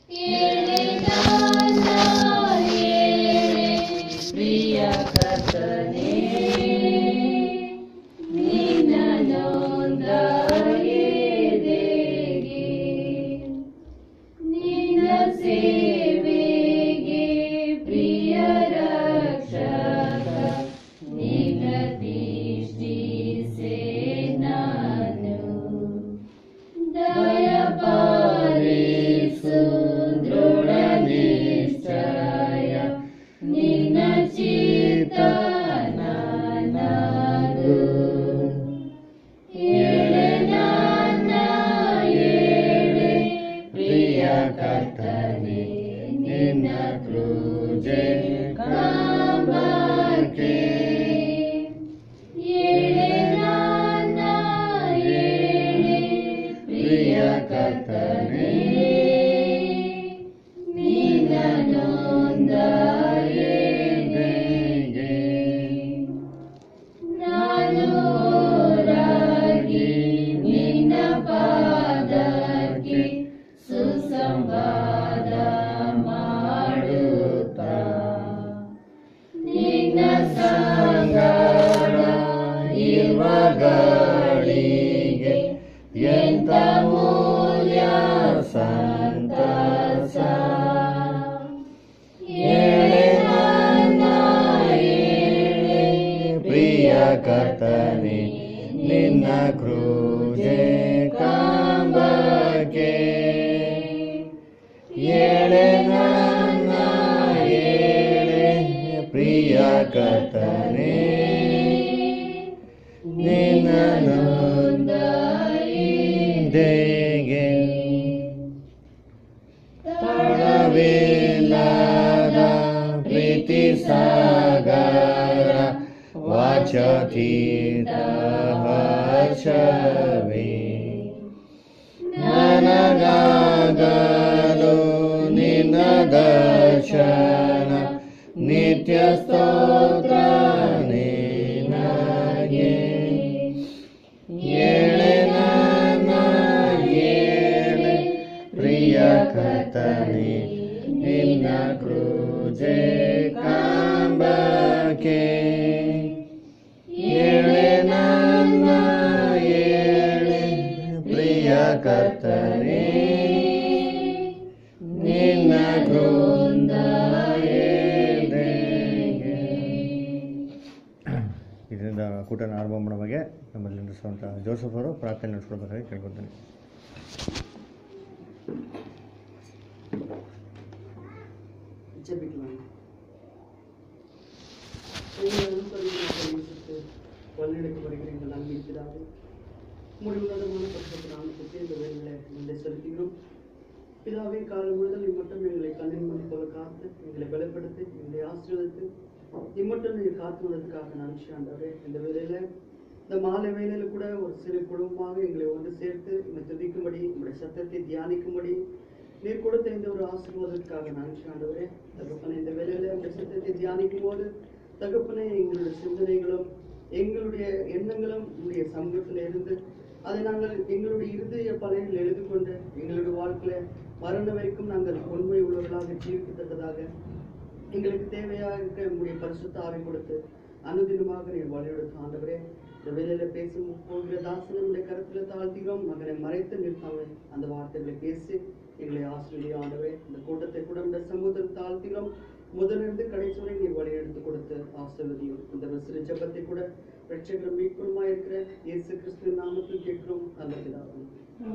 ಪ್ರಿಯ ಕರ್ತನೇ ನಿನ್ನ ನೊಂದ ಎದೆಗೆ ನಿನ್ನ ಸೇವೆಗೆ ಪ್ರಿಯ ರಕ್ಷಕ ನಿನ್ನ ದೃಷ್ಟಿಸೆ ನಾನು ದಯ ಪಾಲಿಸು ದೃಢ ನಿಶ್ಚಯ ನಿನ್ನ ಚಿತ್ತ ನನ್ನದು ಏಳೆ ನನ್ನ ಏಳೆ ಪ್ರಿಯ ಕರ್ತನೆ ನಿನ್ನ ಕ್ರೂಜೆ ಕಾಂಬಕ್ಕೆ ಏಳೆ ನನ್ನ ಏಳೆ ಪ್ರಿಯ ಕರ್ತನೆ ನಿನ್ನ ನೊಂದ ಎದೆಗೆ ನಾನು ಹೋರಾಗಿ ನಿನ್ನ ಪಾದಕ್ಕೆ ಸುಸಂವಾದ ಮಾಡುತ್ತಾ ನಿನ್ನ ಸಂಗಡ ಇರುವಗಳಿಗೆ ಎಂತ ಮೂಲ್ಯ ಸಂತಸ ಏಳೆ ನನ್ನ ಏಳೆ ಪ್ರಿಯ ಕರ್ತನೆ ನಿನ್ನ ಕ್ರೂಜೆ ಕಾಂಬಕ್ಕೆ ಏಳೆ ನನ್ನ ಏಳೆ ಪ್ರಿಯ ಕರ್ತನೆ ನಿನ್ನ ನೊಂದ ಎದೆಗೆ ತಡವಿಲ್ಲದ ಪ್ರೀತಿ ಸಾಗರ ವಾಚತೀತ ಹರ್ಷವೇ ನನಗಾಗಲು ನಿನ್ನ ದರ್ಶನ ನಿತ್ಯ ಸ್ತೋತ್ರ ನಿನಗೆ ಏಳೆ ನನ್ನ ಏಳೆ ಪ್ರಿಯ ಕರ್ತನೆ ನಿನ್ನ ಕ್ರೂಜೆ ಕಾಂಬಕ್ಕೆ ಏಳೆ ನನ್ನ ಏಳೆ ಪ್ರಿಯ ಕರ್ತನೆ ನಿನ್ನ ಕ್ರೂಂದ ಇದರಿಂದ ಕೂಟನ ಆರಂಭ ಮಾಡೋ ಬಗ್ಗೆ ನಮ್ಮಲ್ಲಿ ನಡೆಸುವಂಥ ಜೋಸಫ್ ಅವರು ಪ್ರಾರ್ಥನೆ ನಡೆಸ್ಕೊಳ್ಬೇಕಾಗಿ ಕೇಳ್ಕೊತೀನಿ ஜெபிக்கலாம் எங்களும் பரிசுத்த பல்லிடக்கு வருகிற எங்கள் அன்பின் பிதாவே முடிவுள்ளதமான பரிசுத்த நாமத்துக்கு இந்த வேலையில நன்றி செலுத்துகிறோம் பிதாவே காலம் முழுதல் இம்மட்டும் எங்களை கண்ணின் மணி போல காத்து எங்களை பலப்படுத்தி எங்களை ஆசீர்வதித்து இம்மட்டும் நீங்க காத்து வந்ததுக்காக நன்றி ஆண்டவரே இந்த வேலையில இந்த மாலை வேலையில கூட ஒரு சிறு குடும்பமாக எங்களை ஒன்று சேர்த்து எங்களை துதிக்கும்படி உங்களுடைய சத்தத்தை தியானிக்கும்படி நீர் கொடுத்த இந்த ஒரு ஆசீர்வாதத்துக்காக நன்றி ஆண்டவரே தகப்பனை இந்த வேலையில உங்களுடைய சத்தத்தை தியானிக்கும் போது தகப்பனை எங்களுடைய சிந்தனைகளும் எங்களுடைய எண்ணங்களும் உங்களுடைய சமூகத்தில் இருந்து அதை நாங்கள் எங்களுடைய இருதய பலையில் எழுதி கொண்டு எங்களுடைய வாழ்க்கையில மரண வரைக்கும் நாங்கள் உண்மை உள்ளவர்களாக ஜீவிக்கத்தக்கதாக எங்களுக்கு தேவையாக இருக்க உங்களுடைய பரிசுத்த ஆவி கொடுத்து அனுதினமாக நீர் வழியெடுத்து ஆண்டவரே இந்த வேலையில பேசும் போகிற தாசனை உடைய கருத்துல தாழ்த்திக்கிறோம் மகனை மறைத்து நிற்காம அந்த வார்த்தைகளை பேசி எங்களை ஆசிரியர் ஆண்டவரே இந்த கூட்டத்தை கூட இந்த சமூகத்தில் தாழ்த்திக்கிறோம் முதலிருந்து கடைசி வரை நீர் வழி எடுத்து கொடுத்து ஆசிர்வதியும் இந்த சிறு ஜபத்தை கூட ரட்சகரும் மீட்பருமா இருக்கிற இயேசு கிறிஸ்து நாமத்தில் கேட்கிறோம் நல்ல பிதாவே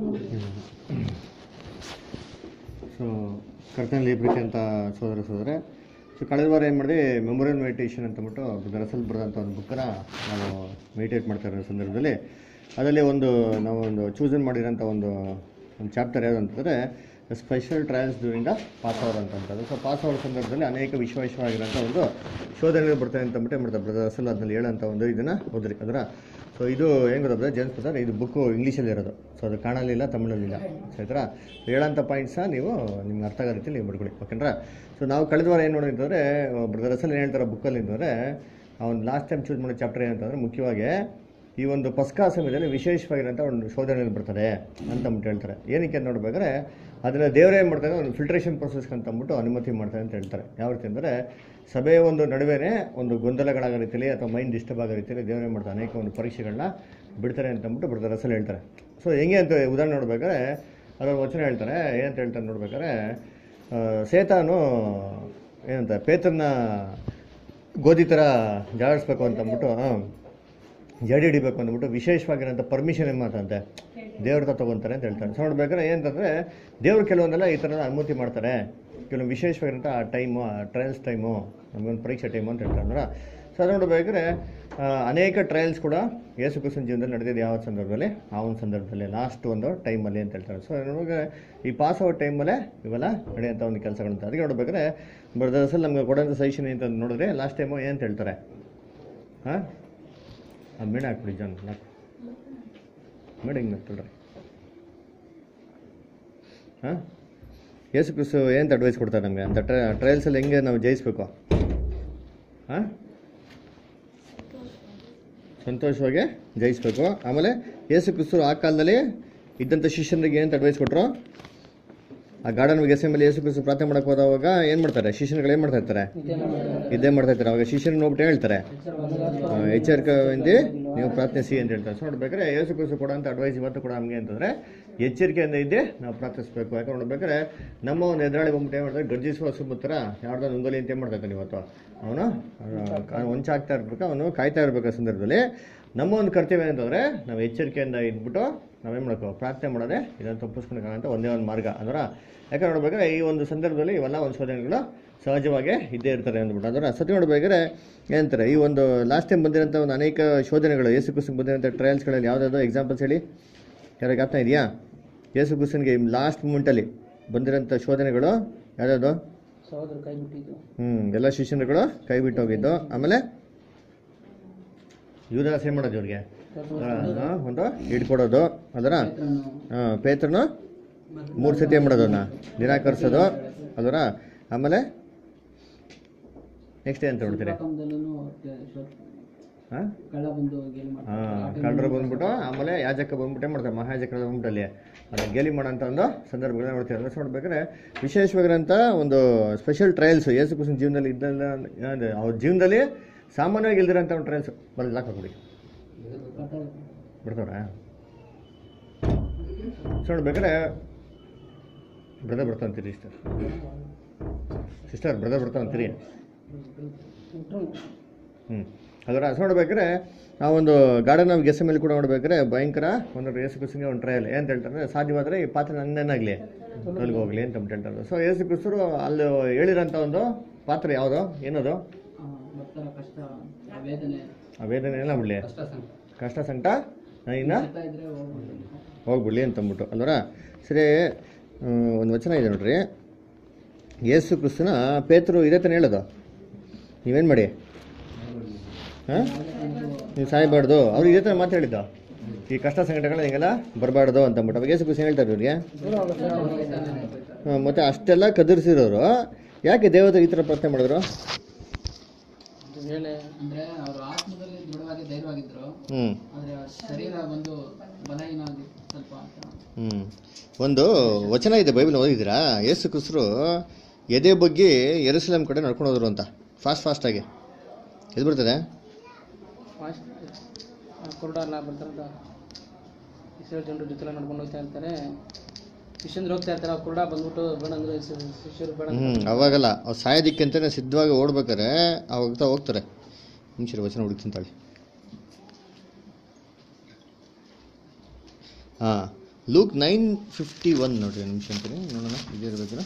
ಸೊ ಕರ್ತನಲ್ಲಿ ಪ್ರೀತಿ ಅಂತ ಸೋದರ ಸೋದರ ಸೊ ಕಳೆದ ವಾರ ಏನು ಮಾಡಿದೆ ಮೆಮೊರಿಯಲ್ ಮೆಡಿಟೇಷನ್ ಅಂತಂದ್ಬಿಟ್ಟು ದರಸಲ್ ಬರೆದಂಥ ಒಂದು ಬುಕ್ಕನ್ನ ನಾವು ಮೆಡಿಟೇಟ್ ಮಾಡ್ತಾ ಇರೋ ಸಂದರ್ಭದಲ್ಲಿ ಅದರಲ್ಲಿ ಒಂದು ನಾವು ಒಂದು ಚೂಸನ್ ಮಾಡಿರೋಂಥ ಒಂದು ಒಂದು ಚಾಪ್ಟರ್ ಯಾವುದು ಅಂತಂದರೆ special trials during the Passover ಅಂತಂತದ್ದು ಸೊ ಪಾಸ್ ಅವರ್ ಸಂದರ್ಭದಲ್ಲಿ ಅನೇಕ ವಿಶ್ವಾಸವಾಗಿರೋಂಥ ಒಂದು ಶೋಧನೆಗಳು ಬರ್ತಾರೆ ಅಂತ ಅಂದ್ಬಿಟ್ಟು ಏನು ಮಾಡ್ತಾರೆ ಬ್ರದರ್ ಅಸಲ್ ಅದ್ರಲ್ಲಿ ಹೇಳೋಂಥ ಒಂದು ಇದನ್ನು ಓದ್ರಿ ಅದರ ಸೊ ಇದು ಹೆಂಗೆ ಗೊತ್ತಾ ಜೇಮ್ಸ್ ಬ್ರದರ್ ಇದು ಬುಕ್ಕು ಇಂಗ್ಲೀಷಲ್ಲಿ ಇರೋದು ಸೊ ಅದು ಕಾಣಲಿಲ್ಲ ತಮಿಳಲ್ಲಿಲ್ಲ ಆಯ್ತಾ ಹೇಳೋಂಥ ಪಾಯಿಂಟ್ಸ ನೀವು ನಿಮ್ಗೆ ಅರ್ಥ ಆಗೋ ರೀತಿಯಲ್ಲಿ ನೀವು ಬರ್ಕೊಳ್ಳಿ ಓಕೆನಾ ಸೊ ನಾವು ಕಳೆದ ವಾರ ಏನು ನೋಡಿದ್ರೆ ಬ್ರದರ್ ಅಸಲ್ ಏನು ಹೇಳ್ತಾರೆ ಬುಕ್ಕಲ್ಲಿ ಅಂತಂದರೆ ಅವ್ನು ಲಾಸ್ಟ್ ಟೈಮ್ ಚೂಸ್ ಮಾಡೋ ಚಾಪ್ಟರ್ ಏನಂತಂದರೆ ಮುಖ್ಯವಾಗಿ ಈ ಒಂದು ಪಸ್ಕಾ ಸಮಯದಲ್ಲಿ ವಿಶೇಷವಾಗಿರೋಂಥ ಒಂದು ಶೋಧನೆಯಲ್ಲಿ ಬರ್ತಾರೆ ಅಂತ ಅಂದ್ಬಿಟ್ಟು ಹೇಳ್ತಾರೆ ಏನಕ್ಕೆ ಅಂತ ನೋಡ್ಬೇಕಾದ್ರೆ ಅದನ್ನು ದೇವರೇ ಏನು ಮಾಡ್ತಾರೆ ಒಂದು ಫಿಲ್ಟ್ರೇಷನ್ ಪ್ರೊಸೆಸ್ ಅಂತ ಅಂದ್ಬಿಟ್ಟು ಅನುಮತಿ ಮಾಡ್ತಾರೆ ಅಂತ ಹೇಳ್ತಾರೆ ಯಾವ ರೀತಿ ಅಂದರೆ ಸಭೆಯ ಒಂದು ನಡುವೆನೇ ಒಂದು ಗೊಂದಲಗಳಾಗೋ ರೀತಿಯಲ್ಲಿ ಅಥವಾ ಮೈಂಡ್ ಡಿಸ್ಟರ್ಬ್ ಆಗೋ ರೀತಿಯಲ್ಲಿ ದೇವರೇ ಮಾಡ್ತಾರೆ ಅನೇಕ ಒಂದು ಪರೀಕ್ಷೆಗಳನ್ನ ಬಿಡ್ತಾರೆ ಅಂತ ಅಂದ್ಬಿಟ್ಟು ಬರ್ತಾರೆ ರಸಲ್ ಹೇಳ್ತಾರೆ ಸೊ ಹೆಂಗೆ ಅಂತ ಉದಾಹರಣೆ ನೋಡ್ಬೇಕಾದ್ರೆ ಅದರ ವಚನ ಹೇಳ್ತಾರೆ ಏನಂತ ಹೇಳ್ತಾರೆ ನೋಡ್ಬೇಕಾದ್ರೆ ಆ, ಸೇತಾನು ಏನಂತ ಪೇತ್ರನ ಗೋಧಿ ಥರ ಜಾಡಿಸ್ಬೇಕು ಅಂತ ಅಂದ್ಬಿಟ್ಟು ಹಾಂ ಜಡಿ ಹಿಡಿಬೇಕು ಅಂದ್ಬಿಟ್ಟು ವಿಶೇಷವಾಗಿರೋಂಥ ಪರ್ಮಿಷನ್ ಏನು ಮಾಡ್ತಂತೆ ದೇವ್ರ ಹತ್ರ ತೊಗೊತಾರೆ ಅಂತ ಹೇಳ್ತಾರೆ ಸೊ ನೋಡ್ಬೇಕಾದ್ರೆ ಏನಂತಂದರೆ ದೇವ್ರು ಕೆಲವೊಂದೆಲ್ಲ ಈ ಥರ ಅನುಮತಿ ಮಾಡ್ತಾರೆ ಕೆಲವು ವಿಶೇಷವಾಗಿರೋಂಥ ಆ ಟೈಮು ಆ ಟ್ರಯಲ್ಸ್ ಟೈಮು ನಮಗೊಂದು ಪರೀಕ್ಷೆ ಟೈಮು ಅಂತ ಹೇಳ್ತಾರೆ ಅಂದ್ರೆ ಸೊ ಅದು ನೋಡ್ಬೇಕಾದ್ರೆ ಆ, ಅನೇಕ ಟ್ರಯಲ್ಸ್ ಕೂಡ ಯೇಸು ಕ್ರಿಸ್ತನ ಜೀವನದಲ್ಲಿ ನಡೆದಿದೆ ಯಾವ ಸಂದರ್ಭದಲ್ಲಿ ಆ ಒಂದು ಸಂದರ್ಭದಲ್ಲಿ ಲಾಸ್ಟ್ ಒಂದು ಟೈಮಲ್ಲಿ ಅಂತ ಹೇಳ್ತಾರೆ ಸೊ ನೋಡ್ಬೇಕಾದ್ರೆ ಈ ಪಾಸ್ ಔಟ್ ಟೈಮಲ್ಲೇ ಇವೆಲ್ಲ ನಡೆಯೋಂಥ ಒಂದು ಕೆಲಸಗಳಂತ ಅದಕ್ಕೆ ನೋಡ್ಬೇಕಾದ್ರೆ ಬ್ರದರ್ಸಲ್ಲಿ ನಮ್ಗೆ ಕೊಡೋಂಥ ಸಜೆಷನ್ ಅಂತ ನೋಡಿದ್ರೆ ಲಾಸ್ಟ್ ಟೈಮು ಏನಂತ ಹೇಳ್ತಾರೆ ಹಾಂ ಅದು ಮೇಡ ಹಾಕ್ಬಿಡಿ ಜಾನ್ ನಾಲ್ಕು ಮೇಡ ಹಿಂಗೆ ಹಾಕ್ತಿಳ್ರಿ ಹಾಂ ಯೇಸು ಕ್ರಿಸ್ತು ಏನಂತ ಅಡ್ವೈಸ್ ಕೊಡ್ತಾರೆ ನಮಗೆ ಅಂತ ಟ್ರೈ ಟ್ರಯಲ್ಸಲ್ಲಿ ಹೆಂಗೆ ನಾವು ಜಯಿಸ್ಬೇಕು ಹಾಂ ಸಂತೋಷವಾಗಿ ಜಯಿಸ್ಬೇಕು ಆಮೇಲೆ ಯೇಸು ಕ್ರಿಸ್ತು ಆ ಕಾಲದಲ್ಲಿ ಇದ್ದಂಥ ಶಿಷ್ಯನಿಗೆ ಏನಂತ ಅಡ್ವೈಸ್ ಕೊಟ್ಟರು ಆ ಗಾರ್ಡನ್ ಗೆಸೆ ಮೇಲೆ ಯೇಸು ಕ್ರಿಸ್ತು ಪ್ರಾರ್ಥನೆ ಮಾಡಕ್ಕೆ ಹೋದವಾಗ ಏನು ಮಾಡ್ತಾರೆ ಶಿಷ್ಯನುಗಳು ಏನು ಮಾಡ್ತಾ ಇರ್ತಾರೆ ಇದೇ ಮಾಡ್ತಾ ಇರ್ತಾರೆ ಅವಾಗ ಶಿಷ್ಯನ ನೋಡ್ಬಿಟ್ಟು ಹೇಳ್ತಾರೆ ಆ, ಎಚ್ಚರಿಕೆಯಿಂದ ನೀವು ಪ್ರಾರ್ಥಿಸಿ ಅಂತ ಹೇಳ್ತಾರೆ ಸೊ ನೋಡ್ಬೇಕಾದ್ರೆ ಯೇಸು ಕ್ರಿಸ್ತು ಕೊಡೋಂಥ ಅಡ್ವೈಸ್ ಇವತ್ತು ಕೂಡ ನಮಗೆ ಅಂತಂದರೆ ಎಚ್ಚರಿಕೆಯಿಂದ ಇದ್ದೇ ನಾವು ಪ್ರಾರ್ಥಿಸ್ಬೇಕು ಯಾಕಂದ್ರೆ ನೋಡ್ಬೇಕಾದ್ರೆ ನಮ್ಮ ಒಂದು ಎದುರಾಳಿ ಬಂದ್ಬಿಟ್ಟು ಏನು ಮಾಡ್ತಾರೆ ಗರ್ಜಿಸುವ ಸುಮುತ್ರ ಯಾರ್ದೋ ನುಂಗಲಿ ಅಂತ ಏನು ಮಾಡ್ತಾ ಇದ್ದಾನೆ ಇವತ್ತು ಅವನು ಹೊಂಚಾಗ್ತಾ ಇರ್ಬೇಕು ಅವನು ಕಾಯ್ತಾ ಇರ್ಬೇಕು ಆ ಸಂದರ್ಭದಲ್ಲಿ ನಮ್ಮ ಒಂದು ಕರ್ತವ್ಯ ಏನಂತಂದರೆ ನಾವು ಎಚ್ಚರಿಕೆಯಿಂದ ಇದ್ಬಿಟ್ಟು ನಾವೇನು ಮಾಡಬೇಕು ಪ್ರಾರ್ಥನೆ ಮಾಡೋದೇ ಇದನ್ನು ತಪ್ಪಿಸ್ಕೊಳಕ್ಕಾಗಂತ ಒಂದೇ ಒಂದು ಮಾರ್ಗ ಅಂದ್ರೆ ಯಾಕಂದ್ರೆ ನೋಡ್ಬೇಕಾದ್ರೆ ಈ ಒಂದು ಸಂದರ್ಭದಲ್ಲಿ ಇವೆಲ್ಲ ಒಂದು ಶೋಧನೆಗಳು ಸಹಜವಾಗಿ ಇದ್ದೇ ಇರ್ತಾರೆ ಅಂದ್ಬಿಟ್ಟು ಅದರ ಸತಿ ನೋಡ್ಬೇಕಾದ್ರೆ ಏನಂತಾರೆ ಈ ಒಂದು ಲಾಸ್ಟ್ ಟೈಮ್ ಬಂದಿರೋಂಥ ಒಂದು ಅನೇಕ ಶೋಧನೆಗಳು ಯೇಸು ಕ್ರಿಸ್ತನ್ ಬಂದಿರೋಂಥ ಟ್ರಯಲ್ಸ್ಗಳಲ್ಲಿ ಯಾವುದಾದ್ರು ಎಕ್ಸಾಂಪಲ್ಸ್ ಹೇಳಿ ಯಾರಿಗೆ ಜ್ಞಾಪನ ಇದೆಯಾ ಯೇಸು ಕ್ರಿಸ್ತನ್ಗೆ ಲಾಸ್ಟ್ ಮೂಮೆಂಟಲ್ಲಿ ಬಂದಿರೋಂಥ ಶೋಧನೆಗಳು ಯಾವುದಾದ್ರು ಸಹೋದರ ಕೈ ಬಿಟ್ಟಿದ್ದು ಹ್ಞೂ ಎಲ್ಲ ಶಿಷ್ಯರುಗಳು ಕೈ ಬಿಟ್ಟು ಹೋಗಿದ್ದು ಆಮೇಲೆ ಯುವದಾಸ್ ಏನು ಮಾಡೋದು ಇವ್ರಿಗೆ ಆ, ಒಂದು ಹಿಡ್ಕೊಡೋದು ಅದರ ಪೇತ್ರನು ಮೂರು ಸತಿ ಏನು ಮಾಡೋದು ಅದನ್ನ ನಿರಾಕರಿಸೋದು ಅದರ ಆಮೇಲೆ ನೆಕ್ಸ್ಟ್ ಏನು ನೋಡ್ತೀರಿ ಹಾಂ ಕಳ್ಳ ಬಂದು ಗೇಲಿ ಹಾಂ ಕಳ್ಳರು ಬಂದ್ಬಿಟ್ಟು ಆಮೇಲೆ ಯಾಜಕ ಬಂದ್ಬಿಟ್ಟು ಏನು ಮಾಡ್ತಾರೆ ಮಹಾಯಾಜಕರ ಬಂದ್ಬಿಟ್ಟು ಅಲ್ಲಿ ಅದನ್ನ ಗೇಲಿ ಮಾಡೋಂಥ ಒಂದು ಸಂದರ್ಭಗಳನ್ನ ನೋಡ್ತೀವಿ ಅಂದ್ರೆ ನೋಡ್ಬೇಕಾದ್ರೆ ವಿಶೇಷವಾಗಿರೋಂಥ ಒಂದು ಸ್ಪೆಷಲ್ ಟ್ರಯಲ್ಸ್ ಯೇಸು ಕೃಷ್ಣ ಜೀವನದಲ್ಲಿ ಇದ್ದಲ್ಲ ಅಂದ್ರೆ ಅವ್ರ ಜೀವನದಲ್ಲಿ ಸಾಮಾನ್ಯವಾಗಿ ಇಲ್ದಿರೋಂಥ ಒಂದು ಟ್ರಯಲ್ಸ್ ಬರಲಿ ಲಾಕ್ ಹಾಕ್ಬಿಡಿ ಬಿಡ್ತಾವ್ರಾ ಸೊ ನೋಡ್ಬೇಕಾದ್ರೆ ಬ್ರದರ್ ಬರ್ತಾ ಅಂತೀರಿ ಸಿಸ್ಟರ್ ಸಿಸ್ಟರ್ ಬ್ರದರ್ ಬರ್ತಾ ಅಂತೀರಿ ಹ್ಞೂ ಅದರ ಸೊ ನೋಡ್ಬೇಕಾದ್ರೆ ನಾವೊಂದು ಗಾರ್ಡನ್ ಆಫ್ ಗೆಸ್ ಮೇಲೆ ಕೂಡ ನೋಡ್ಬೇಕಾದ್ರೆ ಭಯಂಕರ ಒಂದು ಯೇಸು ಕ್ರಿಸ್ತನಿಗೆ ಒಂದು ಟ್ರಯಲ್ ಏನಂತ ಹೇಳ್ತಾರೆ ಸಾಧ್ಯವಾದರೆ ಈ ಪಾತ್ರೆ ನನ್ನೇನಾಗಲಿ ತೊಲಗಿ ಹೋಗಲಿ ಅಂತ ಅಂದ್ಬಿಟ್ಟು ಹೇಳ್ತಾರೆ ಸೊ ಯೇಸು ಕ್ರಿಸ್ತರು ಅಲ್ಲಿ ಹೇಳಿರೋಂಥ ಒಂದು ಪಾತ್ರೆ ಯಾವುದು ಏನದು ಬರ್ತಾರ ಕಷ್ಟ ಆ ವೇದನೆ ಆ ವೇದನೆ ಎಲ್ಲ ಬಿಡಲಿ ಕಷ್ಟ ಸಂಕಟ ಕಷ್ಟ ಸಂಕಟ ಇನ್ನು ಬರ್ತಾ ಇದ್ರೆ ಹೋಗ್ಬಿಡ್ಲಿ. ಹೋಗ್ಬಿಡ್ಲಿ ಅಂತಂದ್ಬಿಟ್ಟು ಅಲ್ವರ ಸರಿ ಒಂದು ವಚನ ಇದೆ ನೋಡ್ರಿ ಯೇಸು ಕ್ರಿಸ್ತನ ಪೇತರು ಇದೇ ತಾನೇ ಹೇಳೋದು ನೀವೇನು ಮಾಡಿ ಹಾಂ ನೀವು ಸಾಯಬಾರ್ದು ಅವ್ರು ಇದೇ ಥರ ಮಾತು ಹೇಳಿದ್ದು ಈ ಕಷ್ಟ ಸಂಕಟಗಳು ಹಿಂಗೆಲ್ಲ ಬರಬಾರ್ದು ಅಂತಂದ್ಬಿಟ್ಟು ಅವಾಗ ಯೇಸು ಕ್ರಿಸ್ತ ಹೇಳ್ತಾರೆ ಇವ್ರಿಗೆ ಹಾಂ, ಮತ್ತೆ ಅಷ್ಟೆಲ್ಲ ಕದರಿಸಿರೋರು ಯಾಕೆ ದೇವತೆ ಈ ಥರ ಪ್ರಾರ್ಥನೆ ಮಾಡಿದ್ರು ವೇಳೆ ಅಂದ್ರೆ ಅವರು ಆತ್ಮದಲ್ಲಿ ದೃಢವಾಗಿ ಧೈರ್ಯವಾಗಿದ್ರು ಹ್ಞೂ ಆದ್ರೆ ಶರೀರ ಬಂದು ಬಲಹೀನ ಆಗಿ ಸ್ವಲ್ಪ ಅಂತ ಹ್ಞೂ ಒಂದು ವಚನ ಇದೆ ಬೈಬಲ್ ಓದಿದ್ದೀರಾ ಯೇಸು ಕ್ರಿಸ್ತರು ಎದೆ ಬಗ್ಗೆ ಯೆರೂಸಲೇಮ್ ಕಡೆ ನಡ್ಕೊಂಡು ಹೋದ್ರು ಅಂತ ಫಾಸ್ಟ್ ಫಾಸ್ಟಾಗಿ ಎದು ಬರ್ತದೆ ಕುರುಡ ಎಲ್ಲ ಬರ್ತಾರಂತ ಇಸ್ರೇಲ್ ಜನರು ಜೊತೆ ನಡ್ಕೊಂಡು ಹೋಗ್ತಾ ಇರ್ತಾರೆ ಶಿಷ್ಯಂದ್ರು ಹೋಗ್ತಾ ಇರ್ತಾರೆ ಆ ಕುರುಡ ಬಂದ್ಬಿಟ್ಟು ಬೇಡ ಅಂದ್ರೆ ಶಿ- ಶಿಷ್ಯರು ಬೇಡ ಹ್ಞೂ ಅವಾಗಲ್ಲ ಅವ್ರು ಸಾಯೋದಿಕ್ಕೆ ಅಂತಲೇ ಸಿದ್ಧವಾಗಿ ಓಡ್ಬೇಕಾರೆ ಹೋಗ್ತಾ ಹೋಗ್ತಾರೆ ನಿಮಿಷ ವಚನ ಹುಡುಕ್ತೀನಿ ತಾಳಿ ಹಾಂ ಲೂಕ್ ನೈನ್ ಫಿಫ್ಟಿ ಒನ್ ನೋಡ್ರಿ ಒಂದು ನಿಮಿಷ ಅಂತೀನಿ ನೋಡೋಣ ಇದೇ ಇರಬೇಕಲ್ಲ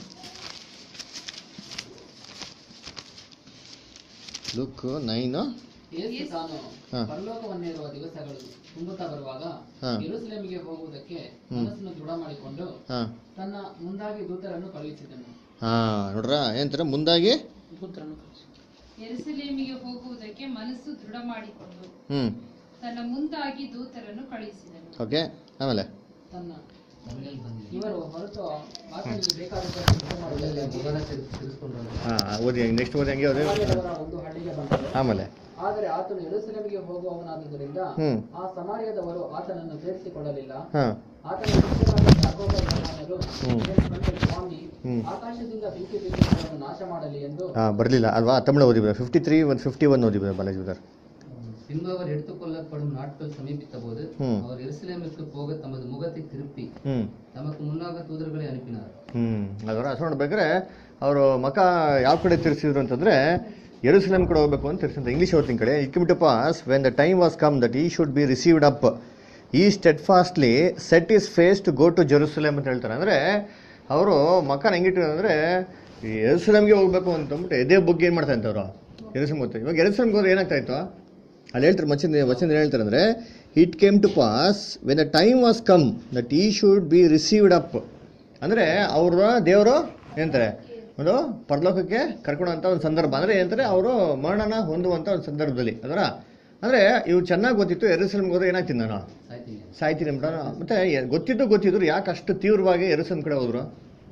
ಲೂಕ್ ನೈನು ಯೇಸು ತಾನು ಹಾ. ಪರಲೋಕವನ್ನೇರುವ ದಿವಸಗಳು ತುಂಬುತ್ತಾ ಬರುವಾಗ ಹಾ. ಯೆರೂಸಲೇಮಿಗೆ ಹೋಗುವುದಕ್ಕೆ ಹ್ಮ್. ಮನಸ್ಸನ್ನು ದೃಢ ಮಾಡಿಕೊಂಡು ಹಾಂ ತನ್ನ ಮುಂದಾಗಿ ದೂತರನ್ನು ಕಳುಹಿಸಿದನು ಹಾಂ ನೋಡ್ರ ಏನಂತಾರೆ ಮುಂದಾಗಿ ದೂತರನ್ನು ಯೆರೂಸಲೇಮಿಗೆ ಹೋಗುವುದಕ್ಕೆ ಮನಸ್ಸು ದೃಢ ಮಾಡಿಕೊಂಡು ಹ್ಞೂ ತನ್ನ ಮುಂದಾಗಿ ದೂತರನ್ನು ಕಳುಹಿಸಿದನು ಓಕೆ ಆಮೇಲೆ ತನ್ನ ಇವರು ಹೊರತು ಆತನಿಗೆ ಬೇಕಾದಂತ ಹಾಂ ಓದಿ ನೆಕ್ಸ್ಟ್ ಓದಿ ಹಂಗೆ ಓದಿ ಒಂದು ಹಳ್ಳಿಗೆ ಬಂದರು ಆಮೇಲೆ ಆದರೆ ಆತನು ಯೆರೂಸಲೇಮಿಗೆ ಹೋಗುವವನಾದುದರಿಂದ ಹ್ಮ್ ಆ ಸಮಾರ್ಯದವರು ಆತನನ್ನು ಸೇರಿಸಿಕೊಳ್ಳಲಿಲ್ಲ ಹಾ ಆತನ ಶಿಷ್ಯರಾದ ಯಾಕೋಬ ಯೋಹಾನರು ಹ್ಮ್. ಇದನ್ನು ಕಂಡು ಸ್ವಾಮಿ ಹ್ಮ್. ಆಕಾಶದಿಂದ ಬೆಂಕಿ ಬಿದ್ದು ನಾಶ ಮಾಡಲಿ ಎಂದು ಹಾ ಬರಲಿಲ್ಲ ಅಲ್ವಾ ತಮಿಳು ಓದಿಬಿಡ fifty three one fifty one ಓದಿಬಿಡ ಬಾಲಾಜಿ ಬ್ರದರ್ பின்பு அவர் எடுத்துக்கொள்ளப்படும் நாட்கள் சமீபித்த போது ம். அவர் எருசலேமுக்கு போக தமது முகத்தை திருப்பி ಹ್ಞೂ தமக்கு முன்னாக தூதர்களை அனுப்பினார் ಹ್ಮ್ ಅದರ ಅಷ್ಟು ನೋಡ್ಬೇಕಾದ್ರೆ ಅವರು ಮಕ ಯಾವ ಕಡೆ ತಿರ್ಸಿದ್ರು ಅಂತಂದ್ರೆ ಯೆರೂಸಲೇಮ್ ಕಡೆ ಹೋಗ್ಬೇಕು ಅಂತ ತಿರ್ಸಿದ್ರು ಇಂಗ್ಲಿಷ್ ಓದ್ತೀನಿ ಕಡೆ ಇಕ್ಕಿಬಿಟ್ಟು pass when the time was come that he should be received up he steadfastly set his face to go to Jerusalem ಅಂತ ಹೇಳ್ತಾರೆ ಅಂದ್ರೆ ಅವರು ಮಕನ ಹೆಂಗಿಟ್ಟಿದ್ರು ಅಂದ್ರೆ ಈ ಯೆರೂಸಲೇಮ್ಗೆ ಹೋಗ್ಬೇಕು ಅಂತಂದ್ಬಿಟ್ಟು ಎದೆ ಬುಗ್ಗೆ ಏನು ಮಾಡ್ತಾ ಇದ್ದವರು ಯೆರೂಸಲೇಮ್ ಗೊತ್ತು ಇವಾಗ ಯೆರೂಸಲೇಮ್ಗೆ ಹೋದ್ರೆ ಏನಾಗ್ತಾ ಇತ್ತು ಅಲ್ಲಿ ಹೇಳ್ತಾರೆ ವಚನ ವಚನ ಏನ್ ಹೇಳ್ತಾರೆ ಅಂದ್ರೆ it came to pass when the time was come that he should be received up ಅಂದ್ರೆ ಅವ್ರ ದೇವರು ಏನಂತಾರೆ ಒಂದು ಪರಲೋಕಕ್ಕೆ ಕರ್ಕೊಳ್ಳೋಂಥ ಒಂದು ಸಂದರ್ಭ ಅಂದ್ರೆ ಏನಂತಾರೆ ಅವರು ಮರಣನ ಹೊಂದುವಂಥ ಒಂದು ಸಂದರ್ಭದಲ್ಲಿ ಅದರ ಅಂದ್ರೆ ಇವು ಚೆನ್ನಾಗಿ ಗೊತ್ತಿತ್ತು ಎರುಸಲೇಮ್ಗೆ ಹೋದ್ರೆ ಏನಾಗ್ತೀನಿ ನಾನು சாய்த்தீங்க ಸಾಯ್ತೀನಿ ಅಂದ್ಬಿಟ್ಟು ಮತ್ತೆ ಎ- ಗೊತ್ತಿದ್ದು ಗೊತ್ತಿದ್ರು ಯಾಕೆ ಅಷ್ಟು ತೀವ್ರವಾಗಿ ಎರುಸಲೇಮ್ ಕಡೆ ಹೋದ್ರು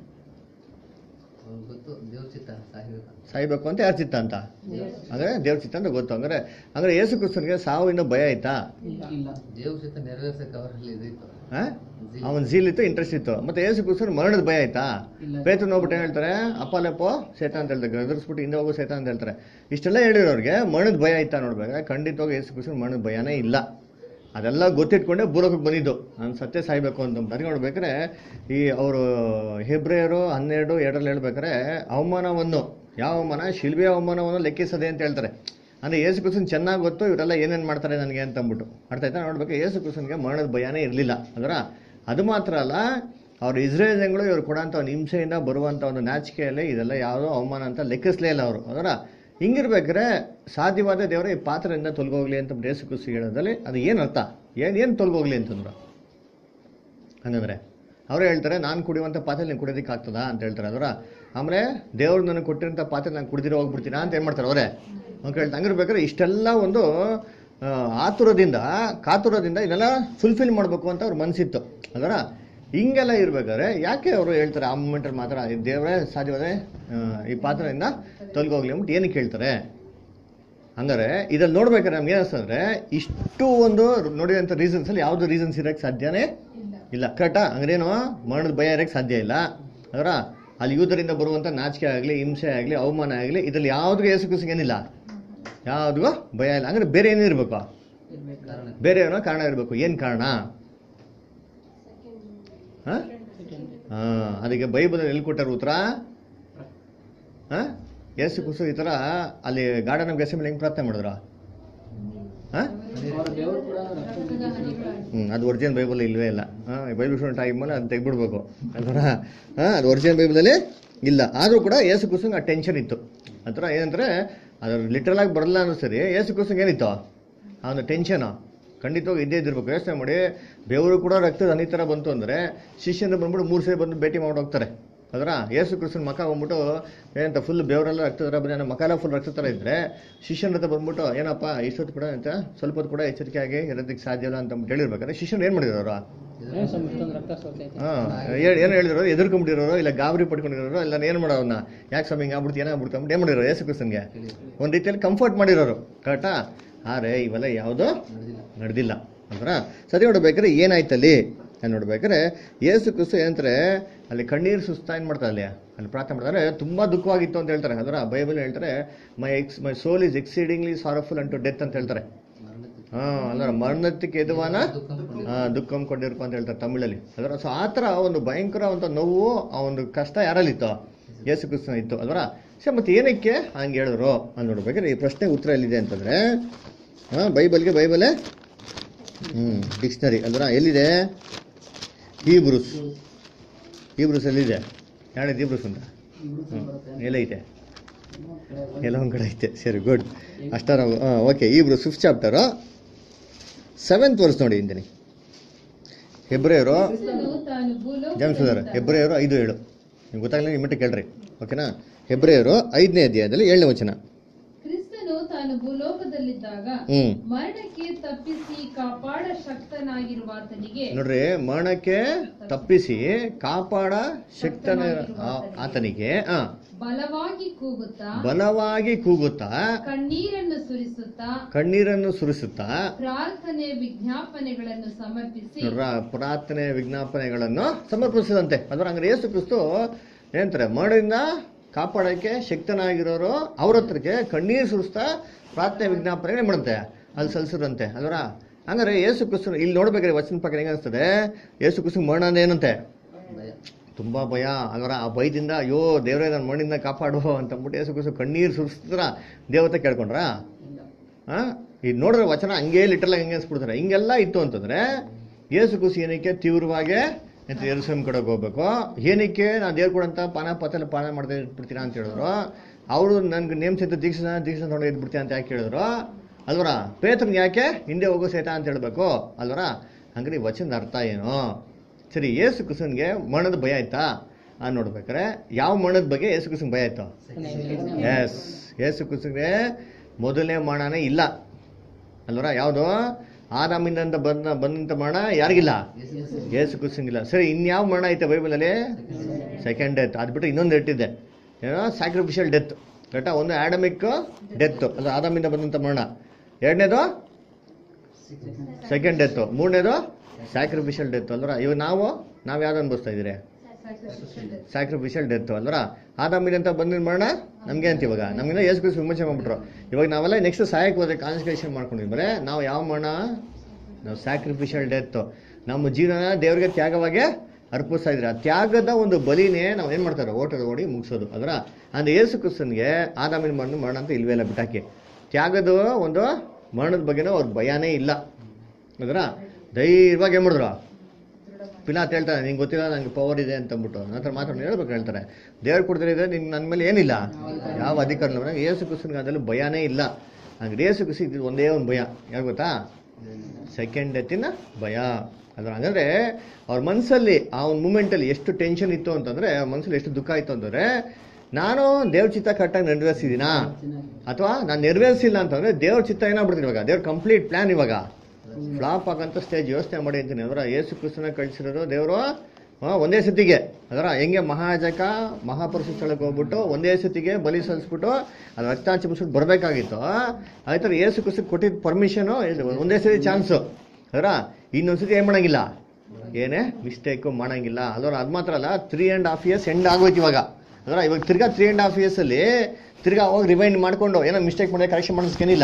ಅವ್ರಿಗೆ ಗೊತ್ತು ದೇವ್ರ ಚಿತ್ತ ಸಾಯ್ಬೇಕು ಸಾಯ್ಬೇಕು ಅಂತ ಯಾರು ಚಿತ್ತ ಅಂತ ಅಂದ್ರೆ ದೇವ್ರ ಚಿತ್ತ ಅಂತ ಗೊತ್ತು ಅಂದ್ರೆ ಅಂದ್ರೆ ಯೇಸು ಕ್ರಿಸ್ತನ್ಗೆ ಸಾವು ಇನ್ನೂ ಭಯ ಆಯ್ತಾ ಇಲ್ಲ ದೇವ್ರ ಚಿತ್ತ ನೆರವೇರ್ಸಕ್ಕೆ ಅವರಲ್ಲಿ ಇದು ಇತ್ತು ಆ? ಅವನ್ ಝೀಲ್ ಇತ್ತು ಇಂಟ್ರೆಸ್ಟ್ ಇತ್ತು ಮತ್ತೆ ಯೇಸು ಕ್ರಿಸ್ತನ್ ಮರಣದ ಭಯ ಆಯ್ತಾ ಇಲ್ಲ. ಪೇತ್ರ ನೋಡ್ಬಿಟ್ಟು ಏನ್ ಹೇಳ್ತಾರೆ ಅಪ್ಪಲೆಪ್ಪೋ ಸೇತ ಅಂತ ಹೇಳ್ತಾರೆ ಗದರ್ಸ್ಬಿಟ್ಟು ಹಿಂದೆ ಹೋಗೋ ಸೇತ ಅಂತ ಹೇಳ್ತಾರೆ ಇಷ್ಟೆಲ್ಲ ಹೇಳಿರೋರಿಗೆ ಮರಣದ ಭಯ ಆಯ್ತಾ ನೋಡ್ಬೇಕಾದ್ರೆ ಖಂಡಿತವಾಗಿ ಯೇಸು ಕ್ರಿಸ್ತನ್ ಮರಣದ ಭಯನೇ ಇಲ್ಲ ಅದೆಲ್ಲ ಗೊತ್ತಿಟ್ಕೊಂಡೆ ಬೂಲೋಕಕ್ಕೆ ಬಂದಿದ್ದು ನಾನು ಸತ್ಯ ಸಾಯ್ಬೇಕು ಅಂತ ಅದಕ್ಕೆ ನೋಡ್ಬೇಕಾದ್ರೆ ಈ ಅವರು ಹೆಬ್ರಿಯರು ಹನ್ನೆರಡು ಎರಡರಲ್ಲಿ ಹೇಳ್ಬೇಕಾದ್ರೆ ಅವಮಾನವನ್ನು ಯಾವ ಅವಮಾನ ಶಿಲ್ಬೆ ಅವಮಾನವನ್ನು ಲೆಕ್ಕಿಸದೆ ಅಂತ ಹೇಳ್ತಾರೆ ಅಂದ್ರೆ ಯೇಸು ಕ್ರಿಸ್ತನ್ ಚೆನ್ನಾಗಿ ಗೊತ್ತು ಇವರೆಲ್ಲ ಏನೇನು ಮಾಡ್ತಾರೆ ನನಗೆ ಅಂತ ಅಂದ್ಬಿಟ್ಟು ಅರ್ಥ ಆಯ್ತಾ ನೋಡ್ಬೇಕು ಯೇಸು ಕ್ರಿಸ್ತನ್ಗೆ ಮರಣದ ಭಯನೇ ಇರಲಿಲ್ಲ ಅದರ ಅದು ಮಾತ್ರ ಅಲ್ಲ ಅವ್ರು ಇಸ್ರೇಲ್ ಜನಗಳು ಇವ್ರು ಕೊಡೋಂಥ ಒಂದು ಹಿಂಸೆಯಿಂದ ಬರುವಂಥ ಒಂದು ನಾಚಿಕೆಯಲ್ಲಿ ಇದೆಲ್ಲ ಯಾವುದೋ ಅವಮಾನ ಅಂತ ಲೆಕ್ಕಿಸ್ಲೇ ಇಲ್ಲ ಅವರು ಅದರ ಹಿಂಗಿರ್ಬೇಕಾದ್ರೆ ಸಾಧ್ಯವಾದ ದೇವರ ಈ ಪಾತ್ರೆಯಿಂದ ತೊಲಗೋಗ್ಲಿ ಅಂತ ಯೇಸು ಕ್ರಿಸ್ತು ಹೇಳೋದ್ರಲ್ಲಿ ಅದು ಏನು ಅರ್ಥ ಏನು ಏನು ತೊಲಗೋಗ್ಲಿ ಅಂತಂದ್ರು ಹಂಗಂದ್ರೆ ಅವರೇ ಹೇಳ್ತಾರೆ ನಾನು ಕುಡಿಯುವಂಥ ಪಾತ್ರೆ ನೀನು ಕುಡಿಯೋದಕ್ಕೆ ಆಗ್ತದಾ ಅಂತ ಹೇಳ್ತಾರೆ ಅದರ ಆಮೇಲೆ ದೇವ್ರು ನನಗೆ ಕೊಟ್ಟಿರೋಂಥ ಪಾತ್ರೆ ನಾನು ಕುಡಿದಿರೋ ಹೋಗ್ಬಿಡ್ತೀನಾ ಅಂತ ಏನು ಮಾಡ್ತಾರೆ ಅವರೇ ಅಂತ ಹೇಳ್ತಾರೆ ಹಂಗಿರ್ಬೇಕಾದ್ರೆ ಇಷ್ಟೆಲ್ಲ ಒಂದು ಆ, ಆತುರದಿಂದ ಕಾತುರದಿಂದ ಇದೆಲ್ಲ ಫುಲ್ಫಿಲ್ ಮಾಡಬೇಕು ಅಂತ ಅವ್ರ ಮನಸ್ಸಿತ್ತು ಅದರ ಹಿಂಗೆಲ್ಲ ಇರ್ಬೇಕಾದ್ರೆ ಯಾಕೆ ಅವರು ಹೇಳ್ತಾರೆ ಆ ಮೂಮೆಂಟಲ್ಲಿ ಮಾತ್ರ ಈ ದೇವರೇ ಸಾಧ್ಯವಾದ್ರೆ ಆ, ಈ ಪಾತ್ರೆಯಿಂದ ತೊಲಗೋಗ್ಲಿ ಅಂದ್ಬಿಟ್ಟು ಏನಕ್ಕೆ ಹೇಳ್ತಾರೆ ಹಂಗಾರೆ ಇದ್ರಲ್ಲಿ ನೋಡ್ಬೇಕಾದ್ರೆ ನಮ್ಗೆ ಏನಿಸ್ತಂದ್ರೆ ಇಷ್ಟು ಒಂದು ನೋಡಿದಂಥ ರೀಸನ್ಸ್ ಅಲ್ಲಿ ಯಾವ್ದು ರೀಸನ್ಸ್ ಇರಕ್ಕೆ ಸಾಧ್ಯನೇ ಇಲ್ಲ ಕರೆಕ್ಟಾ ಹಂಗ್ರೇನು ಮರಣದ ಭಯ ಇರಕ್ಕೆ ಸಾಧ್ಯ ಇಲ್ಲ ಅದರ ಅಲ್ಲಿ ಯೂದರಿಂದ ಬರುವಂಥ ನಾಚಿಕೆ ಆಗಲಿ ಹಿಂಸೆ ಆಗಲಿ ಅವಮಾನ ಆಗಲಿ ಇದ್ರಲ್ಲಿ ಯಾವ್ದು ಯೇಸು ಕ್ರಿಸ್ತಿಗೆ ಏನಿಲ್ಲ ಯಾವ್ದು ಭಯ ಇಲ್ಲ ಅಂದ್ರೆ ಬೇರೆ ಏನೂ ಇರಬೇಕು ಕಾರಣ ಬೇರೆ ಏನೋ ಕಾರಣ ಇರಬೇಕು ಏನು ಕಾರಣ ಹಾ ಹಾ ಅದಕ್ಕೆ ಬೈಬಲ್ ಎಲ್ಲಿ ಕೊಟ್ಟಾರ ಉತ್ತರ ಹಾ ಯೇಸು ಕುಸು ಈ ಥರ ಅಲ್ಲಿ ಗಾರ್ಡನ್ ಆಫ್ ಗೆಸೆಮಲ್ಲಿ ಹೆಂಗೆ ಪ್ರಾರ್ಥನೆ ಮಾಡಿದ್ರ ಹಾ ಅವರ ದೇವರು ಕೂಡ ರಕ್ತದ ಹ್ಮ್ ಅದು ಒರಿಜಿನಲ್ ಬೈಬಲ್ ಇಲ್ವೇ ಇಲ್ಲ ಹಾ ಬೈಬಲ್ ಸ್ಟೂಡೆಂಟ್ ಟೈಮಲ್ಲಿ ಅದು ತೆಗ್ಬಿಡ್ಬೇಕು ಅಲ್ವಾ ಹಾ ಅದು ಒರಿಜಿನಲ್ ಬೈಬಲಲ್ಲಿ ಇಲ್ಲ ಆದರೂ ಕೂಡ ಯೇಸು ಕುಸಂಗೆ ಆ ಟೆನ್ಷನ್ ಇತ್ತು ಅಂತರ ಏನಂದ್ರೆ ಅದು ಲಿಟ್ರಲ್ ಆಗಿ ಬರಲ್ಲ ಅನ್ನೋ ಸರಿ ಯೇಸು ಕುಸಂಗೆ ಏನಿತ್ತು ಆ ಒಂದು ಟೆನ್ಷನ್ ಖಂಡಿತವಾಗಿ ಇದ್ದೇ ಇದ್ದಿರ್ಬೇಕು ಯೋಚನೆ ಮಾಡಿ ಬೆವರು ಕೂಡ ರಕ್ತದ ಹನಿ ಥರ ಬಂತು ಅಂದರೆ ಶಿಷ್ಯನ ಬಂದ್ಬಿಟ್ಟು ಮೂರು ಸರಿ ಬಂದು ಭೇಟಿ ಮಾಡಿ ಹೋಗ್ತಾರೆ ಅದರ ಯೇಸು ಕ್ರಿಸ್ತನ ಮಕ ಬಂದ್ಬಿಟ್ಟು ಏನಂತ ಫುಲ್ ಬೆವರೆಲ್ಲ ರಕ್ತ ಥರ ಬಂದ ಮಕ ಎಲ್ಲ ಫುಲ್ ರಕ್ತ ಥರ ಇದ್ರೆ ಶಿಷ್ಯನ ಹತ್ರ ಬಂದ್ಬಿಟ್ಟು ಏನಪ್ಪ ಇಷ್ಟೊತ್ತು ಕೂಡ ಅಂತ ಸ್ವಲ್ಪ ಹೊತ್ತು ಕೂಡ ಎಚ್ಚರಿಕೆಯಾಗಿ ಇರೋದಕ್ಕೆ ಸಾಧ್ಯ ಇಲ್ಲ ಅಂತ ಹೇಳಿರ್ಬೇಕಾದ್ರೆ ಶಿಷ್ಯನ ಏನು ಮಾಡಿದ್ರು ಅವರು ರಕ್ತ ಸೋತೈತೆ ಹಾ ಏನು ಹೇಳಿದ್ರು ಎದುರ್ಕೊಂಡ್ಬಿಟ್ಟಿರೋರು ಇಲ್ಲ ಗಾಬರಿ ಪಡ್ಕೊಂಡಿರೋರು ಇಲ್ಲ ಏನು ಮಾಡೋವನ್ನ ಯಾಕೆ ಸ್ವಾಮಿ ಹಿಂಗೆ ಆಗ್ಬಿಡ್ತು ಏನಾಗ್ಬಿಡ್ತು ಅಂದ್ಬಿಟ್ಟು ಏನು ಮಾಡಿರೋ ಯೇಸು ಕ್ರಿಸ್ತನ್ಗೆ ಒಂದು ರೀತಿಯಲ್ಲಿ ಕಂಫರ್ಟ್ ಮಾಡಿರೋರು ಕರೆಕ್ಟಾ ಆದ್ರೆ ಇವೆಲ್ಲ ಯಾವುದೋ ನಡೆದಿಲ್ಲ ಅಂದ್ರ ಸರಿ ನೋಡ್ಬೇಕಾದ್ರೆ ಏನಾಯ್ತಲ್ಲಿ ಅಲ್ಲಿ ನೋಡ್ಬೇಕಾದ್ರೆ ಯೇಸು ಕ್ರಿಸ್ತು ಏನಂತಾರೆ ಅಲ್ಲಿ ಕಣ್ಣೀರು ಸುಸ್ತಾ ಏನು ಮಾಡ್ತಾರೆ ಅಲ್ಲಿ ಅಲ್ಲಿ ಪ್ರಾರ್ಥನೆ ಮಾಡ್ತಾರೆ ತುಂಬಾ ದುಃಖವಾಗಿತ್ತು ಅಂತ ಹೇಳ್ತಾರೆ ಅದರ ಬೈಬಲ್ ಹೇಳ್ತಾರೆ my ex my soul is exceedingly sorrowful unto death ಅಂತ ಹೇಳ್ತಾರೆ ಹಾ ಅಲ್ಲ ಮರಣಕ್ಕೆ ಎದುವಾನ ಆ, ದುಃಖಂ ಕೊಂಡಿರ್ಕೊ ಅಂತ ಹೇಳ್ತಾರೆ ತಮಿಳಲ್ಲಿ ಅದರ ಸೊ ಆ ಥರ ಒಂದು ಭಯಂಕರವಂತ ನೋವು ಆ ಒಂದು ಕಷ್ಟ ಯಾರಲ್ಲಿತ್ತು ಯೇಸು ಕ್ರಿಸ್ತನ ಇತ್ತು ಅದರ ಸೊ ಮತ್ತೆ ಏನಕ್ಕೆ ಹಂಗೆ ಹೇಳಿದ್ರು ಅಂತ ನೋಡ್ಬೇಕಾದ್ರೆ ಈ ಪ್ರಶ್ನೆ ಉತ್ತರ ಎಲ್ಲಿದೆ ಅಂತಂದ್ರೆ ಹಾ ಬೈಬಲ್ಗೆ ಬೈಬಲೇ ಹ್ಮ್ ಡಿಕ್ಷನರಿ ಅಲ್ವರ ಎಲ್ಲಿದೆ ಹೀಬ್ರೂಸ್ ಹೀಬ್ರೂಸ್ ಎಲ್ಲಿದೆ ಯಾಳೆ ಹೀಬ್ರೂಸ್ ಅಂತ ಎಲ್ಲೈತೆ ಎಲ್ಲ ಒಂದು ಕಡೆ ಐತೆ ಸರಿ ಗುಡ್ ಅಷ್ಟಾರ ಓಕೆ ಇಬ್ರು ಫಿಫ್ತ್ ಚಾಪ್ಟರು ಸೆವೆಂತ್ ವರ್ಸ್ ನೋಡಿ ಇಂತೀನಿ ಹೆಬ್ರಿಯರು ಕ್ರಿಸ್ತನು ತಾನು ಭೂಲೋಕ ಜನ್ಸಿದಾರೆ ಹೆಬ್ರಿಯರು ಐದು ಏಳು ನಿಮ್ಗೆ ಗೊತ್ತಾಗಲಿಲ್ಲ ನಿಮ್ಮ ಮಟ್ಟಿಗೆ ಕೇಳ್ರಿ ಓಕೆನಾ ಹೆಬ್ರಿಯರು ಐದನೇ ಅಧ್ಯಾಯದಲ್ಲಿ ಏಳನೇ ವಚನ ಕ್ರಿಸ್ತನು ತಾನು ಭೂಲೋಕದಲ್ಲಿದ್ದಾಗ ಹ್ಮ್ ಮರಣಕ್ಕೆ ತಪ್ಪಿ ತಪ್ಪಿಸಿ ಕಾಪಾಡ ಶಕ್ತನಾಗಿರುವ ಆತನಿಗೆ ನೋಡ್ರಿ ಮರಣಕ್ಕೆ ತಪ್ಪಿಸಿ ಕಾಪಾಡ ಶಕ್ತನ ಆ- ಆತನಿಗೆ ಆ ಬಲವಾಗಿ ಕೂಗುತ್ತಾ ಬಲವಾಗಿ ಕೂಗುತ್ತಾ ಕಣ್ಣೀರನ್ನು ಸುರಿಸುತ್ತಾ ಕಣ್ಣೀರನ್ನು ಸುರಿಸುತ್ತಾ ಪ್ರಾರ್ಥನೆ ವಿಜ್ಞಾಪನೆಗಳನ್ನು ಸಮರ್ಪಿಸಿ ನೋಡ್ರ ಪ್ರಾರ್ಥನೆ ವಿಜ್ಞಾಪನೆಗಳನ್ನು ಸಮರ್ಪಿಸಿದಂತೆ ಅದರ ಹಂಗಾರೆ ಯೇಸು ಕ್ರಿಸ್ತು ಏನಂತಾರೆ ಮರಣದಿಂದ ಕಾಪಾಡೋಕ್ಕೆ ಶಕ್ತನಾಗಿರೋರು ಅವ್ರ ಹತ್ರಕ್ಕೆ ಕಣ್ಣೀರು ಸುರಿಸ್ತಾ ಪ್ರಾರ್ಥನೆ ವಿಜ್ಞಾಪನೆ ಮಾಡುತ್ತೆ ಅಲ್ಲಿ ಸಲ್ಲಿಸಿದಂತೆ ಅದರ ಹಂಗಾರೆ ಯೇಸು ಕ್ರಿಸ್ತು ಇಲ್ಲಿ ನೋಡ್ಬೇಕಾದ್ರೆ ವಚನ ಪ್ರಕಾರ ಹೆಂಗ ಅನಿಸ್ತದೆ ಯೇಸು ಕ್ರಿಸ್ತು ಮರಣ ಅಂದ್ರೆ ಏನಂತೆ ಭಯ ತುಂಬಾ ಭಯ ಅದರ ಆ ಭಯದಿಂದ ಅಯ್ಯೋ ದೇವರೇ ನನ್ನ ಮಣ್ಣಿಂದ ಕಾಪಾಡು ಅಂತ ಅಂದ್ಬಿಟ್ಟು ಯೇಸು ಕ್ರಿಸ್ತು ಕಣ್ಣೀರು ಸುರಿಸಿದ್ರ ದೇವತೆ ಕೇಳ್ಕೊಂಡ್ರಾ ಆ ಇದು ನೋಡಿದ್ರೆ ವಚನ ಹಂಗೆ ಲಿಟರಲ್ ಹಂಗೆ ಅನ್ಸ್ಬಿಡ್ತಾರೆ ಹಿಂಗೆಲ್ಲ ಇತ್ತು ಅಂತಂದ್ರೆ ಯೇಸು ಕುಸಿ ಏನಕ್ಕೆ ತೀವ್ರವಾಗಿ ಅಂತ ಎರುಸಮ್ ಕಡೆಗೆ ಹೋಗ್ಬೇಕು ಏನಕ್ಕೆ ನಾನು ದೇವ್ರ ಕೊಡಂತ ಪಾನ ಪತಲ ಪಾನ ಮಾಡ್ತಾ ಇಟ್ಬಿಡ್ತೀರಾ ಅಂತ ಹೇಳಿದ್ರು ಅವರು ನನ್ಗೆ ನೇಮ್ಸಿದ್ದ ದೀಕ್ಷಾ ದೀಕ್ಷಾ ನೋಡಿ ಇದ್ಬಿಡ್ತೀಯ ಅಂತ ಯಾಕೆ ಹೇಳಿದ್ರು ಅಲ್ವರ ಪೇತ್ರನ್ಗೆ ಯಾಕೆ ಹಿಂದೆ ಹೋಗೋ ಸೇತ ಅಂತ ಹೇಳ್ಬೇಕು ಅಲ್ವರ ಹಂಗ್ರಿ ವಚನದ ಅರ್ಥ ಏನು ಸರಿ ಯೇಸು ಕುಸನ್ಗೆ ಮರಣದ ಭಯ ಆಯ್ತಾ ಆ ನೋಡ್ಬೇಕಾರೆ ಯಾವ ಮರಣದ ಬಗ್ಗೆ ಯೇಸು ಕುಸನ್ ಭಯ ಆಯ್ತು ಎಸ್ ಯೇಸು ಕುಸಿಗೆ ಮೊದಲನೇ ಮರಣನೇ ಇಲ್ಲ ಅಲ್ವರ ಯಾವುದು ಆದಾಮಿಂದ ಬಂದ ಬಂದಂತ ಮರಣ ಯಾರಿಗಿಲ್ಲ ಯೇಸು ಕುಸಿಂಗಿಲ್ಲ ಸರಿ ಇನ್ಯಾವ ಮರಣ ಐತೆ ಬೈಬಲಲ್ಲಿ ಸೆಕೆಂಡ್ ಡೆತ್ ಅದು ಬಿಟ್ಟು ಇನ್ನೊಂದು ಡೆತ್ ಇದೆ ಏನೋ ಸ್ಯಾಕ್ರಿಫಿಷಿಯಲ್ ಡೆತ್ ಕರೆಕ್ಟಾ ಒಂದು ಆಡಮಿಕ್ ಡೆತ್ ಅದು ಆದಾಮಿಂದ ಬಂದಂತ ಮರಣ ಎರಡನೇದು ಸೆಕೆಂಡ್ ಡೆತ್ ಮೂರನೇದು ಸ್ಯಾಕ್ರಿಫಿಷಿಯಲ್ ಡೆತ್ ಅಲ್ವರ ಇವಾಗ ನಾವು ನಾವು ಯಾವ್ದು ಅನ್ಭವಿಸ್ತಾ ಇದ್ದೀರಿ ಸ್ಯಾಕ್ರಿಫಿಷಿಯಲ್ ಡೆತ್ ಅಲ್ವರ ಆದಾಮಿನ ಅಂತ ಬಂದಿನ ಮರಣ ನಮ್ಗೆ ಅಂತ ಇವಾಗ ನಮ್ಗಿಂತ ಯೇಸು ಕ್ರಿಸ್ತು ವಿಮೋಚನೆ ಮಾಡ್ಬಿಟ್ರು ಇವಾಗ ನಾವೆಲ್ಲ ನೆಕ್ಸ್ಟ್ ಸಹಾಯಕ್ಕೆ ಹೋದ್ರೆ ಕಾನ್ಸಂಟ್ರೇಷನ್ ಮಾಡ್ಕೊಂಡಿದ್ರೆ ನಾವು ಯಾವ ಮರಣ ನಾವು ಸ್ಯಾಕ್ರಿಫಿಷಿಯಲ್ ಡೆತ್ ನಮ್ಮ ಜೀವನ ದೇವರಿಗೆ ತ್ಯಾಗವಾಗಿ ಅರ್ಪಿಸ್ತಾ ಇದ್ರೆ ಆ ತ್ಯಾಗದ ಒಂದು ಬಲಿನೇ ನಾವು ಏನ್ ಮಾಡ್ತಾರೆ ಓಟದ ಓಡಿ ಮುಗಿಸೋದು ಅದರ ಅಂದ್ರೆ ಯೇಸು ಕ್ರಿಸ್ತನ್ಗೆ ಆದಾಮಿನ ಮರಣ ಮರಣ ಅಂತ ಇಲ್ವೇ ಇಲ್ಲ ಬಿಟ್ಟಾಕಿ ತ್ಯಾಗದ ಒಂದು ಮರಣದ ಬಗ್ಗೆನೂ ಅವ್ರ ಭಯನೇ ಇಲ್ಲ ಅದರ ಧೈರ್ಯವಾಗಿ ಏನ್ ಮಾಡಿದ್ರು ಪಿಲಾತ್ ಹೇಳ್ತಾರೆ ನಿಂಗೆ ಗೊತ್ತಿಲ್ಲ ನಂಗೆ ಪವರ್ ಇದೆ ಅಂತ ಅಂದ್ಬಿಟ್ಟು ನನ್ನ ಹತ್ರ ಮಾತಾಡಿ ಹೇಳ್ಬೇಕು ಹೇಳ್ತಾರೆ ದೇವ್ರು ಕೊಡ್ತಿದ್ರೆ ನಿನ್ ನನ್ನ ಮೇಲೆ ಏನಿಲ್ಲ ಯಾವ ಅಧಿಕಾರ ಇಲ್ಲ ನನಗೆ ಏಸು ಕ್ರಿಸ್ತನ್ಗೆ ಅದರಲ್ಲಿ ಭಯನೇ ಇಲ್ಲ ಹಂಗೆ ಏಸು ಕ್ರಿಸ್ತು ಇದ್ದಿದ್ದು ಒಂದೇ ಒಂದು ಭಯ ಯಾರು ಗೊತ್ತಾ ಸೆಕೆಂಡ್ ಡೆತ್ತಿನ ಭಯ ಅದ್ರ ಹಂಗಂದ್ರೆ ಅವ್ರ ಮನಸ್ಸಲ್ಲಿ ಆ ಒಂದು ಮೂಮೆಂಟಲ್ಲಿ ಎಷ್ಟು ಟೆನ್ಷನ್ ಇತ್ತು ಅಂತಂದ್ರೆ ಅವ್ರ ಮನಸ್ಸಲ್ಲಿ ಎಷ್ಟು ದುಃಖ ಇತ್ತು ಅಂತಂದ್ರೆ ನಾನು ದೇವ್ರ ಚಿತ್ತ ಕರೆಕ್ಟಾಗಿ ನೆರವೇರಿಸಿದೀನಾ ಅಥವಾ ನಾನು ನೆರವೇರಿಸಿಲ್ಲ ಅಂತಂದ್ರೆ ದೇವ್ರ ಚಿತ್ತ ಏನಾಗ್ಬಿಡ್ತೀನಿ ಇವಾಗ ದೇವ್ರ ಕಂಪ್ಲೀಟ್ ಪ್ಲಾನ್ ಇವಾಗ ಫ್ಲಾಪ್ ಆಗಂತ ಸ್ಟೇಜ್ ಯೋಚನೆ ಮಾಡಿ ಅಂತೀನಿ ಅದರ ಯೇಸು ಕ್ರಿಸ್ತನ ಕಳಿಸಿರೋದು ದೇವರು ಒಂದೇ ಸತಿಗೆ ಅದರ ಹೆಂಗೆ ಮಹಾಜಕ ಮಹಾಪುರುಷ ಸ್ಥಳಕ್ಕೆ ಹೋಗ್ಬಿಟ್ಟು ಒಂದೇ ಸತಿಗೆ ಬಲಿ ಸಲ್ಲಿಸ್ಬಿಟ್ಟು ಅದು ರಕ್ತ ಚಿಮ್ಸ್ಬಿಟ್ಟು ಬರಬೇಕಾಗಿತ್ತು ಅದೇ ಥರ ಯೇಸು ಕ್ರಿಸ್ತಕ್ಕೆ ಕೊಟ್ಟಿದ್ದ ಪರ್ಮಿಷನು ಒಂದೇ ಸತಿ ಚಾನ್ಸು ಅದರ ಇನ್ನೊಂದ್ಸತಿ ಏನು ಮಾಡಂಗಿಲ್ಲ ಏನೇ ಮಿಸ್ಟೇಕು ಮಾಡಂಗಿಲ್ಲ ಅದರ ಅದು ಮಾತ್ರ ಅಲ್ಲ three and half years end ಆಗೋಯ್ತು ಇವಾಗ ಅದರ ಇವಾಗ ತಿರ್ಗಾ ತ್ರೀ ಆ್ಯಂಡ್ ಹಾಫ್ ಇಯರ್ಸಲ್ಲಿ ತಿರ್ಗಾ ಹೋಗಿ ರಿವೈಂಡ್ ಮಾಡ್ಕೊಂಡು ಏನೋ ಮಿಸ್ಟೇಕ್ ಮಾಡಿದ್ರೆ ಕರೆಕ್ಷನ್ ಮಾಡೋದಕ್ಕೇನಿಲ್ಲ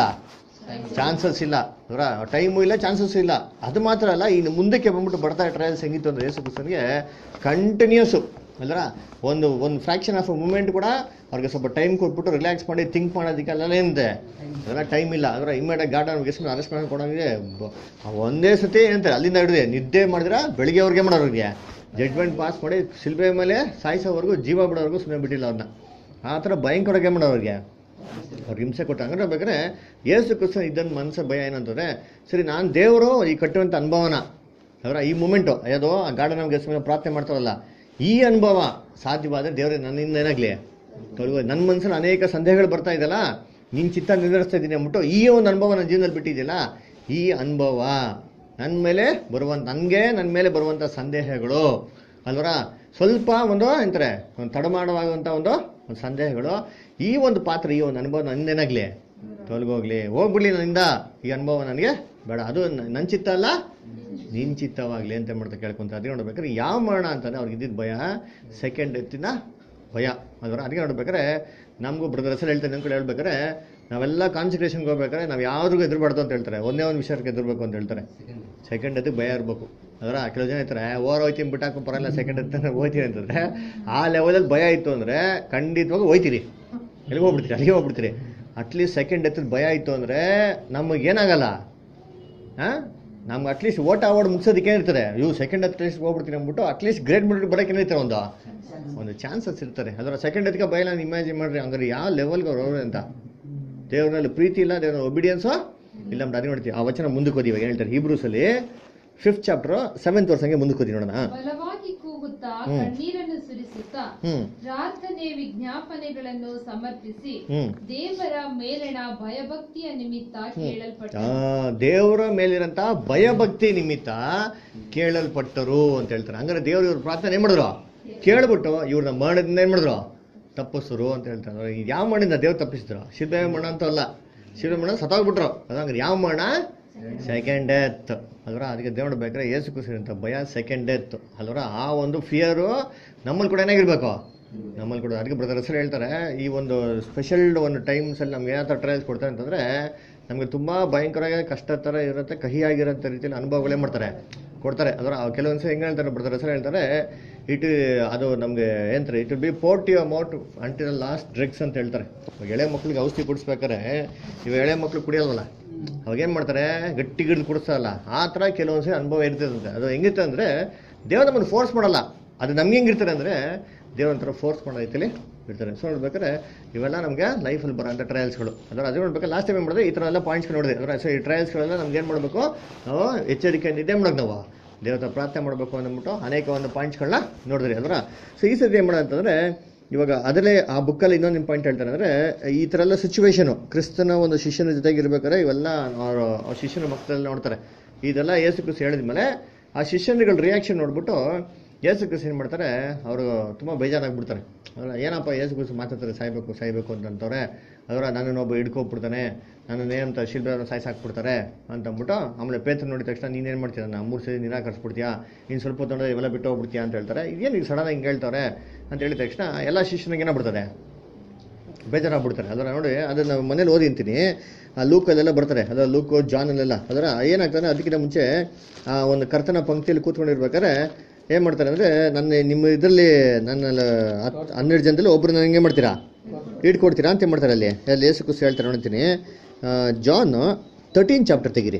ಚಾನ್ಸಸ್ ಇಲ್ಲ ಅವರ ಟೈಮು ಇಲ್ಲ ಚಾನ್ಸಸ್ ಇಲ್ಲ ಅದು ಮಾತ್ರ ಅಲ್ಲ ಇನ್ನು ಮುಂದಕ್ಕೆ ಬಂದ್ಬಿಟ್ಟು ಬರ್ತಾ ಟ್ರಯಲ್ಸ್ ಹೆಂಗಿತ್ತು ಅಂದ್ರೆ ಯೇಸು ಕ್ರಿಸ್ತನಿಗೆ ಕಂಟಿನ್ಯೂಸು ಅಲ್ರ ಒಂದು ಒಂದು ಫ್ರಾಕ್ಷನ್ ಆಫ್ ಮೂಮೆಂಟ್ ಕೂಡ ಅವ್ರಿಗೆ ಸ್ವಲ್ಪ ಟೈಮ್ ಕೊಟ್ಬಿಟ್ಟು ರಿಲ್ಯಾಕ್ಸ್ ಮಾಡಿ ಥಿಂಕ್ ಮಾಡೋದಕ್ಕೆ ಅಲ್ಲೆಲ್ಲ ಏನಿದೆ ಅದೆಲ್ಲ ಟೈಮ್ ಇಲ್ಲ ಅಂದ್ರೆ ಇಮ್ಮಿಡಿಯೇಟ್ ಗಾರ್ಡನ್ ಗೆಸ್ಟ್ ಅರೆಸ್ಟ್ ಮಾಡಿ ಕೊಡೋಂಗಿದೆ ಬ- ಒಂದೇ ಸತಿ ಏನಂತಾರೆ ಅಲ್ಲಿಂದ ಹಿಡಿದೆ ನಿದ್ದೆ ಮಾಡಿದ್ರೆ ಬೆಳಿಗ್ಗೆ ಅವ್ರಿಗೆ ಮಾಡೋರಿಗೆ ಜಡ್ಜ್ಮೆಂಟ್ ಪಾಸ್ ಮಾಡಿ ಶಿಲ್ಬೆ ಮೇಲೆ ಸಾಯಿಸೋವರೆಗೂ ಜೀವ ಬಿಡೋವರೆಗೂ ಸುಮ್ಮನೆ ಬಿಟ್ಟಿಲ್ಲ ಅವ್ರನ್ನ ಆ ಥರ ಭಯಂಕರವಾಗಿ ಮಾಡೋರಿಗೆ ಅವ್ರಿಗೆ ಹಿಂಸೆ ಕೊಟ್ಟ ಹಂಗಾರೆ ಬೇಕಾದ್ರೆ ಯೇಸು ಕ್ರಿಸ್ತನ ಇದ್ದಂತ ಮನಸ್ಸ ಭಯ ಏನಂತಂದ್ರೆ ಸರಿ ನಾನು ದೇವರು ಈ ಕಟ್ಟುವಂಥ ಅನುಭವನ ಅವರ ಈ ಮೂಮೆಂಟು ಯಾವುದೋ ಆ ಗಾರ್ಡನ್ ನಮ್ಗೆ ಸುಮ್ಮನೆ ಪ್ರಾರ್ಥನೆ ಮಾಡ್ತಾರಲ್ಲ ಈ ಅನುಭವ ಸಾಧ್ಯವಾದರೆ ದೇವರೇ ನನ್ನಿಂದ ಏನಾಗಲಿ ತೊಲಗೋ ನನ್ನ ಮನಸ್ಸಲ್ಲಿ ಅನೇಕ ಸಂದೇಹಗಳು ಬರ್ತಾ ಇದೆಯಲ್ಲ ನಿನ್ನ ಚಿತ್ತ ನಿರ್ಧರಿಸ್ತಾ ಇದ್ದೀನಿ ಅಂದ್ಬಿಟ್ಟು ಈ ಒಂದು ಅನುಭವ ನನ್ನ ಜೀವನದಲ್ಲಿ ಬಿಟ್ಟಿದೆಯಲ್ಲ ಈ ಅನುಭವ ನನ್ನ ಮೇಲೆ ಬರುವಂಥ ನನಗೆ ನನ್ನ ಮೇಲೆ ಬರುವಂಥ ಸಂದೇಹಗಳು ಅಲ್ವರ ಸ್ವಲ್ಪ ಒಂದು ಎಂತಾರೆ ಒಂದು ತಡಮಾಡುವಂಥ ಒಂದು ಒಂದು ಸಂದೇಹಗಳು ಈ ಒಂದು ಪಾತ್ರ ಈ ಒಂದು ಅನುಭವ ನನ್ನೇನಾಗ್ಲಿ ತೊಲಗೋಗ್ಲಿ ಹೋಗ್ಬಿಡ್ಲಿ ನನ್ನಿಂದ ಈ ಅನುಭವ ನನಗೆ ಬೇಡ ಅದು ನ- ನನ್ನ ಚಿತ್ತ ಅಲ್ಲ ನಿನ್ ಚಿತ್ತವಾಗ್ಲಿ ಅಂತ ಮಾಡ್ತಾ ಕೇಳ್ಕೊಂತ ಅದೇ ನೋಡ್ಬೇಕಾದ್ರೆ ಯಾವ ಮರಣ ಅಂತಾನೆ ಅವ್ರಿಗೆ ಇದ್ದಿದ್ದ ಭಯ ಸೆಕೆಂಡ್ ಎತ್ತಿನ ಭಯ ಅದರ ಅದಕ್ಕೆ ನೋಡ್ಬೇಕಾದ್ರೆ ನಮಗೂ ಬ್ರದರ್ ಹೆಸರು ಹೇಳ್ತೇನೆ ನಮ್ಮ ಕಡೆ ಹೇಳ್ಬೇಕಾದ್ರೆ ನಾವೆಲ್ಲ ಕಾನ್ಸಂಟ್ರೇಷನ್ಗೆ ಹೋಗ್ಬೇಕಾದ್ರೆ ನಾವು ಯಾವ್ರಿಗೂ ಎದುರುಬಾರ್ದು ಅಂತ ಹೇಳ್ತಾರೆ ಒಂದೇ ಒಂದು ವಿಷಯಕ್ಕೆ ಎದುರ್ಬೇಕು ಅಂತ ಹೇಳ್ತಾರೆ ಸೆಕೆಂಡ್ ಎತ್ತಿಗೆ ಭಯ ಇರಬೇಕು ಅದರ ಕೆಲವು ಜನ ಇರ್ತಾರೆ ಓವರ್ ಹೋಯ್ತೀನಿ ಬಿಟ್ಟಾಕ ಬರಲ್ಲ ಸೆಕೆಂಡ್ ಎತ್ತ ಹೋಯ್ತೀನಿ ಅಂತಂದ್ರೆ ಆ ಲೆವೆಲಲ್ಲಿ ಭಯ ಇತ್ತು ಅಂದ್ರೆ ಖಂಡಿತವಾಗಿ ಹೋಯ್ತೀರಿ ಎಲ್ಲಿಗೆ ಹೋಗ್ಬಿಡ್ತೀರಿ ಅಲ್ಲಿಗೆ ಹೋಗ್ಬಿಡ್ತೀರಿ ಅಟ್ಲೀಸ್ಟ್ ಸೆಕೆಂಡ್ ಎತ್ತದ ಭಯ ಇತ್ತು ಅಂದ್ರೆ ನಮಗೇನಾಗಲ್ಲ ಹಾಂ ನಮ್ಗೆ ಅಟ್ಲೀಸ್ಟ್ ಓಟ್ ಅವಾರ್ಡ್ ಮುಗಿಸೋದಕ್ಕೆ ಏನಿರ್ತಾರೆ ಇವು ಸೆಕೆಂಡ್ ಅಟ್ಲೀಸ್ಟ್ ಹೋಗ್ಬಿಡ್ತೀನಿ ಅಂದ್ಬಿಟ್ಟು ಅಟ್ಲೀಸ್ಟ್ ಗ್ರೇಟ್ ಮಿಲಿಟ್ ಬರೋಕೆ ಏನಿರ್ತಾರೆ ಒಂದು ಒಂದು ಚಾನ್ಸಸ್ ಇರ್ತಾರೆ ಅದರ ಸೆಕೆಂಡ್ ಎತ್ಗೆ ಭಯ ನಾನು ಇಮ್ಯಾಜಿನ್ ಮಾಡ್ರಿ ಹಂಗಾರೆ ಯಾವ ಲೆವೆಲ್ಗೆ ಅವ್ರು ಅವ್ರು ಅಂತ ದೇವ್ರಲ್ಲಿ ಪ್ರೀತಿ ಇಲ್ಲ ದೇವ್ರ ಒಬಿಡಿಯನ್ಸು ಇಲ್ಲ ನಮ್ದು ಅದೇ ನೋಡ್ತೀವಿ ಆ ವಚನ ಮುಂದಕ್ಕೆ ಓದಿ ಇವಾಗ ಏನ್ ಹೇಳ್ತಾರೆ ಹೀಬ್ರೂಸಲ್ಲಿ ಫಿಫ್ತ್ ಚಾಪ್ಟರ್ ಸೆವೆಂತ್ ವರ್ಷಂಗೆ ಮುಂದಕ್ಕೆ ಓದಿ ನೋಡೋಣ ಬಲವಾಗಿ ಕೂಗುತ್ತಾ ಹ್ಮ್. ಕಣ್ಣೀರನ್ನು ಸುರಿಸುತ್ತಾ ಸುರಿಸುತ್ತಾ ಹ್ಮ್ ಪ್ರಾರ್ಥನೆ ವಿಜ್ಞಾಪನೆಗಳನ್ನು ಸಮರ್ಪಿಸಿ ಹ್ಮ್ ದೇವರ ಮೇಲಣ ಭಯಭಕ್ತಿಯ ನಿಮಿತ್ತ ಕೇಳಲ್ಪಟ್ಟ ಆ, ದೇವರ ಮೇಲಿರಂತ ಭಯಭಕ್ತಿ ನಿಮಿತ್ತ ಕೇಳಲ್ಪಟ್ಟರು ಅಂತ ಹೇಳ್ತಾರೆ ಹಂಗಾರೆ ದೇವ್ರು ಇವ್ರ ಪ್ರಾರ್ಥನೆ ಏನ್ ಮಾಡಿದ್ರು ಕೇಳ್ಬಿಟ್ಟು ಇವ್ರನ್ನ ಮರಣದಿಂದ ಏನ್ ಮಾಡಿದ್ರು ತಪ್ಪಿಸ್ರು ಅಂತ ಹೇಳ್ತಾರೆ ಇದು ಯಾವ ಮಣ್ಣಿಂದ ದೇವ್ರು ತಪ್ಪಿಸಿದ್ರು ಶಿಲ್ಬೆ ಮಣ್ಣ ಅಂತ ಅಲ್ಲ ಶಿಲ್ಬೆ ಮಣ್ಣ ಸತ್ತೋಗ್ಬಿಟ್ರು ಅದಂದ್ರೆ ಯಾವ ಮಣ್ಣ ಸೆಕೆಂಡ್ ಡೆತ್ ಅಲ್ವರ ಅದಕ್ಕೆ ದೇವ್ರು ಬೇಕಾದ್ರೆ ಏಸು ಕುಸಿರಂತ ಭಯ ಸೆಕೆಂಡ್ ಡೆತ್ ಅಲ್ವರ ಆ ಒಂದು ಫಿಯರು ನಮ್ಮಲ್ಲಿ ಕೂಡ ಏನಾಗಿರ್ಬೇಕು ನಮ್ಮಲ್ಲಿ ಕೂಡ ಅದಕ್ಕೆ ಬ್ರದರ್ ಹೆಸರು ಹೇಳ್ತಾರೆ ಈ ಒಂದು ಸ್ಪೆಷಲ್ ಒಂದು ಟೈಮ್ಸಲ್ಲಿ ನಮ್ಗೆ ಯಾವ ಥರ ಟ್ರಯಲ್ಸ್ ಕೊಡ್ತಾರೆ ಅಂತಂದರೆ ನಮಗೆ ತುಂಬ ಭಯಂಕರವಾಗಿ ಕಷ್ಟ ಥರ ಇರುತ್ತೆ ಕಹಿಯಾಗಿರೋಂಥ ರೀತಿಯಲ್ಲಿ ಅನುಭವಗಳೇ ಮಾಡ್ತಾರೆ ಕೊಡ್ತಾರೆ ಅದರ ಕೆಲವೊಂದು ಸಲ ಹೆಂಗೆ ಹೇಳ್ತಾರೆ ಬ್ರದರ್ ಹೆಸರು ಹೇಳ್ತಾರೆ ಇಟ್ ಅದು ನಮಗೆ ಏನಂತಾರೆ it be port you amount ಅಂಟಿನ ಲಾಸ್ಟ್ ಡ್ರಗ್ಸ್ ಅಂತ ಹೇಳ್ತಾರೆ ಇವಾಗ ಎಳೆ ಮಕ್ಳಿಗೆ ಔಷಧಿ ಕುಡಿಸ್ಬೇಕಾದ್ರೆ ಇವು ಎಳೆ ಮಕ್ಳು ಕುಡಿಯೋಲ್ವಲ್ಲ ಅವಾಗ ಏನು ಮಾಡ್ತಾರೆ ಗಟ್ಟಿ ಗಿಡ್ದು ಕುಡಿಸಲ್ಲ ಆ ಥರ ಕೆಲವೊಂದ್ಸರಿ ಅನುಭವ ಇರ್ತದಂತೆ ಅದು ಹೆಂಗಿರುತ್ತೆ ಅಂದರೆ ದೇವ್ರ ನಮ್ಮನ್ನು ಫೋರ್ಸ್ ಮಾಡಲ್ಲ ಅದು ನಮ್ಗೆ ಹೆಂಗಿರ್ತಾರೆ ಅಂದರೆ ದೇವ್ರ ಒಂಥರ ಫೋರ್ಸ್ ಮಾಡೋ ರೀತಿಲಿ ಇರ್ತಾರೆ ಸೊ ನೋಡ್ಬೇಕಾದ್ರೆ ಇವೆಲ್ಲ ನಮಗೆ ಲೈಫಲ್ಲಿ ಬರೋಂಥ ಟ್ರಯಲ್ಸ್ಗಳು ಅದರ ಅದು ನೋಡ್ಬೇಕು ಲಾಸ್ಟ್ ಟೈಮ್ ಏನು ಮಾಡಿದ್ರೆ ಈ ಥರ ಎಲ್ಲ ಪಾಯಿಂಟ್ಸ್ ನೋಡಿದೆ ಅದರ ಸೊ ಈ ಟ್ರಯಲ್ಸ್ಗಳೆಲ್ಲ ನಮ್ಗೆ ಏನು ಮಾಡಬೇಕು ನಾವು ಎಚ್ಚರಿಕೆಯಿಂದ ಇದೇ ಮಾಡೋದು ನಾವು ದೇವರ ಪ್ರಾರ್ಥನೆ ಮಾಡಬೇಕು ಅಂದ್ಬಿಟ್ಟು ಅನೇಕ ಒಂದು ಪಾಯಿಂಟ್ಸ್ಗಳನ್ನ ನೋಡಿದ್ರಿ ಅದರ ಸೊ ಈ ಸತಿ ಏನು ಮಾಡೋದು ಅಂತಂದರೆ ಇವಾಗ ಅದರಲ್ಲೇ ಆ ಬುಕ್ಕಲ್ಲಿ ಇನ್ನೊಂದು ಪಾಯಿಂಟ್ ಹೇಳ್ತಾರೆ ಅಂದರೆ ಈ ಥರ ಎಲ್ಲ ಸಿಚುವೇಶನು ಕ್ರಿಸ್ತನ ಒಂದು ಶಿಷ್ಯನ ಜೊತೆಗೆ ಇರ್ಬೇಕಾದ್ರೆ ಇವೆಲ್ಲ ಅವ್ರ ಆ ಶಿಷ್ಯನ ಮಕ್ಕಳಲ್ಲಿ ನೋಡ್ತಾರೆ ಇದೆಲ್ಲ ಏಸು ಕ್ರಿಸ್ತ ಹೇಳಿದ್ಮೇಲೆ ಆ ಶಿಷ್ಯನುಗಳ ರಿಯಾಕ್ಷನ್ ನೋಡ್ಬಿಟ್ಟು ಏಸು ಕ್ರಿಸ್ತ ಏನು ಮಾಡ್ತಾರೆ ಅವರು ತುಂಬ ಬೇಜಾರಾಗ್ಬಿಡ್ತಾರೆ ಅವರ ಏನಪ್ಪ ಏಸು ಕ್ರಿಸ್ತ ಮಾತಾಡ್ತಾರೆ ಸಾಯ್ಬೇಕು ಸಾಯ್ಬೇಕು ಅಂತಂತವ್ರೆ ಅದರ ನನ್ನನ್ನು ಒಬ್ಬ ಹಿಡ್ಕೊಬಿಡ್ತಾನೆ ನನ್ನನ್ನು ಏನಂತ ಶಿಲ್ಬೆ ಸಾಯ್ಸಾಕ್ಬಿಡ್ತಾರೆ ಅಂತಂದ್ಬಿಟ್ಟು ಆಮೇಲೆ ಪೇತ್ರ ನೋಡಿದ ತಕ್ಷಣ ನೀನೇನು ಮಾಡ್ತೀಯ ನಾ ಮೂರು ಸರಿ ನಿರಾಕರಿಸ್ಬಿಡ್ತೀಯಾ ಇನ್ನು ಸ್ವಲ್ಪ ಹೊತ್ತು ನೋಡಿದ್ರೆ ಇವೆಲ್ಲ ಬಿಟ್ಟು ಹೋಗ್ಬಿಡ್ತೀಯಾ ಅಂತ ಹೇಳ್ತಾರೆ ಇದೇನು ಈಗ ಸಡನ್ ಹಿಂಗೆ ಹೇಳ್ತಾರೆ ಅಂತ ಹೇಳಿದ ತಕ್ಷಣ ಎಲ್ಲ ಶಿಷ್ಯನಿಗೆ ಏನಾಗ್ಬಿಡ್ತದೆ ಬೇಜಾರಾಗ್ಬಿಡ್ತಾರೆ ಅದರ ನೋಡಿ ಅದನ್ನ ಮನೇಲಿ ಓದಿ ಅಂತೀನಿ ಆ ಲೂಕಲ್ಲೆಲ್ಲ ಬರ್ತಾರೆ ಅದರ ಲೂಕು ಜಾನಲ್ಲೆಲ್ಲ ಅದರ ಏನಾಗ್ತದೆ ಅದಕ್ಕಿಂತ ಮುಂಚೆ ಆ ಒಂದು ಕರ್ತನ ಪಂಕ್ತಿಯಲ್ಲಿ ಕೂತ್ಕೊಂಡಿರ್ಬೇಕಾದ್ರೆ ಏನು ಮಾಡ್ತಾರೆ ಅಂದರೆ ನನ್ನ ನಿಮ್ಮ ಇದರಲ್ಲಿ ನನ್ನ ಹತ್- ಹನ್ನೆರಡು ಜನದಲ್ಲಿ ಒಬ್ರು ನನಗೆ ಮಾಡ್ತೀರಾ ಇಟ್ಕೊಡ್ತೀರಾ ಅಂತ ಏನ್ ಮಾಡ್ತಾರೆ ಅಲ್ಲಿ ಅಲ್ಲಿ ಏಸು ಕುಸ್ ಹೇಳ್ತಾರೆ ನೋಡ್ತೀನಿ ಜಾನ್ ತರ್ಟೀನ್ ಚಾಪ್ಟರ್ ತೆಗಿರಿ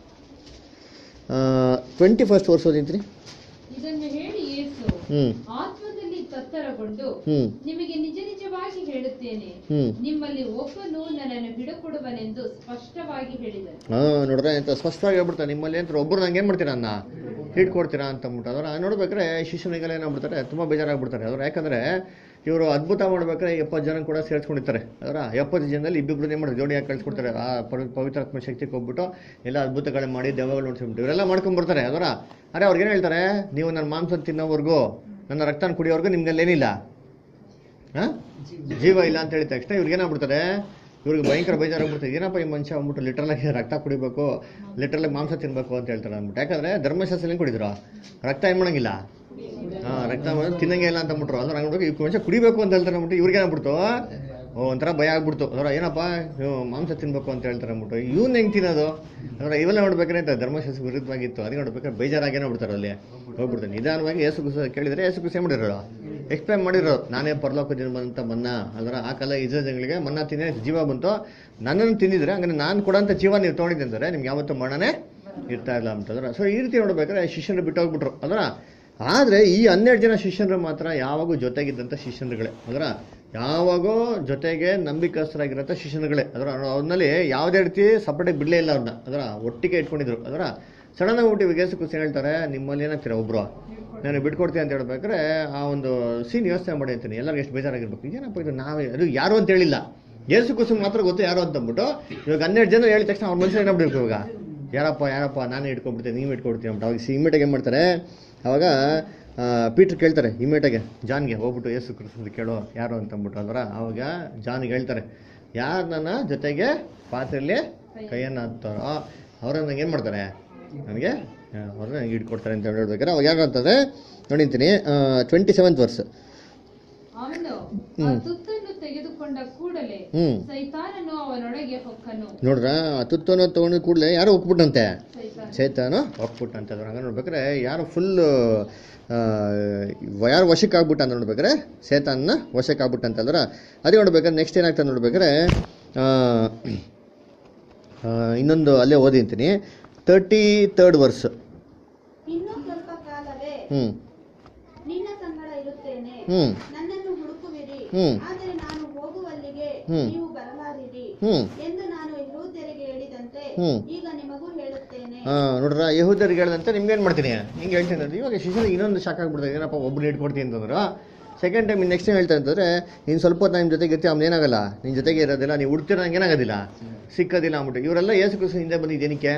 ಟ್ವೆಂಟಿ ಫಸ್ಟ್ ವರ್ಷ ಓದಿಂತೀನಿ ಇದನ್ನು ಹೇಳಿ ಯೇಸು ಹ್ಞೂ ಆತ್ಮದಲ್ಲಿ ತತ್ತರಗೊಂಡು ಹ್ಞೂ ನಿಮಗೆ ನಿಜ ನಿಜವಾಗಿ ಹೇಳುತ್ತೇನೆ ಹ್ಞೂ ನಿಮ್ಮಲ್ಲಿ ಒಬ್ಬನು ನನ್ನನ್ನು ಹಿಡುಕೊಡುವನೆಂದು ಸ್ಪಷ್ಟವಾಗಿ ಹೇಳಿದನು ಹಾ ನೋಡ್ರೆ ಅಂತ ಸ್ಪಷ್ಟವಾಗಿ ಹೇಳ್ಬಿಡ್ತಾರೆ ನಿಮ್ಮಲ್ಲಿ ಅಂತ ಒಬ್ರು ನಂಗೆ ಏನು ಮಾಡ್ತೀರಾ ಅನ್ನ ಹಿಡ್ಕೊಡ್ತೀರಾ ಅಂತ ಅಂದ್ಬಿಟ್ಟು ಅದರ ನೋಡ್ಬೇಕಾದ್ರೆ ಶಿಷ್ಯನಿಗೆಲ್ಲ ಏನಾಗ್ಬಿಡ್ತಾರೆ ತುಂಬ ಬೇಜಾರಾಗ್ಬಿಡ್ತಾರೆ ಅದರ ಯಾಕಂದ್ರೆ ಇವರು ಅದ್ಭುತ ಮಾಡ್ಬೇಕಾದ್ರೆ ಎಪ್ಪತ್ತು ಜನ ಕೂಡ ಸೇರಿಸ್ಕೊಂಡಿರ್ತಾರೆ ಅದರ ಎಪ್ಪತ್ತು ಜನದಲ್ಲಿ ಇಬ್ಬಿಬ್ರು ಏನು ಮಾಡ್ತಾರೆ ಜೋಡಿಯಾಗಿ ಕಳ್ಸಿಕೊಡ್ತಾರೆ ಆ ಪವಿ- ಪವಿತ್ರಾತ್ಮ ಶಕ್ತಿಗೆ ಹೋಗ್ಬಿಟ್ಟು ಎಲ್ಲ ಅದ್ಭುತಗಳನ್ನ ಮಾಡಿ ದೆವ್ವಗಳು ನೋಡ್ಸ್ಬಿಟ್ಟು ಇವರೆಲ್ಲ ಮಾಡ್ಕೊಂಡ್ಬರ್ತಾರೆ ಅದರ ಅರೆ ಅವ್ರಿಗೆ ಏನು ಹೇಳ್ತಾರೆ ನೀವು ನನ್ನ ಮಾಂಸ ತಿನ್ನೋವರೆಗೂ ನನ್ನ ರಕ್ತನ ಕುಡಿಯೋವರೆಗೂ ನಿಮ್ಗೆಲ್ಲ ಏನಿಲ್ಲ ಹಾ ಜೀವ ಇಲ್ಲ ಅಂತ ಹೇಳಿದ ತಕ್ಷಣ ಇವ್ರಿಗೆ ಏನಾಗ್ಬಿಡ್ತಾರೆ ಇವ್ರಿಗೆ ಭಯಂಕರ ಬೇಜಾರಾಗ್ಬಿಡ್ತದೆ ಏನಪ್ಪ ಈ ಮನುಷ್ಯ ಅಂದ್ಬಿಟ್ಟು ಲಿಟ್ರಲ್ ಆಗಿ ರಕ್ತ ಕುಡಿಬೇಕು ಲಿಟ್ರಲ್ ಆಗಿ ಮಾಂಸ ತಿನ್ಬೇಕು ಅಂತ ಹೇಳ್ತಾರೆ ಅಂದ್ಬಿಟ್ಟು ಯಾಕಂದ್ರೆ ಧರ್ಮಶಾಸ್ತ್ರ ಏನು ಕುಡಿದ್ರು ರಕ್ತ ಏನ್ ಮಾಡಂಗಿಲ್ಲ ಹಾ ರಕ್ತ ಮಾಡೋದು ತಿನ್ನಂಗೆ ಇಲ್ಲ ಅಂತ ಅಂದ್ಬಿಟ್ರು ಅಂದ್ರೆ ಹಂಗ್ಬಿಟ್ಟು ಈ ಮನುಷ್ಯ ಕುಡಿಬೇಕು ಅಂತ ಹೇಳ್ತಾರೆ ಅಂದ್ಬಿಟ್ಟು ಇವ್ರಿಗೆ ಏನಾಗ್ಬಿಡ್ತು ಓ ಒಂಥರ ಭಯ ಆಗ್ಬಿಡ್ತು ಅದರ ಏನಪ್ಪ ಇವ್ ಮಾಂಸ ತಿನ್ಬೇಕು ಅಂತ ಹೇಳ್ತಾರೆ ಅಂದ್ಬಿಟ್ಟು ಇವ್ನ ಹೆಂಗ್ ತಿನ್ನೋದು ಅಂದ್ರೆ ಇವೆಲ್ಲ ನೋಡ್ಬೇಕಾದ್ರೆ ಅಂತ ಧರ್ಮಶಾಸ್ತ್ರ ವಿರುದ್ಧವಾಗಿತ್ತು ಅದಕ್ಕೆ ನೋಡ್ಬೇಕಾದ್ರೆ ಬೇಜಾರಾಗಿ ನೋಡ್ತಾರೆ ಅಲ್ಲಿ ಹೋಗ್ಬಿಡ್ತಾರೆ ನಿಧಾನವಾಗಿ ಏಸು ಕುಸ ಕೇಳಿದ್ರೆ ಏಸು ಕುಸ ಮಾಡಿರೋರು ಎಕ್ಸ್ಪ್ಲೈನ್ ಮಾಡಿರೋ ನಾನೇ ಪರಲೋಕದಿಂದ ಬಂದಂತ ಮನ್ನ ಅದರ ಆ ಕಾಲ ಇಜ್ರಾಯಲ್ಗಳಿಗೆ ಮನ್ನ ತಿನ್ನೇ ಜೀವ ಬಂತು ನನ್ನನ್ನು ತಿಂದಿದ್ರೆ ಹಂಗಾರೆ ನಾನು ಕೊಡೋಂಥ ಜೀವ ನೀವು ತೊಗೊಂಡಿದ್ದೆ ಅಂದರೆ ನಿಮ್ಗೆ ಯಾವತ್ತೂ ಮರಣನೇ ಇರ್ತಾ ಇಲ್ಲ ಅಂತಂದ್ರೆ ಸೊ ಈ ರೀತಿ ನೋಡ್ಬೇಕಾದ್ರೆ ಶಿಷ್ಯರು ಬಿಟ್ಟು ಹೋಗ್ಬಿಟ್ರು ಅದರ ಆದರೆ ಈ ಹನ್ನೆರಡು ಜನ ಶಿಷ್ಯರು ಮಾತ್ರ ಯಾವಾಗೂ ಜೊತೆಗಿದ್ದಂಥ ಶಿಷ್ಯರುಗಳೇ ಅದರ ಯಾವಾಗೂ ಜೊತೆಗೆ ನಂಬಿಕಸ್ಥರಾಗಿರೋಂಥ ಶಿಷ್ಯರುಗಳೇ ಅದರ ಅವ್ರಲ್ಲಿ ಯಾವುದೇ ರೀತಿ ಸಪರೇಟಾಗಿ ಬಿಡಲೇ ಇಲ್ಲ ಅವ್ರನ್ನ ಅದರ ಒಟ್ಟಿಗೆ ಇಟ್ಕೊಂಡಿದ್ರು ಅದರ ಸಡನ್ ಆಗಿ ಹುಟ್ಟಿ ವಿಗೇಶ ಕುಸಿ ಹೇಳ್ತಾರೆ ನಿಮ್ಮಲ್ಲಿ ಏನಾಗ್ತೀರಾ ಒಬ್ರು ನಾನು ಬಿಟ್ಕೊಡ್ತೀನಿ ಅಂತ ಹೇಳ್ಬೇಕಾದ್ರೆ ಆ ಒಂದು ಸೀನ್ ಯೋಚನೆ ಮಾಡಿ ಅಂತೀನಿ ಎಲ್ಲರಿಗೂ ಎಷ್ಟು ಬೇಜಾರಾಗಿರ್ಬೇಕು ಏನಪ್ಪ ಇದು ನಾವೇ ಅದು ಯಾರು ಅಂತ ಹೇಳಿಲ್ಲ ಯೇಸು ಕುಸು ಮಾತ್ರ ಗೊತ್ತು ಯಾರು ಅಂತ ಅಂದ್ಬಿಟ್ಟು ಇವಾಗ ಹನ್ನೆರಡು ಜನ ಹೇಳಿದ ತಕ್ಷಣ ಅವ್ರ ಮನುಷ್ಯ ಏನಾಗ್ಬಿಡ್ಬೇಕು ಇವಾಗ ಯಾರಪ್ಪ ಯಾರಪ್ಪ ನಾನೇ ಇಟ್ಕೊಬಿಡ್ತೀನಿ ನೀವು ಇಟ್ಕೊಡ್ತೀನಿ ಅಂದ್ಬಿಟ್ಟು ಅವಾಗ ಇಮಿಡಿಯಾಗಿ ಏನು ಮಾಡ್ತಾರೆ ಅವಾಗ ಪೀಟ್ರ್ ಕೇಳ್ತಾರೆ ಇಮಿಡಿಯಾಗೆ ಜಾನ್ಗೆ ಹೋಗ್ಬಿಟ್ಟು ಯೇಸು ಕ್ರಿಸ್ತಂದು ಕೇಳೋ ಯಾರು ಅಂತ ಅಂದ್ಬಿಟ್ಟು ಅಲ್ವರ ಅವಾಗ ಜಾನ್ಗೆ ಹೇಳ್ತಾರೆ ಯಾರು ನನ್ನ ಜೊತೆಗೆ ಪಾತ್ರೆಯಲ್ಲಿ ಕೈಯನ್ನು ಹಾಕ್ತಾರೋ ಅವ್ರನ್ನ ನಂಗೆ ಏನು ಮಾಡ್ತಾರೆ ನನಗೆ ಅವ್ರನ್ನ ನನಗೆ ಇಟ್ಕೊಡ್ತಾರೆ ಅಂತ ಹೇಳ್ಬೇಕಾರೆ ಅವಾಗ ಯಾರು ಅಂತಂದ್ರೆ ನೋಡಿಂತೀನಿ ಟ್ವೆಂಟಿ ಸೆವೆಂತ್ ವರ್ಸ್ ಅವನು ಆ ಹ್ಮ್. ತುತ್ತನ್ನು ತೆಗೆದುಕೊಂಡ ಕೂಡಲೇ ಹ್ಮ್. ಸೈತಾನನು ಅವನೊಳಗೆ ಹೊಕ್ಕನು ನೋಡ್ರ ಆ ತುತ್ತನ್ನು ತೊಗೊಂಡು ಕೂಡಲೇ ಯಾರೋ ಹೋಗ್ಬಿಟ್ಟಂತೆ ಸೈತಾನ ಚೈತಾನು ಹೋಗ್ಬಿಟ್ಟಂತೆ ಅದ್ರ ಹಂಗ ನೋಡ್ಬೇಕಾರೆ ಯಾರು ಫುಲ್ ಯಾರು ವಶಕ್ಕೆ ಆಗ್ಬಿಟ್ಟ ಅಂತ ನೋಡ್ಬೇಕಾರೆ ಸೇತಾನ್ನ ವಶಕ್ಕೆ ಆಗ್ಬಿಟ್ಟಂತ ಅಲ್ರ ಅದೇ ನೋಡ್ಬೇಕಾದ್ರೆ ನೆಕ್ಸ್ಟ್ ಏನಾಗ್ತದೆ ನೋಡ್ಬೇಕಾರೆ ಆ, ಆ, ಇನ್ನೊಂದು ಅಲ್ಲೇ ಓದಿಂತೀನಿ ತರ್ಟಿ ತರ್ಡ್ ವರ್ಸ್ ಇನ್ನೂ ಸ್ವಲ್ಪ ಕಾಲವೇ ಹ್ಞೂ ನಿನ್ನ ಸಂಗಡ ಇರುತ್ತೇನೆ ಹ್ಞೂ ನನ್ನನ್ನು ಹುಡುಕುವಿರಿ ಹ್ಮ್. ಆದರೆ ನಾನು ಹೋಗುವಲ್ಲಿಗೆ ಹ್ಮ್. ನೀವು ಬರಲಾರಿರಿ ಹ್ಞೂ ಎಂದು ನಾನು ಯಹೂದ್ಯರಿಗೆ ಹೇಳಿದಂತೆ ಹ್ಮ್. ಈಗ ನಿಮಗೂ ಹೇಳುತ್ತೇನೆ ಹಾಂ ನೋಡ್ರ ಯಹೂದರಿಗೆ ಹೇಳ್ದಂತೆ ನಿಮ್ಗೆ ಏನು ಮಾಡ್ತೀನಿ ಹಿಂಗೆ ಹೇಳ್ತೀನಿ ಅಂದ್ರೆ ಇವಾಗ ಶಿಷ್ಯರಿಗೆ ಇನ್ನೊಂದು ಶಾಕ್ ಆಗ್ಬಿಡ್ತದೆ ಏನಪ್ಪ ಒಬ್ಬರು ಇಟ್ಕೊಡ್ತೀನಿ ಅಂತಂದ್ರೆ ಸೆಕೆಂಡ್ ಟೈಮ್ ನೆಕ್ಸ್ಟ್ ಟೈಮ್ ಹೇಳ್ತಾರೆ ಅಂತಂದ್ರೆ ನೀನು ಸ್ವಲ್ಪ ಹೊತ್ತು ನಿಮ್ಮ ಜೊತೆಗೆ ಇರ್ತೀವಿ ಅವ್ನು ಏನಾಗಲ್ಲ ನಿನ್ನ ಜೊತೆಗೆ ಇರೋದಿಲ್ಲ ನೀವು ಹುಡ್ತಿರೋ ನಂಗೆ ಏನಾಗೋದಿಲ್ಲ ಸಿಕ್ಕೋದಿಲ್ಲ ಅಂದ್ಬಿಟ್ಟು ಇವರೆಲ್ಲ ಏಸು ಕ್ರಿಸ್ತು ಹಿಂದೆ ಬಂದಿದ್ದೇನಕ್ಕೆ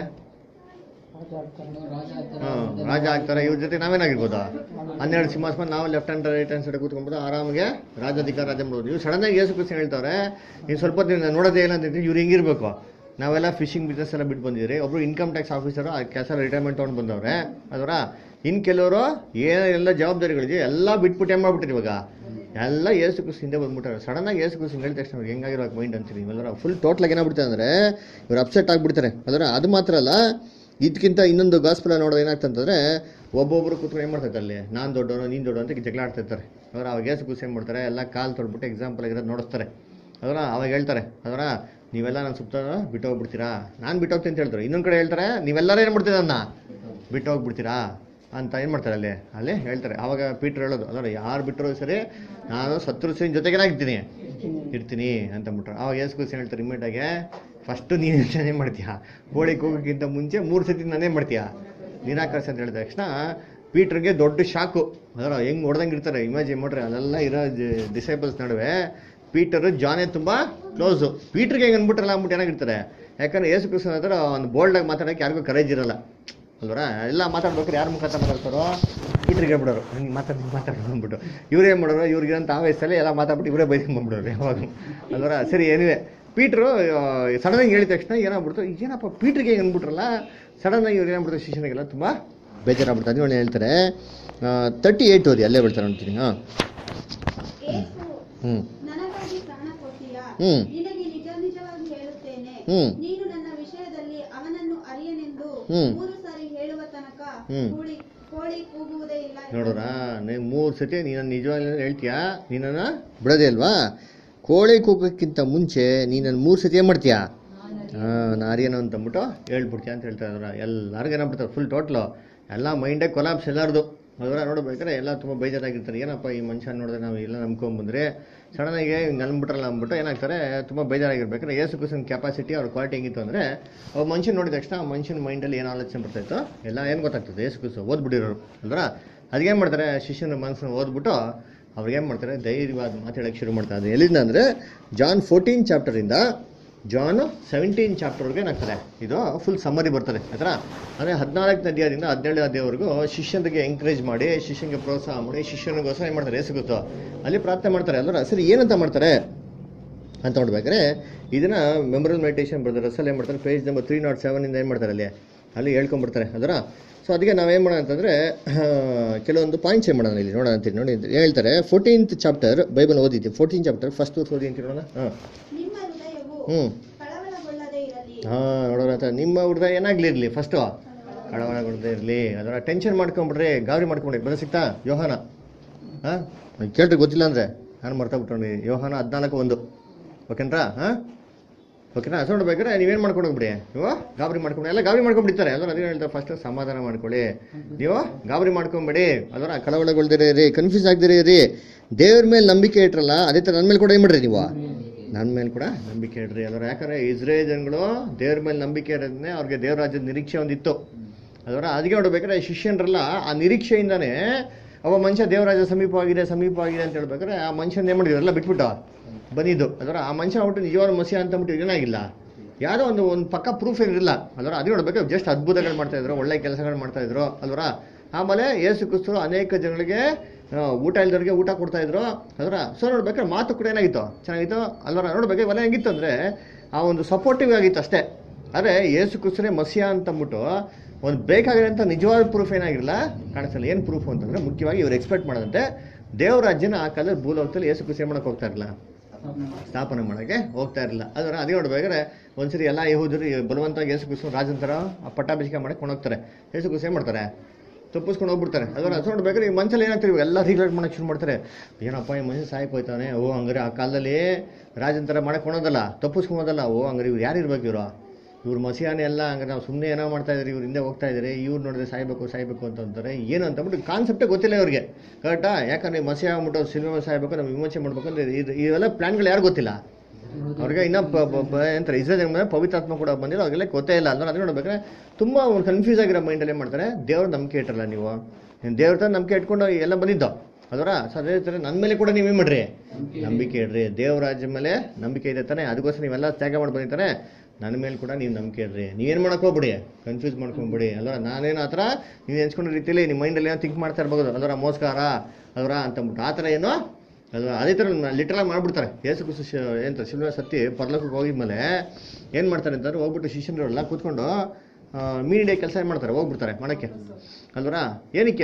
ರಾಜ ಆಗ್ತಾರೆ ಹಾಂ ರಾಜ ಆಗ್ತಾರೆ ಇವ್ರ ಜೊತೆ ನಾವೇನಾಗಿರ್ಬೋದು ಹನ್ನೆರಡು ಸಿಂಹಾಸನ ನಾವು left hand right hand side ಕೂತ್ಕೊಂಡ್ಬಿಟ್ಟು ಆರಾಮಾಗೆ ರಾಜಾಧಿಕಾರ ರಾಜ ಮಾಡ್ಬೋದು ಇವ್ರು ಸಡನ್ ಆಗಿ ಯೇಸು ಕ್ರಿಸ್ತ ಹೇಳ್ತಾರೆ ನೀನು ಸ್ವಲ್ಪ ಹೊತ್ತು ನೀನು ನೋಡೋದೇ ಇಲ್ಲ ಅಂತ ಇವ್ರು ಹಿಂಗಿರ್ಬೇಕು ನಾವೆಲ್ಲ ಫಿಶಿಂಗ್ ಬಿಸ್ನೆಸ್ ಎಲ್ಲ ಬಿಟ್ಟು ಬಂದಿದ್ರಿ ಒಬ್ರು ಇನ್ಕಮ್ ಟ್ಯಾಕ್ಸ್ ಆಫೀಸರ್ ಆ ಕೆಲಸ ರಿಟೈರ್ಮೆಂಟ್ ತೊಗೊಂಡು ಬಂದವ್ರೆ ಅದರ ಇನ್ನು ಕೆಲವರು ಏನೆಲ್ಲ ಜವಾಬ್ದಾರಿಗಳಿದೆ ಎಲ್ಲ ಬಿಟ್ಬಿಟ್ಟು ಏನು ಮಾಡ್ಬಿಟ್ಟಿರಿ ಇವಾಗ ಎಲ್ಲ ಏಸು ಕ್ರಿಸ್ತ ಹಿಂದೆ ಬಂದ್ಬಿಟ್ಟಾರೆ ಸಡನ್ ಆಗಿ ಏಸು ಕ್ರಿಸ್ತ ಹೇಳಿದ ತಕ್ಷಣ ಅವ್ರಿಗೆ ಹೆಂಗಾಗಿರೋ ಮೈಂಡ್ ಅಂತೀರಿ ಇವೆಲ್ಲರ ಫುಲ್ ಟೋಟ್ಲಾಗಿ ಏನಾಗ್ಬಿಡ್ತಾರೆ ಅಂದರೆ ಇವ್ರು ಅಪ್ಸೆಟ್ ಆಗಿಬಿಡ್ತಾರೆ ಅದರ ಅದು ಮಾತ್ರ ಅಲ್ಲ ಇದಕ್ಕಿಂತ ಇನ್ನೊಂದು ಗಾಸ್ಪಲ ನೋಡೋದು ಏನಾಗ್ತಂತಂದ್ರೆ ಒಬ್ಬೊಬ್ರು ಕೂತ್ಕೊಂಡು ಏನು ಮಾಡ್ತಾರೆ ಅಲ್ಲಿ ನಾನು ದೊಡ್ಡವನು ನೀನು ದೊಡ್ಡವ ಅಂತ ಜಗಳ ಆಡ್ತಿರ್ತಾರೆ ಅದರ ಅವಾಗ ಏಸು ಕೂಸು ಏನು ಮಾಡ್ತಾರೆ ಎಲ್ಲ ಕಾಲು ತೊಳ್ಬಿಟ್ಟು ಎಕ್ಸಾಂಪಲ್ ಆಗಿರೋದು ನೋಡಿಸ್ತಾರೆ ಅದರ ಅವಾಗ ಹೇಳ್ತಾರೆ ಅದರ ನೀವೆಲ್ಲ ನಾನು ಸುತ್ತ ಬಿಟ್ಟು ಹೋಗ್ಬಿಡ್ತೀರಾ ನಾನು ಬಿಟ್ಟು ಹೋಗ್ತೀನಿ ಅಂತ ಹೇಳ್ತಾರೆ ಇನ್ನೊಂದು ಕಡೆ ಹೇಳ್ತಾರೆ ನೀವೆಲ್ಲರೂ ಏನು ಮಾಡ್ತೀರಾ ನನ್ನ ಬಿಟ್ಟು ಹೋಗ್ಬಿಡ್ತೀರಾ ಅಂತ ಏನು ಮಾಡ್ತಾರೆ ಅಲ್ಲಿ ಅಲ್ಲಿ ಹೇಳ್ತಾರೆ ಆವಾಗ ಪೀಟ್ರ್ ಹೇಳೋದು ಅದರ ಯಾರು ಬಿಟ್ಟರು ಸರಿ ನಾನು ಸತ್ರು ಸರಿ ಜೊತೆಗೇನಾಗಿರ್ತೀನಿ ಇರ್ತೀನಿ ಅಂತ ಅಂದ್ಬಿಟ್ರು ಅವಾಗ ಏಸು ಕೂಸು ಹೇಳ್ತಾರೆ ಇಮ್ಮಿಡಿಯಾಗೆ ಫಸ್ಟು ನೀನು ಯೋಚನೆ ಮಾಡ್ತೀಯಾ ಕೋಳಿ ಕೂಗೋಕ್ಕಿಂತ ಮುಂಚೆ ಮೂರು ಸತಿ ನಾನೇ ಮಾಡ್ತೀಯಾ ನಿರಾಕರಿಸಿ ಅಂತ ಹೇಳಿದ ತಕ್ಷಣ ಪೀಟ್ರಿಗೆ ದೊಡ್ಡ ಶಾಕು ಅದರ ಹೆಂಗ್ ಹೊಡೆದಂಗೆ ಇರ್ತಾರೆ ಇಮ್ಯಾಜಿನ್ ಮಾಡ್ರಿ ಅಲ್ಲೆಲ್ಲ ಇರೋ ಡಿಸೈಬಲ್ಸ್ ನಡುವೆ ಪೀಟರ್ ಜಾನೇ ತುಂಬ ಕ್ಲೋಸು ಪೀಟ್ರಿಗೆ ಹೆಂಗೆ ಅಂದ್ಬಿಟ್ರಲ್ಲ ಅಂದ್ಬಿಟ್ಟು ಏನಾಗಿರ್ತಾರೆ ಯಾಕಂದ್ರೆ ಏಸು ಕೃಷ್ಣ ಹತ್ರ ಒಂದು ಬೋಲ್ಡಾಗಿ ಮಾತಾಡೋಕೆ ಯಾರಿಗೂ ಕರೇಜ್ ಇರಲ್ಲ ಅಲ್ವರ ಎಲ್ಲ ಮಾತಾಡ್ಬೇಕಾದ್ರೆ ಯಾರು ಮುಖಾಂತರ ಮಾತಾಡ್ತಾರೋ ಪೀಟ್ರಿಗೆ ಹೇಳ್ಬಿಡೋರು ಹಿಂಗೆ ಮಾತಾಡಿ ಮಾತಾಡೋರು ಅಂದ್ಬಿಟ್ಟು ಇವ್ರು ಏನು ಮಾಡೋರು ಇವ್ರಿಗಿರಂತ ಆ ವಯಸ್ಸಲ್ಲಿ ಎಲ್ಲ ಮಾತಾಡ್ಬಿಟ್ಟು ಇವರೇ ಬೈಸ್ಕೊಂಡ್ ಬಂದ್ಬಿಡೋರು ಯಾವಾಗ ಅಲ್ವರ ಸರಿ ಏನಿವೆ ಪೀಟ್ರು ಸಡನ್ ಆಗಿ ಹೇಳಿದ ತಕ್ಷಣ ಏನಾಗ್ಬಿಡ್ತು ಏನಪ್ಪ ಪೀಟ್ರಿಗೆ ಹೆಂಗೆ ಅಂದ್ಬಿಟ್ರಲ್ಲ ಸಡನ್ ಆಗಿ ಇವ್ರು ಏನಾಗ್ಬಿಡ್ತು ಶಿಷ್ಯನಿಗೆಲ್ಲ ತುಂಬ ಬೇಜಾರಾಗ್ಬಿಡ್ತು ಅದು ಹೇಳ್ತಾರೆ ತರ್ಟಿ ಏಯ್ಟ್ ಓದಿ ಅಲ್ಲೇ ಬಿಡ್ತಾರೆ ಅಂತೀನಿ ಹಾಂ ಏಸು ಹ್ಞೂ ನನಗಾಗಿ ಪ್ರಾಣ ಕೊಟ್ಟಿಯಾ ಹ್ಮ್. ನಿನಗೆ ನಿಜ ನಿಜವಾಗಿ ಹೇಳುತ್ತೇನೆ ಹ್ಮ್. ನೀನು ನನ್ನ ವಿಷಯದಲ್ಲಿ ಅವನನ್ನು ಅರಿಯನೆಂದು ಹ್ಮ್. ಮೂರು ಸಾರಿ ಹೇಳುವ ತನಕ ಹ್ಮ್. ಕೋಳಿ ಕೋಳಿ ಕೂಗುವುದೇ ಇಲ್ಲ ನೋಡೋರ ನೀವು ಮೂರು ಸತಿ ನೀನು ನಿಜವಾಗ್ಲೂ ಹೇಳ್ತೀಯಾ ನೀನನ್ನ ಬಿಡೋದೇ ಅಲ್ವಾ ಕೋಳಿ ಕೂಗೋಕ್ಕಿಂತ ಮುಂಚೆ ನೀನನ್ನು ಮೂರು ಸತಿ ಏನು ಮಾಡ್ತೀಯಾ ಹಾಂ ನಾರಿಯೇನೋ ಅಂತ ಅಂದ್ಬಿಟ್ಟು ಹೇಳ್ಬಿಡ್ತೀಯ ಅಂತ ಹೇಳ್ತಾ ಇದ್ರ ಎಲ್ಲರಿಗೂ ಏನಾಗ್ಬಿಡ್ತಾರೆ ಫುಲ್ ಟೋಟ್ಲು ಎಲ್ಲ ಮೈಂಡೇ ಕೊಲಾಪ್ಸ್ ಎಲ್ಲರದು ಅದರ ನೋಡ್ಬೇಕಾದ್ರೆ ಎಲ್ಲ ತುಂಬ ಬೇಜಾರಾಗಿರ್ತಾರೆ ಏನಪ್ಪ ಈ ಮನುಷ್ಯ ನೋಡಿದ್ರೆ ನಾವು ಎಲ್ಲ ನಂಬ್ಕೊಂಬಂದ್ರೆ ಸಡನ್ನಾಗಿ ಹಿಂಗೆ ಅಂದ್ಬಿಟ್ರಲ್ಲ ಅಂದ್ಬಿಟ್ಟು ಏನಾಗ್ತಾರೆ ತುಂಬ ಬೇಜಾರಾಗಿರ್ಬೇಕಾದ್ರೆ ಏಸು ಕುಸನ್ ಕೆಪಾಸಿಟಿ ಅವ್ರ ಕ್ವಾಲಿಟಿ ಹೆಂಗಿತ್ತು ಅಂದರೆ ಅವ್ರ ಮನುಷ್ಯನ ನೋಡಿದ ತಕ್ಷಣ ಆ ಮನುಷ್ಯನ ಮೈಂಡಲ್ಲಿ ಏನು ಆಲೋಚನೆ ಬರ್ತಾಯಿತ್ತು ಎಲ್ಲ ಏನು ಗೊತ್ತಾಗ್ತದೆ ಏಸು ಕುಸು ಓದ್ಬಿಟ್ಟಿರೋರು ಅಲ್ವರ ಅದಕ್ಕೇನು ಮಾಡ್ತಾರೆ ಶಿಷ್ಯನ ಮನಸ್ಸನ್ನು ಓದ್ಬಿಟ್ಟು ಅವ್ರಿಗೇನು ಮಾಡ್ತಾರೆ ಧೈರ್ಯವಾದ ಮಾತಾಡೋಕ್ಕೆ ಶುರು ಮಾಡ್ತಾರೆ ಅದು ಎಲ್ಲಿಂದ ಅಂದರೆ ಜಾನ್ ಫೋರ್ಟೀನ್ ಚಾಪ್ಟರಿಂದ ಜಾನ್ ಸೆವೆಂಟೀನ್ ಚಾಪ್ಟರ್ವರೆಗೆ ಏನಾಗ್ತದೆ ಇದು ಫುಲ್ ಸಮ್ಮರಿ ಬರ್ತದೆ ಆಯ್ತಾ ಅಂದರೆ ಹದಿನಾಲ್ಕು ಅಧ್ಯಾಯದಿಂದ ಹದಿನೇಳು ಅಧ್ಯಾಯವರೆಗೂ ಶಿಷ್ಯನಿಗೆ ಎಂಕರೇಜ್ ಮಾಡಿ ಶಿಷ್ಯನಿಗೆ ಪ್ರೋತ್ಸಾಹ ಮಾಡಿ ಶಿಷ್ಯನಿಗೋಸ್ಕರ ಏನು ಮಾಡ್ತಾರೆ ಸಿಗುತ್ತೋ ಅಲ್ಲಿ ಪ್ರಾರ್ಥನೆ ಮಾಡ್ತಾರೆ ಅಲ್ವರ ಸರಿ ಏನಂತ ಮಾಡ್ತಾರೆ ಅಂತ ನೋಡ್ಬೇಕಾದ್ರೆ ಇದನ್ನ ಮೆಮೊರಲ್ ಮೆಡಿಟೇಷನ್ ಬರ್ತಾರೆ ರಸಲ್ ಏನು ಮಾಡ್ತಾರೆ ಪೇಜ್ ನಂಬರ್ ತ್ರೀ ನಾಟ್ ಸೆವೆನಿಂದ ಏನು ಮಾಡ್ತಾರೆ ಅಲ್ಲಿ ಅಲ್ಲಿ ಹೇಳ್ಕೊಂಡ್ಬಿಡ್ತಾರೆ ಅದರ ಸೊ ಅದಕ್ಕೆ ನಾವೇನು ಮಾಡೋಣ ಅಂತಂದರೆ ಕೆಲವೊಂದು ಪಾಯಿಂಟ್ಸ್ ಏನು ಮಾಡೋಣ ಇಲ್ಲಿ ನೋಡೋಣ ಅಂತೀನಿ ನೋಡಿ ಹೇಳ್ತಾರೆ ಫೋರ್ಟೀನ್ತ್ ಚಾಪ್ಟರ್ ಬೈಬಲ್ ಓದಿದ್ದೆ ಫೋರ್ಟೀನ್ ಚಾಪ್ಟರ್ ಫಸ್ಟ್ ಓದಿ ಅಂತ ನೋಡೋಣ ಹಾಂ ನಿಮ್ಮ ಹೃದಯವು ಹ್ಞೂ ಕಳವಳಗೊಳ್ಳದೇ ಇರಲಿ ಹಾಂ ನೋಡೋಣ ಅಂತ ನಿಮ್ಮ ಹುಡ್ದ ಏನಾಗ್ಲಿರ್ಲಿ ಫಸ್ಟು ಕಳವಳಗೊಳ್ಳದೆ ಇರಲಿ ಅದರ ಟೆನ್ಷನ್ ಮಾಡ್ಕೊಂಬಿಡ್ರಿ ಗಾಬರಿ ಮಾಡ್ಕೊಂಡ್ರಿ ಬರೋ ಸಿಗ್ತಾ ಯೋಹಾನ ಹಾಂ ಕೇಳ್ರಿ ಗೊತ್ತಿಲ್ಲ ಅಂದರೆ ನಾನು ಮರ್ತಾ ಬಿಟ್ಟೋಣಿ ಯೋಹಾನ ಹದಿನಾಲ್ಕು ಒಂದು ಓಕೆನ್ರಾ ಹಾಂ ಓಕೆನಾ ಸೊ ನೋಡ್ಬೇಕಾದ್ರೆ ನೀವೇನು ಮಾಡ್ಕೊಂಡು ಹೋಗ್ಬಿಡಿ ನೀವು ಗಾಬರಿ ಮಾಡ್ಕೊಂಡು ಎಲ್ಲ ಗಾಬರಿ ಮಾಡ್ಕೊಂಡ್ಬಿಡ್ತಾರೆ ಅದರ ಅದೇ ಹೇಳ್ತಾರೆ ಫಸ್ಟ್ ಸಮಾಧಾನ ಮಾಡ್ಕೊಳ್ಳಿ ನೀವು ಗಾಬರಿ ಮಾಡ್ಕೊಂಬೇಡಿ ಅದರ ಕಳವಳಗೊಳ್ದಿರಿ ರೀ ಕನ್ಫ್ಯೂಸ್ ಆಗ್ದಿರಿ ರೀ ದೇವ್ರ ಮೇಲೆ ನಂಬಿಕೆ ಇಟ್ರಲ್ಲ ಅದೇ ಥರ ನನ್ನ ಮೇಲೆ ಕೂಡ ಏನು ಮಾಡ್ರಿ ನೀವು ನನ್ನ ಮೇಲೆ ಕೂಡ ನಂಬಿಕೆ ಇಡ್ರಿ ಅದರ ಯಾಕಂದ್ರೆ ಇಸ್ರೇಲ್ ಜನಗಳು ದೇವ್ರ ಮೇಲೆ ನಂಬಿಕೆ ಇರೋದನ್ನೇ ಅವ್ರಿಗೆ ದೇವ್ರ ರಾಜ್ಯದ ನಿರೀಕ್ಷೆ ಒಂದಿತ್ತು ಅದರ ಅದಕ್ಕೆ ನೋಡ್ಬೇಕಾದ್ರೆ ಶಿಷ್ಯನರಲ್ಲ ಆ ನಿರೀಕ್ಷೆಯಿಂದಾನೇ ಅವ ಮನುಷ್ಯ ದೇವರಾಜ ಸಮೀಪವಾಗಿದೆ ಸಮೀಪವಾಗಿದೆ ಅಂತ ಹೇಳ್ಬೇಕಾದ್ರೆ ಆ ಮನುಷ್ಯನ ಏನು ಮಾಡಿದ್ರು ಎಲ್ಲ ಬಿಟ್ಬಿಟ್ಟು ಬಂದಿದ್ದು ಅದರ ಆ ಮನುಷ್ಯ ಬಿಟ್ಟು ನಿಜವಾದ ಮಸಿ ಅಂತ ಅಂದ್ಬಿಟ್ಟು ಏನಾಗಿಲ್ಲ ಯಾವುದೋ ಒಂದು ಒಂದು ಪಕ್ಕ ಪ್ರೂಫ್ ಏನಿರಲಿಲ್ಲ ಅದರ ಅದು ನೋಡ್ಬೇಕು ಜಸ್ಟ್ ಅದ್ಭುತಗಳು ಮಾಡ್ತಾ ಇದ್ರು ಒಳ್ಳೆ ಕೆಲಸಗಳು ಮಾಡ್ತಾ ಇದ್ರು ಅಲ್ವರ ಆಮೇಲೆ ಏಸು ಕ್ರಿಸ್ತರು ಅನೇಕ ಜನಗಳಿಗೆ ಆ, ಊಟ ಇಲ್ದವ್ರಿಗೆ ಊಟ ಕೊಡ್ತಾ ಇದ್ರು ಅದರ ಸೊ ನೋಡ್ಬೇಕಾದ್ರೆ ಮಾತು ಕೂಡ ಏನಾಗಿತ್ತು ಚೆನ್ನಾಗಿತ್ತು ಅಲ್ವರ ನೋಡ್ಬೇಕು ಇವೆಲ್ಲ ಹೆಂಗಿತ್ತು ಅಂದರೆ ಆ ಒಂದು ಸಪೋರ್ಟಿವ್ ಆಗಿತ್ತು ಅಷ್ಟೇ ಆದರೆ ಏಸು ಕ್ರಿಸ್ತನೇ ಮಸಿಯಾ ಅಂತ ಅಂದ್ಬಿಟ್ಟು ಒಂದು ಬೇಕಾಗಿರೋಂಥ ನಿಜವಾದ ಪ್ರೂಫ್ ಏನಾಗಿರಲ್ಲ ಕಾಣಿಸಲ್ಲ ಏನು ಪ್ರೂಫ್ ಅಂತಂದ್ರೆ ಮುಖ್ಯವಾಗಿ ಇವ್ರು ಎಕ್ಸ್ಪೆಕ್ಟ್ ಮಾಡೋದಂತೆ ದೇವರಾಜ್ಯನ ಆ ಕಾಲದಲ್ಲಿ ಭೂಲೋಕದಲ್ಲಿ ಏಸು ಕ್ರಿಸ್ತ ಏನು ಮಾಡಕ್ಕೆ ಹೋಗ್ತಾ ಇರಲಿಲ್ಲ ಸ್ಥಾಪನೆ ಮಾಡೋಕ್ಕೆ ಹೋಗ್ತಾ ಇರಲಿಲ್ಲ ಅದರ ಅದೇ ನೋಡ್ಬೇಕಾದ್ರೆ ಒಂದ್ಸರಿ ಎಲ್ಲ ಯಹೂದರು ಬಲವಂತವಾಗಿ ಏಸು ಕ್ರಿಸ್ತ ರಾಜಂತರ ಆ ಪಟ್ಟಾಭಿಷೇಕ ಮಾಡಕ್ಕೆ ಕೊಂಡೋಗ್ತಾರೆ ಏಸು ಕ್ರಿಸ್ತ ಏನು ಮಾಡ್ತಾರೆ ತಪ್ಪಿಸ್ಕೊಂಡು ಹೋಗ್ಬಿಡ್ತಾರೆ ಅದರ ಅದು ನೋಡ್ಬೇಕಾದ್ರೆ ಈ ಮನುಷ್ಯಲ್ಲಿ ಏನಾಗ್ತಾರೆ ಇವಾಗ ಎಲ್ಲ ರಿಗ್ರೆಟ್ ಮಾಡಕ್ಕೆ ಶುರು ಮಾಡ್ತಾರೆ ಏನಪ್ಪ ಈ ಮನುಷ್ಯ ಸಾಯಕ್ಕೆ ಹೋಯ್ತಾನೆ ಓ ಹಂಗಾರೆ ಆ ಕಾಲದಲ್ಲಿ ರಾಜಂತರ ಮಾಡಕ್ಕೆ ಕೊಡೋದಲ್ಲ ತಪ್ಪಿಸ್ಕೊಳೋದಲ್ಲ ಓ ಹಂಗಾರೆ ಇವ್ರು ಯಾರು ಇರ್ಬೇಕು ಇವರು ಇವ್ರು ಮಸಿಯಾನೆ ಎಲ್ಲ ಹಂಗಾರೆ ನಾವು ಸುಮ್ಮನೆ ಏನೋ ಮಾಡ್ತಾ ಇದ್ರಿ ಇವ್ರು ಹಿಂದೆ ಹೋಗ್ತಾ ಇದ್ದಾರೆ ಇವ್ರು ನೋಡಿದ್ರೆ ಸಾಯ್ಬೇಕು ಸಾಯ್ಬೇಕು ಅಂತ ಅಂತಾರೆ ಏನು ಅಂತ ಅಂದ್ಬಿಟ್ಟು ಕಾನ್ಸೆಪ್ಟೇ ಗೊತ್ತಿಲ್ಲ ಇವ್ರಿಗೆ ಕರೆಕ್ಟಾ ಯಾಕಂದ್ರೆ ಮಸಿ ಆಗ್ಬಿಟ್ಟು ಸಿನಿಮಾ ಸಾಯ್ಬೇಕು ನಾವು ವಿಮರ್ಶೆ ಮಾಡ್ಬೇಕು ಅಂದ್ರೆ ಇದು ಇವೆಲ್ಲ ಪ್ಲಾನ್ಗಳು ಯಾರು ಗೊತ್ತಿಲ್ಲ ಅವ್ರಿಗೆ ಇನ್ನೂ ಪ- ಪ- ಪ- ಎಂತಾರೆ ಇಸ್ರೇಲ್ ಮೇಲೆ ಪವಿತ್ರಾತ್ಮ ಕೂಡ ಬಂದಿಲ್ಲ ಅವ್ರಿಗೆಲ್ಲ ಗೊತ್ತೇ ಇಲ್ಲ ಅಂದ್ರೆ ಅದನ್ನ ನೋಡ್ಬೇಕಾದ್ರೆ ತುಂಬ ಒಂದು ಕನ್ಫ್ಯೂಸ್ ಆಗಿರೋ ಮೈಂಡಲ್ಲಿ ಏನು ಮಾಡ್ತಾರೆ ದೇವ್ರ ನಂಬಿಕೆ ಇಟ್ಟರಲ್ಲ ನೀವು ದೇವ್ರ ತರ ನಂಬಿಕೆ ಇಟ್ಕೊಂಡು ಎಲ್ಲ ಬಂದಿದ್ದು ಅದರ ಸೊ ಅದೇ ಥರ ನನ್ನ ಮೇಲೆ ಕೂಡ ನೀವೇನು ಮಾಡ್ರಿ ನಂಬಿಕೆ ಇಡ್ರಿ ದೇವ್ರ ರಾಜ್ಯ ಮೇಲೆ ನಂಬಿಕೆ ಇದೆ ತಾನೆ ಅದಕ್ಕೋಸ್ಕರ ನೀವೆಲ್ಲ ತ್ಯಾಗ ಮಾಡಿ ಬಂದಿರ್ತಾನೆ ನನ್ನ ಮೇಲೆ ಕೂಡ ನೀವು ನಂಬಿಕೆ ಇಡ್ರಿ ನೀವೇನು ಮಾಡಕ್ ಹೋಗ್ಬಿಡಿ ಕನ್ಫ್ಯೂಸ್ ಮಾಡ್ಕೊಂಬಿಡಿ ಅಲ್ವಾ ನಾನೇನು ಆ ಥರ ನೀವು ಎನ್ಸ್ಕೊಂಡ ರೀತಿಯಲ್ಲಿ ನಿಮ್ಮ ಮೈಂಡಲ್ಲಿ ಏನೋ ಥಿಂಕ್ ಮಾಡ್ತಾ ಇರ್ಬೋದು ಅದರ ಮೋಸ್ಕಾರ ಅದರ ಅಂತಂದ್ಬಿಟ್ಟು ಆ ಥರ ಏನೋ ಅಲ್ವಾ ಅದೇ ಥರ ಲಿಟ್ರಲ್ ಮಾಡ್ಬಿಡ್ತಾರೆ ಯೇಸು ಕ್ರಿಸ್ತು ಶ ಎಂತ ಶಿಲ್ವ ಸತ್ತಿ ಪರ್ಲೋಕಕ್ಕೆ ಹೋಗಿದ್ಮೇಲೆ ಏನು ಮಾಡ್ತಾರೆ ಅಂತಂದ್ರೆ ಹೋಗ್ಬಿಟ್ಟು ಶಿಷ್ಯನರೆಲ್ಲ ಕೂತ್ಕೊಂಡು ಆ, ಮೀನ್ ಹಿಡಿಯೋ ಕೆಲಸ ಏನು ಮಾಡ್ತಾರೆ ಹೋಗ್ಬಿಡ್ತಾರೆ ಮಾಡಕ್ಕೆ ಅಲ್ವರ ಏನಕ್ಕೆ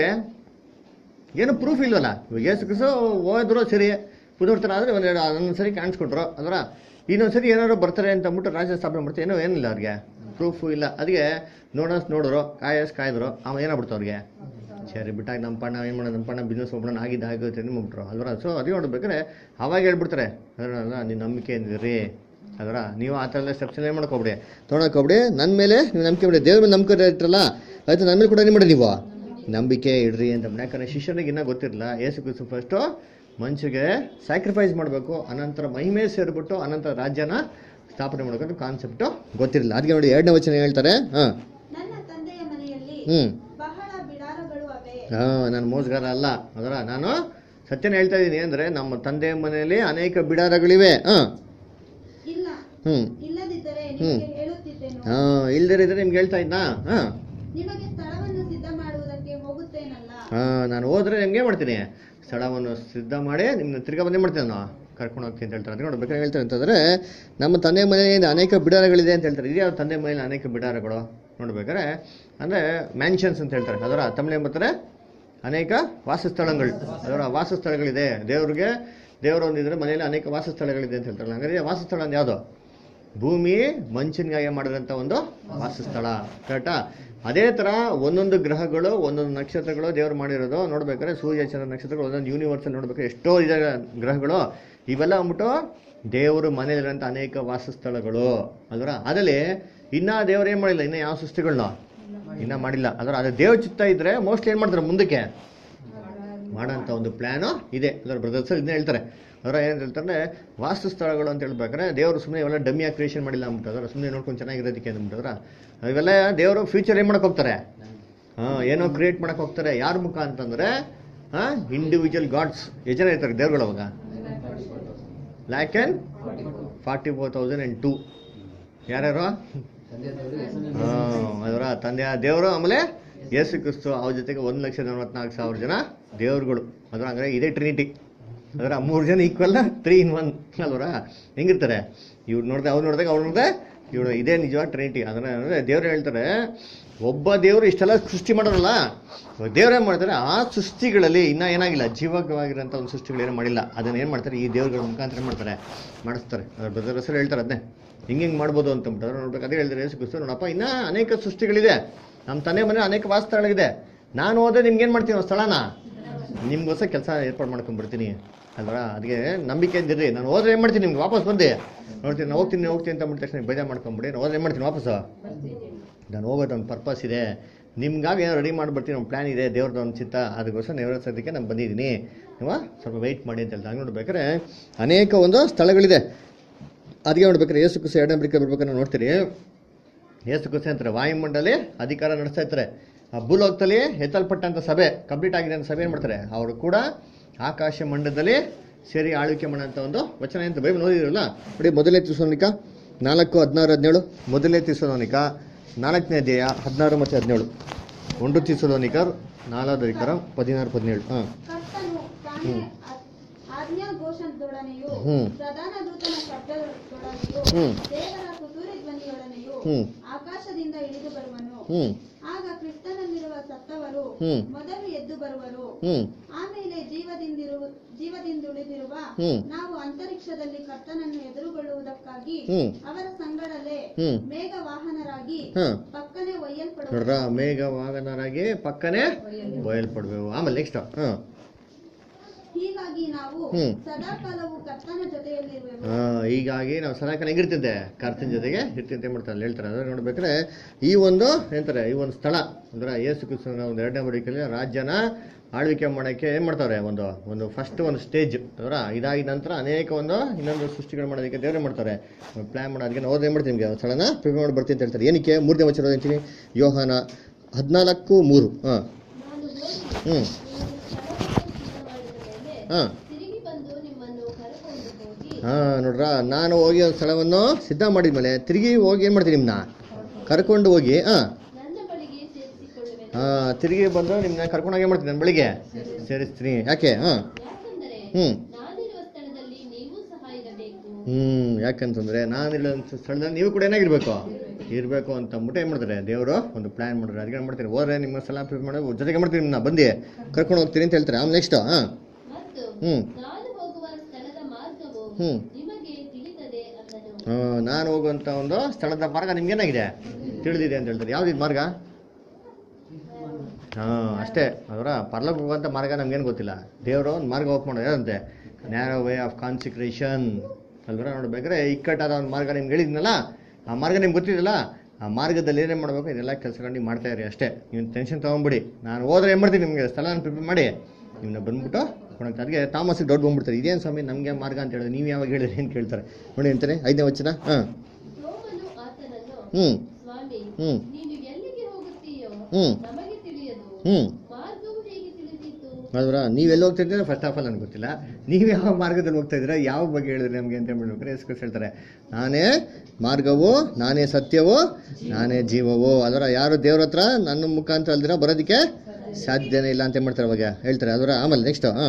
ಏನು ಪ್ರೂಫ್ ಇಲ್ವಲ್ಲ ಇವಾಗ ಯೇಸು ಕ್ರಿಸ್ತು ಹೋದ್ರು ಸರಿ ಪುನರ್ತನ ಆದರೆ ಒಂದೆರಡು ಒಂದೊಂದು ಸರಿ ಕಾಣಿಸ್ಕೊಟ್ರು ಅದರ ಇನ್ನೊಂದು ಸರಿ ಏನಾದ್ರು ಬರ್ತಾರೆ ಅಂತ ಅಂದ್ಬಿಟ್ಟು ರಾಜ್ಯ ಸ್ಥಾಪನೆ ಮಾಡ್ತಾರೆ ಏನೋ ಏನಿಲ್ಲ ಅವ್ರಿಗೆ ಪ್ರೂಫು ಇಲ್ಲ ಅದಕ್ಕೆ ನೋಡೋಸ್ ನೋಡಿದ್ರು ಕಾಯಸ್ ಕಾಯ್ದ್ರು ಅವ ಏನಾಗ್ಬಿಡ್ತು ಅವ್ರಿಗೆ ಸರಿ ಬಿಟ್ಟಾಗ ನಮ್ಮ ಪಣ್ಣ ಏನು ಮಾಡೋದು ನಮ್ಮ ಪಣ್ಣ ಬಿಸ್ನೆಸ್ ಒಬ್ಬನ ಆಗಿದ್ದು ಆಗುತ್ತೆ ಅಂತ ಮಾಡ್ಬಿಟ್ರು ಅಲ್ವರ ಸೊ ಅದೇ ನೋಡ್ಬೇಕಾದ್ರೆ ಅವಾಗ ಹೇಳ್ಬಿಡ್ತಾರೆ ಅದರ ನೀವು ನಂಬಿಕೆ ಅಂದಿರಿ ಅದರ ನೀವು ಆ ಥರ ಎಲ್ಲ ಸ್ಟೆಪ್ಸ್ ಏನು ಮಾಡ್ಕೊಬಿಡಿ ತೊಗೊಳಕೋಬಿಡಿ ನನ್ನ ಮೇಲೆ ನೀವು ನಂಬಿಕೆ ಬಿಡಿ ದೇವ್ರ ಮೇಲೆ ನಂಬಿಕೆ ಇಟ್ಟರಲ್ಲ ಆಯ್ತು ನನ್ನ ಮೇಲೆ ಕೂಡ ಏನು ಮಾಡಿ ನೀವು ನಂಬಿಕೆ ಇಡ್ರಿ ಅಂತ ಯಾಕಂದ್ರೆ ಶಿಷ್ಯನಿಗೆ ಇನ್ನೂ ಗೊತ್ತಿರಲಿಲ್ಲ ಏಸು ಕ್ರಿಸ್ತು ಫಸ್ಟು ಮನುಷ್ಯಗೆ ಸ್ಯಾಕ್ರಿಫೈಸ್ ಮಾಡಬೇಕು ಅನಂತರ ಮಹಿಮೆ ಸೇರಿಬಿಟ್ಟು ಅನಂತರ ರಾಜ್ಯನ ಸ್ಥಾಪನೆ ಮಾಡಬೇಕು ಕಾನ್ಸೆಪ್ಟು ಗೊತ್ತಿರಲಿಲ್ಲ ಅದಕ್ಕೆ ನೋಡಿ ಎರಡನೇ ವಚನ ಹೇಳ್ತಾರೆ ಹಾಂ ನನ್ನ ತಂದೆಯ ಮನೆಯಲ್ಲಿ ಹ್ಞೂ ಬಹಳ ಬಿಡಾರಗಳು ಅವೆ ಹಾಂ ನಾನು ಮೋಸಗಾರ ಅಲ್ಲ ಅದರ ನಾನು ಸತ್ಯನ ಹೇಳ್ತಾ ಇದ್ದೀನಿ ಅಂದರೆ ನಮ್ಮ ತಂದೆಯ ಮನೆಯಲ್ಲಿ ಅನೇಕ ಬಿಡಾರಗಳಿವೆ ಹಾಂ ಇಲ್ಲ ಹ್ಞೂ ಇಲ್ಲದಿದ್ದರೆ ನಿಮಗೆ ಹೇಳುತ್ತಿದ್ದೆನು ಹಾಂ ಇಲ್ದಿರಿದ್ರೆ ನಿಮ್ಗೆ ಹೇಳ್ತಾ ಇದ್ನಾ ಹಾಂ ನಿಮಗೆ ಸ್ಥಳವನ್ನು ಸಿದ್ಧ ಮಾಡುವುದಕ್ಕೆ ಹೋಗುತ್ತೇನಲ್ಲ ಹಾಂ ನಾನು ಹೋದ್ರೆ ನಿಮ್ಗೆ ಮಾಡ್ತೀನಿ ಸ್ಥಳವನ್ನು ಸಿದ್ಧ ಮಾಡಿ ನಿಮ್ಮನ್ನ ತಿರ್ಗಾ ಬಂದೇ ಮಾಡ್ತೀನಿ ನಾನು ಕರ್ಕೊಂಡು ಹೋಗ್ತೀನಿ ಅಂತ ಹೇಳ್ತಾರೆ ಅದಕ್ಕೆ ನೋಡ್ಬೇಕಾದ್ರೆ ಹೇಳ್ತಾರೆ ಅಂತಂದರೆ ನಮ್ಮ ತಂದೆ ಮನೆಯಲ್ಲಿ ಅನೇಕ ಬಿಡಾರಗಳಿದೆ ಅಂತ ಹೇಳ್ತಾರೆ ಇದ್ಯಾವ ತಂದೆ ಮನೆಯಲ್ಲಿ ಅನೇಕ ಬಿಡಾರಗಳು ನೋಡ್ಬೇಕಾದ್ರೆ ಅಂದರೆ ಮ್ಯಾನ್ಷನ್ಸ್ ಅಂತ ಹೇಳ್ತಾರೆ ಅದರ ತಮಿಳು ಬರ್ತಾರೆ ಅನೇಕ ವಾಸಸ್ಥಳಗಳು ಅದರ ವಾಸಸ್ಥಳಗಳಿದೆ ದೇವ್ರಿಗೆ ದೇವರು ಒಂದಿದ್ರೆ ಮನೆಯಲ್ಲಿ ಅನೇಕ ವಾಸಸ್ಥಳಗಳಿದೆ ಅಂತ ಹೇಳ್ತಾರೆ ಹಾಗಾದ್ರೆ ವಾಸಸ್ಥಳ ಅಂದ್ರೆ ಯಾವುದು ಭೂಮಿ ಮಂಚಿನಗಾಗಿ ಮಾಡಿದಂಥ ಒಂದು ವಾಸಸ್ಥಳ ಕರೆಕ್ಟಾ ಅದೇ ಥರ ಒಂದೊಂದು ಗ್ರಹಗಳು ಒಂದೊಂದು ನಕ್ಷತ್ರಗಳು ದೇವರು ಮಾಡಿರೋದು ನೋಡ್ಬೇಕಾದ್ರೆ ಸೂರ್ಯ ಚಂದ್ರ ನಕ್ಷತ್ರಗಳು ಒಂದೊಂದು ಯೂನಿವರ್ಸಲ್ಲಿ ನೋಡ್ಬೇಕಾದ್ರೆ ಎಷ್ಟೋ ಇದೆ ಗ್ರಹಗಳು ಇವೆಲ್ಲ ಅಂದ್ಬಿಟ್ಟು ದೇವರು ಮನೆಯಲ್ಲಿರೋಂಥ ಅನೇಕ ವಾಸಸ್ಥಳಗಳು ಅಲ್ವರ ಅದರಲ್ಲಿ ಇನ್ನ ದೇವ್ರು ಏನು ಮಾಡಿಲ್ಲ ಇನ್ನ ಯಾವ ಸೃಷ್ಟಿಗಳನ್ನ ಇನ್ನ ಮಾಡಿಲ್ಲ ಅದರ ಅದು ದೇವ್ರ ಚಿತ್ತ ಇದ್ರೆ ಮೋಸ್ಟ್ಲಿ ಏನು ಮಾಡ್ತಾರೆ ಮುಂದಕ್ಕೆ ಮಾಡೋಂಥ ಒಂದು ಪ್ಲ್ಯಾನು ಇದೆ ಅದರ ಬ್ರದರ್ಸ್ ಇದನ್ನ ಹೇಳ್ತಾರೆ ಅದರ ಏನು ಹೇಳ್ತಾರೆ ವಾಸ್ತು ಸ್ಥಳಗಳು ಅಂತ ಹೇಳ್ಬೇಕಾದ್ರೆ ದೇವರು ಸುಮ್ಮನೆ ಇವೆಲ್ಲ ಡಮ್ಮಿಯಾಗಿ ಕ್ರಿಯೇಷನ್ ಮಾಡಿಲ್ಲ ಅಂದ್ಬಿಟ್ಟು ಅದರ ಸುಮ್ಮನೆ ನೋಡ್ಕೊಂಡು ಚೆನ್ನಾಗಿರೋದಕ್ಕೆ ಅಂದ್ಬಿಟ್ಟದ್ರ ಇವೆಲ್ಲ ದೇವರು ಫ್ಯೂಚರ್ ಏನು ಮಾಡಕ್ಕೆ ಹೋಗ್ತಾರೆ ಹಾಂ ಏನೋ ಕ್ರಿಯೇಟ್ ಮಾಡಕ್ಕೆ ಹೋಗ್ತಾರೆ ಯಾರ ಮುಖ ಅಂತಂದರೆ ಹಾಂ ಇಂಡಿವಿಜುವಲ್ ಗಾಡ್ಸ್ ಎಷ್ಟು ಜನ ಇರ್ತಾರೆ ದೇವ್ರುಗಳು ಅವಾಗ lakh and forty four thousand and two ಯಾರ್ಯಾರು ತಂದೆ ದೇವರು ಹೆಸರು ಹಾಂ ಅದರ ತಂದೆಯ ದೇವರು ಆಮೇಲೆ ಯೇಸು ಕ್ರಿಸ್ತು ಅವ್ರ ಜೊತೆಗೆ ಒಂದು ಲಕ್ಷ ನಲವತ್ನಾಲ್ಕು ಸಾವಿರ ಜನ ದೇವರುಗಳು ಅದರ ಹಂಗಾರೆ ಇದೇ ಟ್ರಿನಿಟಿ ಅದರ ಮೂರು ಜನ ಈಕ್ವಲ್ ತ್ರೀ ಇನ್ ಒನ್ ಅಲ್ವರ ಹೆಂಗಿರ್ತಾರೆ ಇವ್ರು ನೋಡಿದೆ ಅವ್ರು ನೋಡಿದಾಗ ಅವ್ರು ನೋಡಿದೆ ಇವ್ರು ಇದೇ ನಿಜವಾದ ಟ್ರಿನಿಟಿ ಅದನ್ನ ಅಂದರೆ ದೇವ್ರು ಹೇಳ್ತಾರೆ ಒಬ್ಬ ದೇವರು ಇಷ್ಟೆಲ್ಲ ಸೃಷ್ಟಿ ಮಾಡೋರಲ್ಲ ದೇವ್ರೇನು ಮಾಡ್ತಾರೆ ಆ ಸೃಷ್ಟಿಗಳಲ್ಲಿ ಇನ್ನೂ ಏನಾಗಿಲ್ಲ ಜೀವಕವಾಗಿರೋಂಥ ಒಂದು ಸೃಷ್ಟಿಗಳು ಏನೂ ಮಾಡಿಲ್ಲ ಅದನ್ನ ಏನು ಮಾಡ್ತಾರೆ ಈ ದೇವ್ರುಗಳ ಮುಖಾಂತರ ಏನ್ ಮಾಡ್ತಾರೆ ಮಾಡಿಸ್ತಾರೆ ಅದ್ರ ಬ್ರದರ್ ಹೆಸರು ಹೇಳ್ತಾರೆ ಅದನ್ನೇ ಹಿಂಗೆ ಹಿಂಗೆ ಮಾಡ್ಬೋದು ಅಂತ ಅಂದ್ಬಿಟ್ಟು ನೋಡ್ಬೇಕು ಅದೇ ಹೇಳ್ತಾರೆ ಯೇಸು ಕ್ರಿಸ್ತು ನೋಡಪ್ಪ ಇನ್ನೂ ಅನೇಕ ಸೃಷ್ಟಿಗಳಿದೆ ನಮ್ಮ ತಂದೆ ಮನೆ ಅನೇಕ ವಾಸಸ್ಥಳಗಳಿದೆ ನಾನು ಹೋದ್ರೆ ನಿಮ್ಗೆ ಏನು ಮಾಡ್ತೀನಿ ಒಂದು ಸ್ಥಳನ ನಿಮ್ಗೋಸ್ಕರ ಕೆಲಸ ಏರ್ಪಾಡು ಮಾಡ್ಕೊಂಡ್ಬಿಡ್ತೀನಿ ಅಲ್ವಾ ಅದಕ್ಕೆ ನಂಬಿಕೆ ಅಂದಿರಿ ನಾನು ಹೋದ್ರೆ ಏನು ಮಾಡ್ತೀನಿ ನಿಮ್ಗೆ ವಾಪಸ್ ಬಂದೆ ನೋಡ್ತೀನಿ ನಾನು ಹೋಗ್ತೀನಿ ಹೋಗ್ತೀನಿ ಅಂತ ಅಂದ್ಬಿಟ್ಟು ತಕ್ಷಣ ಬೇಜಾರು ಮಾಡ್ಕೊಂಬಿಡಿ ನಾನು ಹೋದ್ರೆ ಏನು ಮಾಡ್ತೀನಿ ವಾಪಸ್ಸು ನಾನು ಹೋಗೋದು ಒಂದು ಪರ್ಪಸ್ ಇದೆ ನಿಮ್ಗಾಗಿ ಏನೋ ರೆಡಿ ಮಾಡಿಬಿಡ್ತೀನಿ ಒಂದು ಪ್ಲ್ಯಾನ್ ಇದೆ ದೇವ್ರದ್ದು ಒಂದು ಚಿತ್ತ ಅದಕ್ಕೋಸ್ಕರ ನೆರವೇರಿಸೋದಕ್ಕೆ ನಾನು ಬಂದಿದ್ದೀನಿ ನೀವು ಸ್ವಲ್ಪ ವೆಯ್ಟ್ ಮಾಡಿ ಅಂತ ಹೇಳ್ತಾ ಹಂಗೆ ನೋಡ್ಬೇಕಾದ್ರೆ ಅನೇಕ ಒಂದು ಸ್ಥಳಗಳಿದೆ ಅದಕ್ಕೆ ನೋಡ್ಬೇಕಾದ್ರೆ ಯೇಸು ಕುಸ ಎರಡನೇ ಬಳಿಕ ಬರ್ಬೇಕಾದ್ರೆ ನಾವು ನೋಡ್ತೀರಿ ಯೇಸು ಕುಸ ಅಂತಾರೆ ವಾಯುಮಂಡಲಿ ಅಧಿಕಾರ ನಡೆಸ್ತಾ ಇರ್ತಾರೆ ಆ ಭೂಲೋಕದಲ್ಲಿ ಎತ್ತಲ್ಪಟ್ಟಂಥ ಸಭೆ ಕಂಪ್ಲೀಟ್ ಆಗಿದೆ ಅಂತ ಸಭೆ ಏನು ಮಾಡ್ತಾರೆ ಅವರು ಕೂಡ ಆಕಾಶ ಮಂಡಲದಲ್ಲಿ ಸೇರಿ ಆಳ್ವಿಕೆ ಮಾಡೋಂಥ ಒಂದು ವಚನ ಅಂತ ಬೈಬಲ್ ಓದಿದಿರಲ್ಲ ನೋಡಿ ಮೊದಲನೇ ತಿರ್ಸೋನಿಕ ನಾಲ್ಕು ಹದಿನಾರು ಹದಿನೇಳು ಮೊದಲನೇ ತಿರ್ಸೋನಿಕ ನಾಲ್ಕನೇ ಅಧ್ಯಾಯ ಹದಿನಾರು ಮತ್ತು ಹದಿನೇಳು ಒಂದು ತಿರ್ಸೋನಿಕರ್ ನಾಲ್ಕರ ಹದಿನಾರು ಹದಿನೇಳು ಹಾಂ ಕರ್ತನು ತಾನೇ ಆ- ಆಜ್ಞಾಘೋಷದೊಡನೆಯೂ ಹ್ಮ್. ಪ್ರಧಾನ ದೂತನ ಶಬ್ದದೊಡನೆಯೂ ಹ್ಮ್. ದೇವರ ಕುತೂರಿ ಧ್ವನಿಯೊಡನೆಯೂ ಹ್ಮ್. ಆಕಾಶದಿಂದ ಇಳಿದು ಬರುವನು ಹ್ಞೂ ಆಗ ಕ್ರಿಸ್ತನಲ್ಲಿರುವ ಸತ್ತವರು ಹ್ಮ್. ಮೊದಲು ಎದ್ದು ಬರುವರು ಹ್ಞೂ ಆಮೇಲೆ ಜೀವದಿಂದಿರು ಜೀವದಿಂದುಳಿದಿರುವ ಹ್ಮ್. ನಾವು ಅಂತರಿಕ್ಷದಲ್ಲಿ ಕರ್ತನನ್ನು ಎದುರುಗೊಳ್ಳುವುದಕ್ಕಾಗಿ ಹ್ಮ್. ಅವರ ಸಂಗಡಲೇ ಹ್ಮ್. ಮೇಘ ವಾಹನರಾಗಿ ಹಾಂ ಪಕ್ಕನೆ ಒಯ್ಯಲ್ಪಡುವ ನೋಡ್ರ ಮೇಘ ವಾಹನರಾಗಿ ಪಕ್ಕನೆ ಬಯಲ್ಪಡ್ಬೇಕು ಆಮೇಲೆ ನೆಕ್ಸ್ಟ್ ಹಾಂ ಹೀಗಾಗಿ ನಾವು ಹ್ಮ್. ಸದಾಕಾಲವು ಕರ್ತನ ಜೊತೆಯಲ್ಲಿರುವೆವು ಆ, ಹೀಗಾಗಿ ನಾವು ಸದಾಕಾಲ ಹೆಂಗಿರ್ತಿದ್ದೆ ಕರ್ತನ ಜೊತೆಗೆ ಇರ್ತಿಂತೆ ಮಾಡ್ತಾರೆ ಅಲ್ಲಿ ಹೇಳ್ತಾರೆ ಅದ್ರ ನೋಡ್ಬೇಕಾದ್ರೆ ಈ ಒಂದು ಏನಂತಾರೆ ಈ ಒಂದು ಸ್ಥಳ ಅಂದ್ರೆ ಯೇಸು ಕ್ರಿಸ್ತನ ಒಂದು ಎರಡನೇ ಬರೀಕಲ್ಲಿ ರಾಜ್ಯನ ಆಳ್ವಿಕೆ ಮಾಡೋಕ್ಕೆ ಏನು ಮಾಡ್ತಾರೆ ಒಂದು ಒಂದು ಫಸ್ಟ್ ಒಂದು ಸ್ಟೇಜ್ ಅದರ ಇದಾಗಿದ ನಂತರ ಅನೇಕ ಒಂದು ಇನ್ನೊಂದು ಸೃಷ್ಟಿಗಳು ಮಾಡೋದಕ್ಕೆ ದೇವರೇ ಮಾಡ್ತಾರೆ ಪ್ಲ್ಯಾನ್ ಮಾಡೋದಕ್ಕೆ ನಾವು ಏನು ಮಾಡ್ತೀವಿ ನಿಮಗೆ ಸ್ಥಳನ ಪ್ರಿಪೇರ್ ಮಾಡಿ ಬರ್ತೀನಿ ಅಂತ ಹೇಳ್ತಾರೆ ಏನಕ್ಕೆ ಮೂರನೇ ವಚನ ಅಂತೀನಿ ಯೋಹಾನ ಹದಿನಾಲ್ಕು ಮೂರು ಹಾಂ ನಾನು ಹೋಗಿ ಹ್ಞೂ ನಿಮಗೆ ಸ್ಥಳವನ್ನು ಸಿದ್ಧಮಾಡುವೆನು. ಹಾಂ ತಿರುಗಿ ಬಂದು ನಿಮ್ಮನ್ನು ಕರೆಕೊಂಡು ಹೋಗಿ ಹಾಂ ನೋಡ್ರ ನಾನು ಹೋಗಿ ಒಂದು ಸ್ಥಳವನ್ನು ಸಿದ್ಧ ಮಾಡಿದ್ಮೇಲೆ ತಿರುಗಿ ಹೋಗಿ ಏನು ಮಾಡ್ತೀನಿ ನಿಮ್ಮನ್ನ ಕರ್ಕೊಂಡು ಹೋಗಿ ಹಾಂ ನನ್ನ ಬಳಿಗೆ ಸೇರಿಸಿಕೊಳ್ಳುವೆನು ಹಾಂ ತಿರುಗಿ ಬಂದು ನಿಮ್ಮನ್ನ ಕರ್ಕೊಂಡು ಹೋಗಿ ಮಾಡ್ತೀನಿ ನನ್ನ ಬಳಿಗೆ ಸೇರಿಸ್ತೀನಿ ಯಾಕೆ ಹಾಂ ಯಾಕಂದರೆ ಹ್ಞೂ ನಾನಿರುವ ಸ್ಥಳದಲ್ಲಿ ನೀವು ಸಹ ಇರಬೇಕು ಹ್ಞೂ ಯಾಕಂತಂದರೆ ನಾನಿರೋ ಸ್ಥಳದಲ್ಲಿ ನೀವು ಕೂಡ ಏನಾಗಿರ್ಬೇಕು ಇರಬೇಕು ಅಂತ ಅಂದ್ಬಿಟ್ಟು ಏನು ಮಾಡ್ತಾರೆ ದೇವರು ಒಂದು ಪ್ಲ್ಯಾನ್ ಮಾಡ್ತಾರೆ ಅದಕ್ಕೆ ಏನು ಮಾಡ್ತಾರೆ ಹೋದ್ರೆ ನಿಮ್ಮ ಸ್ಥಳ ಪ್ರಿಪೇರ್ ಮಾಡಿ ಜೊತೆಗೆ ಮಾಡ್ತೀನಿ ನಿಮ್ಮನ್ನ ಬಂದು ಕರ್ಕೊಂಡು ಹೋಗ್ತೀನಿ ಅಂತ ಹೇಳ್ತಾರೆ ಆಮೇಲೆ ನೆಕ್ಸ್ಟು ಹಾಂ ಮತ್ತು ಹ್ಞೂ ನಾನು ಹೋಗುವ ಸ್ಥಳದ ಮಾರ್ಗವು ಹ್ಞೂ ನಿಮಗೆ ತಿಳಿದದೆ ಅಂದನು ಆ, ನಾನು ಹೋಗುವಂಥ ಒಂದು ಸ್ಥಳದ ಮಾರ್ಗ ನಿಮ್ಗೆ ಏನಾಗಿದೆ ತಿಳಿದಿದೆ ಅಂತ ಹೇಳ್ತಾರೆ ಯಾವ್ದು ಇದು ಮಾರ್ಗ ಹಾಂ ಅಷ್ಟೇ ಅದರ ಪರ್ಲಕ್ಕೆ ಹೋಗುವಂಥ ಮಾರ್ಗ ನಮ್ಗೇನು ಗೊತ್ತಿಲ್ಲ ದೇವರು ಒಂದು ಮಾರ್ಗ ಓಪನ್ ಮಾಡೋದು ಏನಂತೆ ನ್ಯಾರೋ ವೇ ಆಫ್ ಕಾನ್ಸಿಕ್ರೇಷನ್ ಅಲ್ವರ ನೋಡ್ಬೇಕಾದ್ರೆ ಇಕ್ಕಟ್ಟಾದ ಒಂದು ಮಾರ್ಗ ನಿಮ್ಗೆ ಹೇಳಿದ್ನಲ್ಲ ಆ ಮಾರ್ಗ ನಿಮ್ಗೆ ಗೊತ್ತಿದೆಯಲ್ಲ ಆ ಮಾರ್ಗದಲ್ಲಿ ಏನೇನು ಮಾಡಬೇಕು ಇದೆಲ್ಲ ಕೆಲಸಗಳು ನೀವು ಮಾಡ್ತಾ ಇರಿ ಅಷ್ಟೇ ನೀವು ಟೆನ್ಷನ್ ತೊಗೊಂಬಿಡಿ ನಾನು ಹೋದ್ರೆ ಏನು ಮಾಡ್ತೀನಿ ನಿಮಗೆ ಸ್ಥಳ ಪ್ರಿಪೇರ್ ಮಾಡಿ ನಿಮ್ಮನ್ನ ಬಂದ್ಬಿಟ್ಟು ಕೊಡಂತ ಅದಕ್ಕೆ ತಾಮಸಿಗೆ ದೊಡ್ಡ ಬಂದ್ಬಿಡ್ತಾರೆ ಇದೇನು ಸ್ವಾಮಿ ನಮಗೆ ಮಾರ್ಗ ಅಂತ ಹೇಳಿದ್ರೆ ನೀವು ಯಾವಾಗ ಹೇಳಿದ್ರಿ ಅಂತ ಕೇಳ್ತಾರೆ ನೋಡಿ ಅಂತಾನೆ ಐದನೇ ವಚನ ಹಾಂ ಸೋಮನು ಆತನನ್ನು ಹ್ಞೂ ಸ್ವಾಮಿ ಹ್ಞೂ ನೀನು ಎಲ್ಲಿಗೆ ಹೋಗುತ್ತೀಯೋ ಹ್ಞೂ ನಮಗೆ ತಿಳಿಯದು ಹ್ಞೂ ಮಾರ್ಗವು ಹೇಗೆ ತಿಳಿದಿತ್ತು ಹೌದ್ರಾ ನೀವೆಲ್ಲ ಹೋಗ್ತಾ ಇದ್ದೀರಾ ಫಸ್ಟ್ ಆಫ್ ಆಲ್ ನನಗೆ ಗೊತ್ತಿಲ್ಲ ನೀವು ಯಾವ ಮಾರ್ಗದಲ್ಲಿ ಹೋಗ್ತಾ ಇದ್ದೀರಾ ಯಾವ ಬಗ್ಗೆ ಹೇಳಿದ್ರೆ ನಮಗೆ ಅಂತ ಹೇಳ್ಬಿಡ್ಬೇಕಾರೆ ಎಸ್ಕಸ್ ಹೇಳ್ತಾರೆ ನಾನೇ ಮಾರ್ಗವು ನಾನೇ ಸತ್ಯವು ನಾನೇ ಜೀವವು ಅದರ ಯಾರು ದೇವ್ರ ಹತ್ರ ನನ್ನ ಮುಖಾಂತರ ಅಲ್ದಿರ ಬರೋದಕ್ಕೆ ಸಾಧ್ಯನೇ ಇಲ್ಲ ಅಂತ ಏನ್ ಮಾಡ್ತಾರೆ ಅವಾಗ ಹೇಳ್ತಾರೆ ಅದರ ಆಮೇಲೆ ನೆಕ್ಸ್ಟ್ ಹಾಂ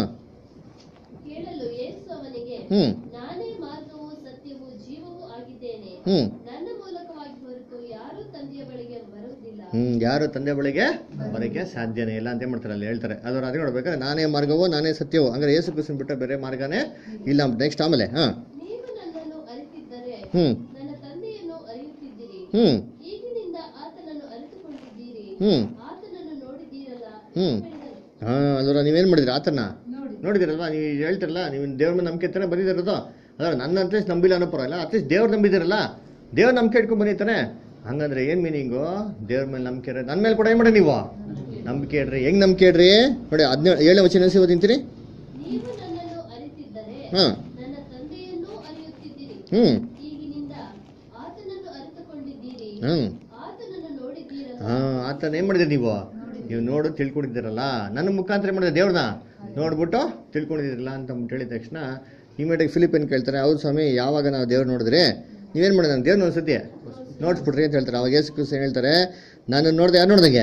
ಕೇಳಲು ಯೇಸು ಅವನಿಗೆ ಹ್ಞೂ ನಾನೇ ಮಾರ್ಗವು ಸತ್ಯವೂ ಜೀವವೂ ಆಗಿದ್ದೇನೆ ಹ್ಞೂ ನನ್ನ ಮೂಲಕವಾಗಿ ಹೊರತು ಯಾರೂ ತಂದೆಯ ಬಳಿಗೆ ಬರುವುದಿಲ್ಲ ಹ್ಞೂ ಯಾರು ತಂದೆ ಬಳಿಗೆ ಬರೋಕ್ಕೆ ಸಾಧ್ಯನೇ ಇಲ್ಲ ಅಂತ ಏನ್ ಮಾಡ್ತಾರೆ ಅಲ್ಲಿ ಹೇಳ್ತಾರೆ ಅದರ ಅದೇ ನೋಡ್ಬೇಕಾದ್ರೆ ನಾನೇ ಮಾರ್ಗವು ನಾನೇ ಸತ್ಯವು ಹಂಗಾರೆ ಯೇಸು ಕ್ರಿಸ್ತನ್ ಬಿಟ್ಟು ಬೇರೆ ಮಾರ್ಗನೇ ಇಲ್ಲ ನೆಕ್ಸ್ಟ್ ಆಮೇಲೆ ಹಾಂ ನೀವು ನನ್ನನ್ನು ಅರಿತಿದ್ದರೆ ಹ್ಞೂ ನನ್ನ ತಂದೆಯನ್ನು ಅರಿಯುತ್ತಿದ್ದೀರಿ ಹ್ಞೂ ಈಗಿನಿಂದ ಆತನನ್ನು ಅರಿತುಕೊಂಡಿದ್ದೀರಿ ಹ್ಞೂ ಆತನನ್ನು ನೋಡಿದ್ದೀರಲ್ಲ ಹ್ಞೂ ಹೇಳಿದನು. ಹಾಂ ಅದರ ನೀವೇನು ಮಾಡಿದ್ರಿ ಆತನ ನೋಡಿದಿರಲ್ವಾ ನೀವು ಹೇಳ್ತಿರಲ್ಲ ನೀವು ದೇವ್ರ ಮೇಲೆ ನಂಬಿಕೆ ತಾನೆ ಬಂದಿದ್ದೀರದು ಅದರ ನನ್ನ ಅಟ್ಲೀಸ್ಟ್ ನಂಬಿಲ್ಲ ಅನ್ನೋ ಪರವಾಗಿಲ್ಲ ಅಟ್ಲೀಸ್ಟ್ ದೇವ್ರು ನಂಬಿದಿರಲ್ಲ ದೇವ್ರ ನಂಬಿಕೆ ಇಟ್ಕೊಂಡು ಬಂದಿರ್ತಾನೆ ಹಂಗಂದ್ರೆ ಏನು ಮೀನಿಂಗು ದೇವ್ರ ಮೇಲೆ ನಂಬಿಕೆ ಇರೋ ನನ್ನ ಮೇಲೆ ಕೂಡ ಏನು ಮಾಡಿ ನೀವು ನಂಬಿಕೆ ಇಡ್ರಿ ಹೆಂಗ್ ನಂಬಿಕೆ ಇಡ್ರಿ ನೋಡಿ ಹದಿನೇಳು ಏಳನೇ ವಚನ ಎನ್ಸಿ ಓದಿಂತೀರಿ ನೀವು ನನ್ನನ್ನು ಅರಿತಿದ್ದರೆ ಹಾಂ ನನ್ನ ತಂದೆಯನ್ನೂ ಅರಿಯುತ್ತಿದ್ದೀರಿ ಹ್ಞೂ ಈಗಿನಿಂದ ಆತನನ್ನು ಅರಿತುಕೊಂಡಿದ್ದೀರಿ ಹ್ಞೂ ಆತನನ್ನು ನೋಡಿದ್ದೀರಲ್ಲ ಹಾಂ ಆತನ ಏನು ಮಾಡಿದ್ರಿ ನೀವು ನೀವು ನೋಡು ತಿಳ್ಕೊಂಡಿದ್ದೀರಲ್ಲ ನನ್ನ ಮುಖಾಂತರ ಏನು ಮಾಡಿದ್ರೆ ದೇವ್ರನ್ನ ನೋಡ್ಬಿಟ್ಟು ತಿಳ್ಕೊಂಡಿದ್ದೀರಲ್ಲ ಅಂತ ಅಂದ್ಬಿಟ್ಟು ಹೇಳಿದ ತಕ್ಷಣ ಇಮಿಡಿಯೇಟ್ ಫಿಲಿಪ್ ಏನು ಕೇಳ್ತಾರೆ ಹೌದು ಸ್ವಾಮಿ ಯಾವಾಗ ನಾವು ದೇವ್ರು ನೋಡಿದ್ರೆ ನೀವೇನು ಮಾಡಿದ ನಾನು ದೇವ್ರನ್ನ ಒಂದ್ಸತಿ ನೋಡ್ಸ್ಬಿಟ್ರಿ ಅಂತ ಹೇಳ್ತಾರೆ ಅವಾಗ ಯೇಸು ಕ್ರಿಸ್ತ ಏನ್ ಹೇಳ್ತಾರೆ ನಾನು ನೋಡ್ದೆ ಯಾರು ನೋಡ್ದಂಗೆ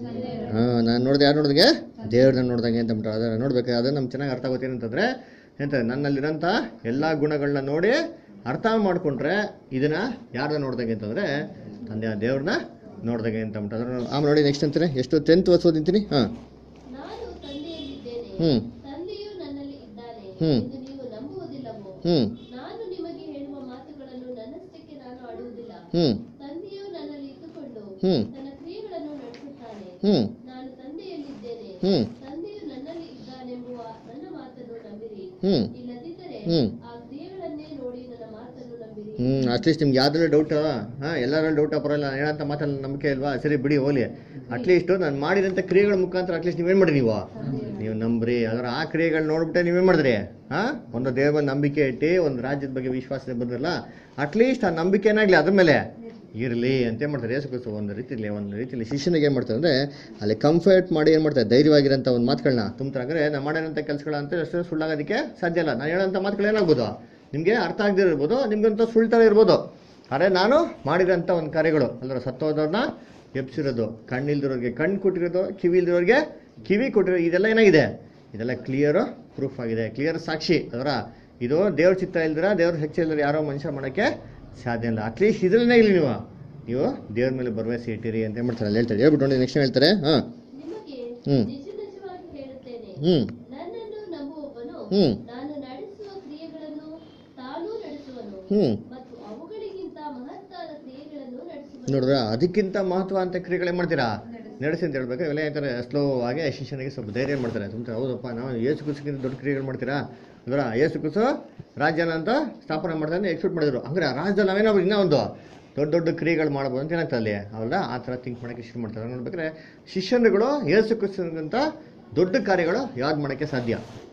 ಹಾಂ ನಾನು ನೋಡ್ದೆ ಯಾರು ನೋಡ್ದಂಗೆ ದೇವ್ರನ್ನ ನೋಡ್ದಂಗೆ ಅಂತ ಅಂದ್ಬಿಟ್ಟು ಅದನ್ನು ನೋಡ್ಬೇಕು ಅದನ್ನು ನಮ್ಗೆ ಚೆನ್ನಾಗಿ ಅರ್ಥ ಆಗುತ್ತೆ ಅಂತಂದರೆ ಎಂತ ನನ್ನಲ್ಲಿರೋಂಥ ಎಲ್ಲ ಗುಣಗಳನ್ನ ನೋಡಿ ಅರ್ಥ ಮಾಡ್ಕೊಂಡ್ರೆ ಇದನ್ನ ಯಾರನ್ನ ನೋಡ್ದಂಗೆ ಅಂತಂದರೆ ತಂದೆ ಆ ದೇವ್ರನ್ನ ನೋಡ್ದಂಗೆ ಅಂತ ಅಂದ್ಬಿಟ್ಟು ಅದನ್ನು ಆಮೇಲೆ ನೋಡಿ ನೆಕ್ಸ್ಟ್ ಅಂತಾರೆ ಎಷ್ಟು ಟೆಂತ್ ವರ್ಷ ಓದಿಂತೀನಿ ಹಾಂ ನಾನು ತಂದೆಯಲ್ಲಿದ್ದೇನೆ ಹ್ಞೂ ತಂದೆಯು ನನ್ನಲ್ಲಿ ಇದ್ದಾನೆ ಹ್ಮ್. ಎಂದು ನೀವು ನಂಬುವುದಿಲ್ಲವೋ ಹ್ಞೂ ನಾನು ನಿಮಗೆ ಹೇಳುವ ಮಾತುಗಳನ್ನು ನನ್ನಷ್ಟಕ್ಕೆ ನಾನು ಆಡುವುದಿಲ್ಲ ಹ್ಞೂ ತಂದೆಯು ನನ್ನಲ್ಲಿ ಇದ್ದುಕೊಂಡು ಹ್ಮ್. ತನ್ನ ಕ್ರಿಯೆಗಳನ್ನು ನಡೆಸುತ್ತಾನೆ ಹ್ಞೂ ನಾನು ತಂದೆಯಲ್ಲಿದ್ದೇನೆ ಹ್ಞೂ ತಂದೆಯು ನನ್ನಲ್ಲಿ ಇದ್ದಾನೆಂಬುವ ನನ್ನ ಮಾತನ್ನು ನಂಬಿರಿ ಹ್ಞೂ ಇಲ್ಲದಿದ್ದರೆ ಹ್ಮ್. ಆ ಕ್ರಿಯೆಗಳನ್ನೇ ನೋಡಿ ನನ್ನ ಮಾತನ್ನು ನಂಬಿರಿ ಹ್ಞೂ ಅಟ್ಲೀಸ್ಟ್ ನಿಮ್ಗೆ ಯಾವ್ದ್ರಲ್ಲಿ ಡೌಟ್ ಹಾಂ ಎಲ್ಲರಲ್ಲಿ ಡೌಟ್ ಪರವಾಗಿಲ್ಲ ಏನಂತ ಮಾತಲ್ಲಿ ನಂಬಿಕೆ ಇಲ್ವಾ ಸರಿ ಬಿಡಿ ಹೋಲಿ ಅಟ್ಲೀಸ್ಟ್ ನಾನು ಮಾಡಿದಂಥ ಕ್ರಿಯೆಗಳ ಮುಖಾಂತರ ಅಟ್ಲೀಸ್ಟ್ ನೀವೇನು ಮಾಡಿ ನೀವು ನೀವು ನಂಬ್ರಿ ಅದರ ಆ ಕ್ರಿಯೆಗಳು ನೋಡ್ಬಿಟ್ಟೆ ನೀವೇನು ಮಾಡಿದ್ರಿ ಹಾಂ ಒಂದು ದೇವ್ರ ಮೇಲೆ ನಂಬಿಕೆ ಇಟ್ಟು ಒಂದು ರಾಜ್ಯದ ಬಗ್ಗೆ ವಿಶ್ವಾಸ ಬಂದ್ರಲ್ಲ ಅಟ್ಲೀಸ್ಟ್ ಆ ನಂಬಿಕೆ ಏನಾಗಲಿ ಅದ್ರ ಮೇಲೆ ಇರಲಿ ಅಂತ ಏನ್ ಮಾಡ್ತಾರೆ ಯೇಸು ಕ್ರಿಸ್ತ ಒಂದು ರೀತಿಯಲ್ಲಿ ಒಂದು ರೀತಿಯಲ್ಲಿ ಶಿಷ್ಯನಿಗೆ ಏನು ಮಾಡ್ತಾರೆ ಅಂದರೆ ಅಲ್ಲಿ ಕಂಫರ್ಟ್ ಮಾಡಿ ಏನು ಮಾಡ್ತಾರೆ ಧೈರ್ಯವಾಗಿರೋಂಥ ಒಂದು ಮಾತುಗಳನ್ನ ತುಂಬ್ತಾರೆ ಅಂದರೆ ನಾನು ಮಾಡಿರೋಂಥ ಕೆಲಸಗಳಂತ ಅಷ್ಟು ಸುಳ್ಳಾಗೋದಕ್ಕೆ ಸಾಧ್ಯ ಇಲ್ಲ ನಾನು ಹೇಳೋಂಥ ಮಾತುಗಳು ಏನಾಗ್ಬೋದು ನಿಮಗೆ ಅರ್ಥ ಆಗದೇ ಇರ್ಬೋದು ನಿಮ್ಗಂತ ಸುಳ್ತಾರೆ ಇರ್ಬೋದು ಆದರೆ ನಾನು ಮಾಡಿರೋಂಥ ಒಂದು ಕಾರ್ಯಗಳು ಅಲ್ಲರ ಸತ್ತೋದವ್ರನ್ನ ಎಪ್ಸಿರೋದು ಕಣ್ಣಿಲ್ದಿರೋರಿಗೆ ಕಣ್ಣು ಕೊಟ್ಟಿರೋದು ಕಿವಿ ಇಲ್ದಿರೋರಿಗೆ ಕಿವಿ ಕೊಟ್ಟಿರೋ ಇದೆಲ್ಲ ಏನಾಗಿದೆ ಇದೆಲ್ಲ ಕ್ಲಿಯರು ಪ್ರೂಫ್ ಆಗಿದೆ ಕ್ಲಿಯರ್ ಸಾಕ್ಷಿ ಅದರ ಇದು ದೇವ್ರ ಚಿತ್ತ ಇಲ್ದಿರ ದೇವ್ರ ಶಕ್ತಿ ಇಲ್ದಿರ ಯಾರೋ ಮನುಷ್ಯ ಮಾಡೋಕ್ಕೆ ಸಾಧ್ಯ ಇಲ್ಲ ಅಟ್ಲೀಸ್ಟ್ ಇದರಲ್ಲೇ ಇಲ್ಲ ನೀವು ನೀವು ದೇವ್ರ ಮೇಲೆ ಭರವಸೆ ಇಟ್ಟಿರಿ ಅಂತ ಏನ್ ಮಾಡ್ತಾರೆ ಅಲ್ಲಿ ಹೇಳ್ತಾರೆ ಹೇಳ್ಬಿಟ್ಟು ನೋಡಿ ನೆಕ್ಸ್ಟ್ ಹೇಳ್ತಾರೆ ಹಾಂ ನಿಮಗೆ ಹ್ಮ್. ನಿಜ ನಿಜವಾಗಿ ಹೇಳುತ್ತೇನೆ ಹ್ಞೂ ನನ್ನನ್ನು ನಂಬುವವನು ಹ್ಮ್. ನಾನು ನಡೆಸುವ ಕ್ರಿಯೆಗಳನ್ನು ತಾನೂ ನಡೆಸುವನು ಹ್ಞೂ ಮತ್ತು ಅವುಗಳಿಗಿಂತ ಮಹತ್ತಾದ ಕ್ರಿಯೆಗಳನ್ನು ನಡೆಸುವನು ನೋಡಿದ್ರ ಅದಕ್ಕಿಂತ ಮಹತ್ವ ಅಂತ ಕ್ರಿಯೆಗಳೇನು ಮಾಡ್ತೀರಾ ನಡೆಸಿ ಅಂತ ಹೇಳ್ಬೇಕು ಇವೆಲ್ಲ ಹೇಳ್ತಾರೆ ಸ್ಲೋ ಆಗಿ ಶಿಷ್ಯನಿಗೆ ಸ್ವಲ್ಪ ಧೈರ್ಯ ಮಾಡ್ತಾರೆ ತುಂಬ ಹೌದಪ್ಪ ನಾವು ಏಸು ಕುಸಿಗಿಂತ ದೊಡ್ಡ ಕ್ರಿಯೆಗಳು ಮಾಡ್ತೀರಾ ಅಂದ್ರೆ ಏಸು ಕುಸು ರಾಜ್ಯನ ಅಂತ ಸ್ಥಾಪನೆ ಮಾಡ್ತಾನೆ ಎಕ್ಸ್ಪೆಕ್ಟ್ ಮಾಡಿದ್ರು ಹಂಗಾರೆ ಆ ರಾಜ್ಯದಲ್ಲಿ ನಾವೇನೋ ಇನ್ನೂ ಒಂದು ದೊಡ್ಡ ದೊಡ್ಡ ಕ್ರಿಯೆಗಳು ಮಾಡ್ಬೋದು ಅಂತ ಏನಾಗ್ತದೆ ಅಲ್ಲಿ ಅವಲ್ಲ ಆ ಥರ ಥಿಂಕ್ ಮಾಡೋಕ್ಕೆ ಶುರು ಮಾಡ್ತಾರೆ ನೋಡ್ಬೇಕಾದ್ರೆ ಶಿಷ್ಯನುಗಳು ಏಸು ಕುಸಿಗಿಂತ ದೊಡ್ಡ ಕಾರ್ಯಗಳು ಯಾವ್ದು ಮಾಡೋಕ್ಕೆ ಸಾಧ್ಯ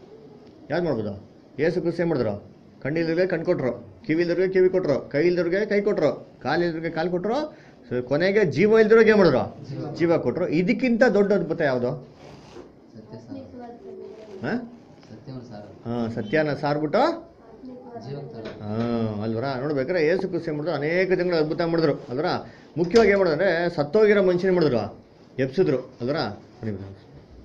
ಯಾವ್ದು ಮಾಡ್ಬೋದು ಏಸು ಕುಸು ಏನು ಮಾಡಿದ್ರು ಕಣ್ಣಿಲ್ದವ್ರಿಗೆ ಕಣ್ ಕೊಟ್ರು ಕಿವಿಲ್ದವ್ರಿಗೆ ಕಿವಿ ಕೊಟ್ರು ಕೈ ಇಲ್ದವ್ರಿಗೆ ಕೈ ಕೊಟ್ರು ಕಾಲಿಲ್ದವ್ರಿಗೆ ಕಾಲು ಕೊಟ್ರು ಸೊ ಕೊನೆಗೆ ಜೀವ ಇಲ್ದವ್ರಿಗೆ ಏನು ಮಾಡಿದ್ರು ಜೀವ ಕೊಟ್ರು ಇದಕ್ಕಿಂತ ದೊಡ್ಡ ಅದ್ಭುತ ಯಾವುದು ಸತ್ಯ ಸಾರ ನಿಜವಾದ ಕ್ರಿಯೆಗಳು. ಹಾಂ ಸತ್ಯವನ್ನು ಸಾರ ಹಾಂ ಸತ್ಯನ ಸಾರ್ಬಿಟ್ಟು ಜೀವಕ್ತರ ಹಾಂ ಅಲ್ವರ ನೋಡ್ಬೇಕಾರೆ ಏಸು ಕ್ರಿಸ್ತ ಏನ್ ಮಾಡಿದ್ರು ಅನೇಕ ಜನಗಳು ಅದ್ಭುತ ಮಾಡಿದ್ರು ಅಲ್ವರ ಮುಖ್ಯವಾಗಿ ಏನು ಮಾಡಿದ್ರೆ ಸತ್ತೋಗಿರೋ ಮನುಷ್ಯನೇ ಮಾಡಿದ್ರು ಎಬ್ಸಿದ್ರು ಅಲ್ವರ ಬನ್ನಿ ಬನ್ನಿ.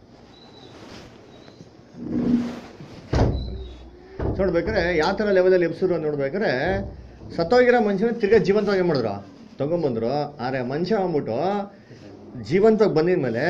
ನೋಡ್ಬೇಕಾದ್ರೆ ಯಾವ ಥರ ಲೆವೆಲಲ್ಲಿ ಎಬ್ಸಿದ್ರು ಅಂತ ನೋಡ್ಬೇಕಾದ್ರೆ ಸತ್ತೋಗಿರೋ ಮನುಷ್ಯನ ತಿರ್ಗಾ ಜೀವಂತವಾಗಿ ಏನ್ ಮಾಡಿದ್ರು ತಗೊಂಬಂದ್ರು ಆದರೆ ಮನುಷ್ಯ ಅಂದ್ಬಿಟ್ಟು ಜೀವಂತವಾಗಿ ಬಂದಿದ ಮೇಲೆ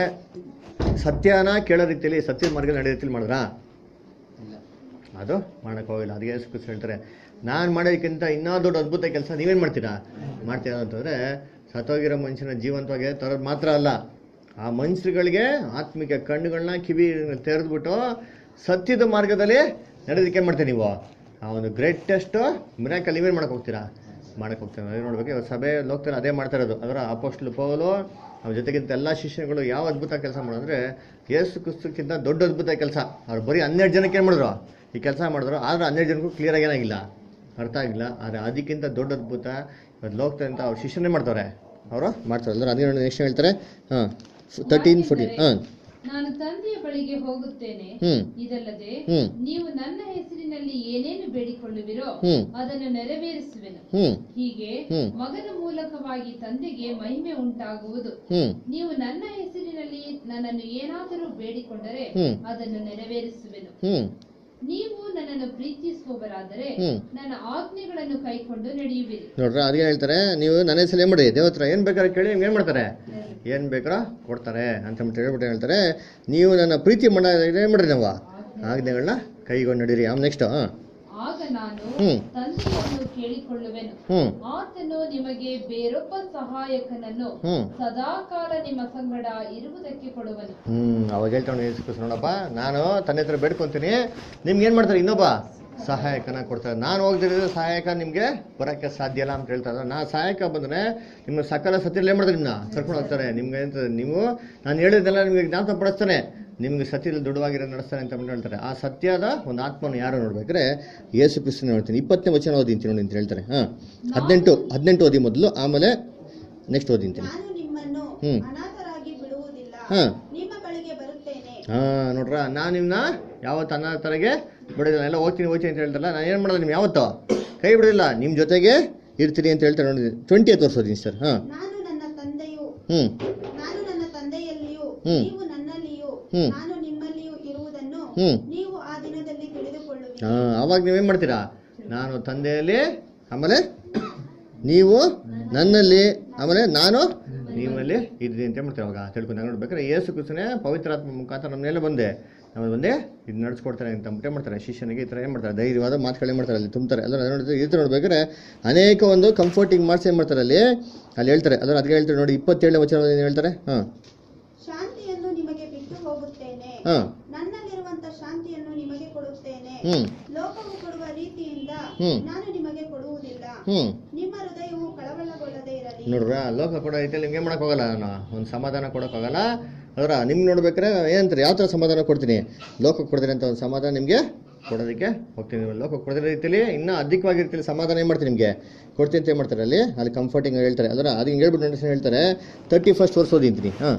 ಸತ್ಯನ ಕೇಳೋ ರೀತಿಯಲ್ಲಿ ಸತ್ಯದ ಮಾರ್ಗ ನಡೆಯೋ ರೀತಿಯಲ್ಲಿ ಮಾಡಿದ್ರಾ ಇಲ್ಲ ಅದು ಮಾಡಕ್ಕೆ ಹೋಗಿಲ್ಲ ಅದಕ್ಕೆ ಯೇಸು ಕ್ರಿಸ್ತ ಹೇಳ್ತಾರೆ ನಾನು ಮಾಡೋದಕ್ಕಿಂತ ಇನ್ನೂ ದೊಡ್ಡ ಅದ್ಭುತ ಕೆಲಸ ನೀವೇನು ಮಾಡ್ತೀರಾ ಮಾಡ್ತೀರಾ ಅಂತಂದರೆ ಸತ್ತೋಗಿರೋ ಮನುಷ್ಯನ ಜೀವಂತವಾಗಿ ತರೋದು ಮಾತ್ರ ಅಲ್ಲ ಆ ಮನುಷ್ಯರುಗಳಿಗೆ ಆತ್ಮಿಕ ಕಣ್ಣುಗಳನ್ನ ಕಿವಿ ತೆರೆದ್ಬಿಟ್ಟು ಸತ್ಯದ ಮಾರ್ಗದಲ್ಲಿ ನಡೆದಕ್ಕೆ ಏನು ಮಾಡ್ತೀರಿ ನೀವು ಆ ಒಂದು ಗ್ರೇಟೆಸ್ಟ್ ಮಿರಾಕಲ್ ನೀವೇನು ಮಾಡಕ್ಕೆ ಹೋಗ್ತೀರಾ ಮಾಡಕ್ಕೆ ಹೋಗ್ತೀರಾ ಅದೇ ನೋಡ್ಬೇಕು ಇವಾಗ ಸಭೆಯಲ್ಲಿ ಹೋಗ್ತಾರೆ ಅದೇ ಮಾಡ್ತಾ ಇರೋದು ಅದರ ಅಪೋಸ್ಟ್ಲು ಪೌಲು ಅವ್ರ ಜೊತೆಗಿಂತ ಎಲ್ಲ ಶಿಷ್ಯಗಳು ಯಾವ ಅದ್ಭುತ ಕೆಲಸ ಮಾಡಿದ್ರೆ ಯೇಸು ಕ್ರಿಸ್ತಕ್ಕಿಂತ ದೊಡ್ಡ ಅದ್ಭುತ ಕೆಲಸ ಅವ್ರು ಬರೀ ಹನ್ನೆರಡು ಜನಕ್ಕೆ ಏನು ಮಾಡಿದ್ರು ಈ ಕೆಲಸ ಮಾಡಿದ್ರು ಆದ್ರೆ ಹನ್ನೆರಡು ಜನಕ್ಕೂ ಕ್ಲಿಯರ್ ಆಗಿ ಏನಾಗಿಲ್ಲ ಅರ್ಥ ಆಗಿಲ್ಲ ಆದರೆ ಅದಕ್ಕಿಂತ ದೊಡ್ಡ ಅದ್ಭುತ ಇವತ್ತು ಲೋಕದಲ್ಲಿ ಅಂತ ಅವ್ರು ಶಿಷ್ಯನೇ ಮಾಡ್ತಾರೆ ಅವರು ಮಾಡ್ತಾರೆ ಅಂದ್ರೆ ಅದೇ ನೋಡಿ ನೆಕ್ಸ್ಟ್ ಹೇಳ್ತಾರೆ ಹಾಂ ತರ್ಟೀನ್ ಫೋರ್ಟೀನ್ ಹಾಂ ನಾನು ತಂದೆಯ ಬಳಿಗೆ ಹೋಗುತ್ತೇನೆ ಹ್ಮ್. ಇದಲ್ಲದೆ ಹ್ಮ್. ನೀವು ನನ್ನ ಹೆಸರಿನಲ್ಲಿ ಏನೇನು ಬೇಡಿಕೊಳ್ಳುವಿರೋ ಹ್ಮ್. ಅದನ್ನು ನೆರವೇರಿಸುವೆನು ಹ್ಞೂ ಹೀಗೆ ಹ್ಮ್. ಮಗನ ಮೂಲಕವಾಗಿ ತಂದೆಗೆ ಮಹಿಮೆ ಉಂಟಾಗುವುದು ಹ್ಞೂ ನೀವು ನನ್ನ ಹೆಸರಿನಲ್ಲಿ ನನ್ನನ್ನು ಏನಾದರೂ ಬೇಡಿಕೊಂಡರೆ ಹ್ಮ್. ಅದನ್ನು ನೆರವೇರಿಸುವೆನು ಹ್ಞೂ ನೀವು ನನ್ನನ್ನು ಪ್ರೀತಿಸುವವರಾದರೆ ಹ್ಮ್. ನನ್ನ ಆಜ್ಞೆಗಳನ್ನು ಕೈಕೊಂಡು ನಡೆಯುವಿರಿ ನೋಡ್ರ ಅದೇ ಹೇಳ್ತಾರೆ ನೀವು ನನ್ನ ಹೆಸರು ಏನು ಮಾಡಿ ದೇವತ್ರ ಏನು ಬೇಕಾದ್ರೆ ಕೇಳಿ ನಿಮ್ಗೆ ಏನು ಮಾಡ್ತಾರೆ ಏನು ಬೇಕಾರೋ ಕೊಡ್ತಾರೆ ಅಂತ ಹೇಳ್ಬಿಟ್ಟು ಹೇಳ್ಬಿಟ್ಟು ಹೇಳ್ತಾರೆ ನೀವು ನನ್ನ ಪ್ರೀತಿ ಮಾಡ ಏನು ಮಾಡ್ರಿ ನಾವು ಆಜ್ಞೆಗಳನ್ನ ಕೈಗೊಂಡು ನಡೀರಿ ಆಮ್ ನೆಕ್ಸ್ಟ್ ಹಾಂ ಆಗ ನಾನು ಹ್ಮ್. ತಂದೆಯನ್ನು ಕೇಳಿಕೊಳ್ಳುವೆನು ಹ್ಞೂ ಆತನು ನಿಮಗೆ ಬೇರೊಬ್ಬ ಸಹಾಯಕನನ್ನು ಹ್ಞೂ ಸದಾಕಾಲ ನಿಮ್ಮ ಸಂಗಡ ಇರುವುದಕ್ಕೆ ಕೊಡುವನು ಹ್ಞೂ ಅವಾಗ ಹೇಳ್ತಾನೆ ಯೇಸು ಕ್ರಿಸ್ತ, ನೋಡಪ್ಪ ನಾನು ತನ್ನ ಹತ್ರ ಬೇಡ್ಕೊತೀನಿ ನಿಮ್ಗೆ ಏನು ಮಾಡ್ತಾರೆ ಇನ್ನೊಬ್ಬ ಸಹಾಯಕನ ಕೊಡ್ತಾರೆ ನಾನು ಹೋಗ್ದಿದ್ರೆ ಸಹಾಯಕ ನಿಮಗೆ ಬರೋಕ್ಕೆ ಸಾಧ್ಯ ಇಲ್ಲ ಅಂತ ಹೇಳ್ತಾರೆ ನಾ ಸಹಾಯಕ ಬಂದರೆ ನಿಮ್ಮ ಸಕಲ ಸತ್ಯದಲ್ಲಿ ಏನು ಮಾಡ್ತಾರೆ ನಿಮ್ಮನ್ನ ಕರ್ಕೊಂಡು ಹೋಗ್ತಾರೆ ನಿಮ್ಗೆ ಅಂತ ನೀವು ನಾನು ಹೇಳಿದ್ದೆಲ್ಲ ನಿಮಗೆ ಜ್ಞಾಪಕ ಪಡಿಸ್ತಾನೆ ನಿಮ್ಗೆ ಸತ್ಯದಲ್ಲಿ ದೃಢವಾಗಿರೋ ನಡೆಸ್ತಾನೆ ಅಂತ ಅಂದ್ಬಿಟ್ಟು ಹೇಳ್ತಾರೆ ಆ ಸತ್ಯದ ಒಂದು ಆತ್ಮನ ಯಾರು ನೋಡ್ಬೇಕಾದ್ರೆ ಯೇಸು ಕ್ರಿಸ್ತನ ನೋಡ್ತೀನಿ ಇಪ್ಪತ್ತನೇ ವಚನ ಓದಿಂತೀನಿ ನೋಡಿ ಅಂತ ಹೇಳ್ತಾರೆ ಹಾಂ ಹದಿನೆಂಟು ಹದಿನೆಂಟು ಓದಿ ಮೊದಲು ಆಮೇಲೆ ನೆಕ್ಸ್ಟ್ ಓದಿಂತೀನಿ ನಾನು ನಿಮ್ಮನ್ನು ಹ್ಮ್. ಅನಾಥರಾಗಿ ಬಿಡುವುದಿಲ್ಲ ಹಾ. ನಿಮ್ಮ ಬಳಿಗೆ ಬರುತ್ತೇನೆ ಹಾ ನೋಡ್ರ ನಾನು ನಿಮ್ಮನ್ನ ಯಾವತ್ತು ಅನ್ನ ತರಗೆ ಬಿಡೋದಿಲ್ಲ ಎಲ್ಲ ಹೋಗ್ತೀನಿ ಹೋಗ್ತೀನಿ ಅಂತ ಹೇಳ್ತಾರಲ್ಲ ನಾನು ಏನು ಮಾಡೋದು ನಿಮ್ಗೆ ಯಾವತ್ತು ಕೈ ಬಿಡೋದಿಲ್ಲ ನಿಮ್ಮ ಜೊತೆಗೆ ಇರ್ತೀನಿ ಅಂತ ಹೇಳ್ತಾರೆ ನೋಡಿ ಟ್ವೆಂಟಿ ತೋರಿಸೋದೀನಿ ಸರ್ ಹಾಂ ನಾನು ನನ್ನ ತಂದೆಯು ಹ್ಞೂ ನಾನು ನನ್ನ ತಂದೆಯಲ್ಲಿಯೂ ಹ್ಮ್. ನೀವು ನನ್ನಲ್ಲಿಯೂ ಹ್ಮ್. ನಾನು ನಿಮ್ಮಲ್ಲಿಯೂ ಇರುವುದನ್ನು ಹ್ಮ್. ನೀವು ಆ ದಿನದಲ್ಲಿ ತಿಳಿದುಕೊಳ್ಳುವಿರಿ ಹಾಂ ಆವಾಗ ನೀವೇನು ಮಾಡ್ತೀರಾ ನಾನು ತಂದೆಯಲ್ಲಿ ಆಮೇಲೆ ನೀವು ನನ್ನಲ್ಲಿ ಆಮೇಲೆ ನಾನು ನಿಮ್ಮಲ್ಲಿ ಇದ್ದೀನಿ ಅಂತ ಮಾಡ್ತೀವಿ ಅವಾಗ ತಿಳ್ಕೊಂಡು ನೋಡ್ಬೇಕಾದ್ರೆ ಯೇಸು ಕ್ರಿಸ್ತನೇ ಪವಿತ್ರಾತ್ಮ ಮುಖಾಂತರ ನಮ್ಮ ಮೇಲೆ ಬಂದೆ ನಮಗೆ ಬಂದೆ ಇದು ನಡೆಸ್ಕೊಡ್ತಾರೆ ಅಂತ ಅಂದ್ಬಿಟ್ಟು ಏನ್ ಮಾಡ್ತಾರೆ ಶಿಷ್ಯನಿಗೆ ಈ ಥರ ಏನು ಮಾಡ್ತಾರೆ ಧೈರ್ಯವಾದ ಮಾತುಗಳೇ ಮಾಡ್ತಾರೆ ಅಲ್ಲಿ ತುಂಬ್ತಾರೆ ಅದರ ನೋಡಿದ್ರೆ ಈ ಥರ ನೋಡ್ಬೇಕಾದ್ರೆ ಅನೇಕ ಒಂದು ಕಂಫರ್ಟಿಂಗ್ ಮಾರ್ಕ್ಸ್ ಏನು ಮಾಡ್ತಾರೆ ಅಲ್ಲಿ ಅಲ್ಲಿ ಹೇಳ್ತಾರೆ ಅದರ ಅದಕ್ಕೆ ಹೇಳ್ತಾರೆ ನೋಡಿ ಇಪ್ಪತ್ತೇಳನೇ ವಚನ ಏನು ಹೇಳ್ತಾರೆ ಹಾಂ ಶಾಂತಿಯನ್ನು ನಿಮಗೆ ಬಿಟ್ಟು ಹೋಗುತ್ತೇನೆ ಹಾಂ ನನ್ನಲ್ಲಿರುವಂತ ಶಾಂತಿಯನ್ನು ನಿಮಗೆ ಕೊಡುತ್ತೇನೆ ಹ್ಞೂ ಲೋಕವು ಕೊಡುವ ರೀತಿಯಿಂದ ಹ್ಮ್. ನಾನು ನಿಮಗೆ ಕೊಡುವುದಿಲ್ಲ ಹ್ಞೂ ನಿಮ್ಮ ಹೃದಯವು ಕಳವಳಗೊಳ್ಳದೆ ಇರಲಿ ನೋಡ್ರ ಲೋಕ ಕೊಡೋ ರೀತಿಯಲ್ಲಿ ನಿಮ್ಗೆ ಮಾಡಕ್ ಹೋಗಲ್ಲ ನಾನು ಒಂದು ಸಮಾಧಾನ ಕೊಡೋಕ್ಕಾಗಲ್ಲ ಅದರ ನಿಮ್ಗೆ ನೋಡ್ಬೇಕಾರೆ ಏನಂತಾರೆ ಯಾವ ಥರ ಸಮಾಧಾನ ಕೊಡ್ತೀನಿ ಲೋಕಕ್ಕೆ ಕೊಡ್ತೀನಿ ಅಂತ ಒಂದು ಸಮಾಧಾನ ನಿಮಗೆ ಕೊಡೋದಕ್ಕೆ ಹೋಗ್ತೀನಿ ಲೋಕಕ್ಕೆ ಕೊಡದಿರೋ ರೀತಿಯಲ್ಲಿ ಇನ್ನೂ ಅಧಿಕವಾಗಿ ರೀತಿಯಲ್ಲಿ ಸಮಾಧಾನ ಏನು ಮಾಡ್ತೀನಿ ನಿಮಗೆ ಕೊಡ್ತೀನಿ ಅಂತ ಏನು ಮಾಡ್ತಾರೆ ಅಲ್ಲಿ ಅಲ್ಲಿ ಕಂಫರ್ಟಿಂಗ್ ಹೇಳ್ತಾರೆ ಅದರ ಅದು ಹಿಂಗೆ ಹೇಳ್ಬಿಟ್ಟು ನಡೆಸಿ ಹೇಳ್ತಾರೆ ತರ್ಟಿ ಫಸ್ಟ್ ವರ್ಷ ಓದಿಂತೀನಿ ಹಾಂ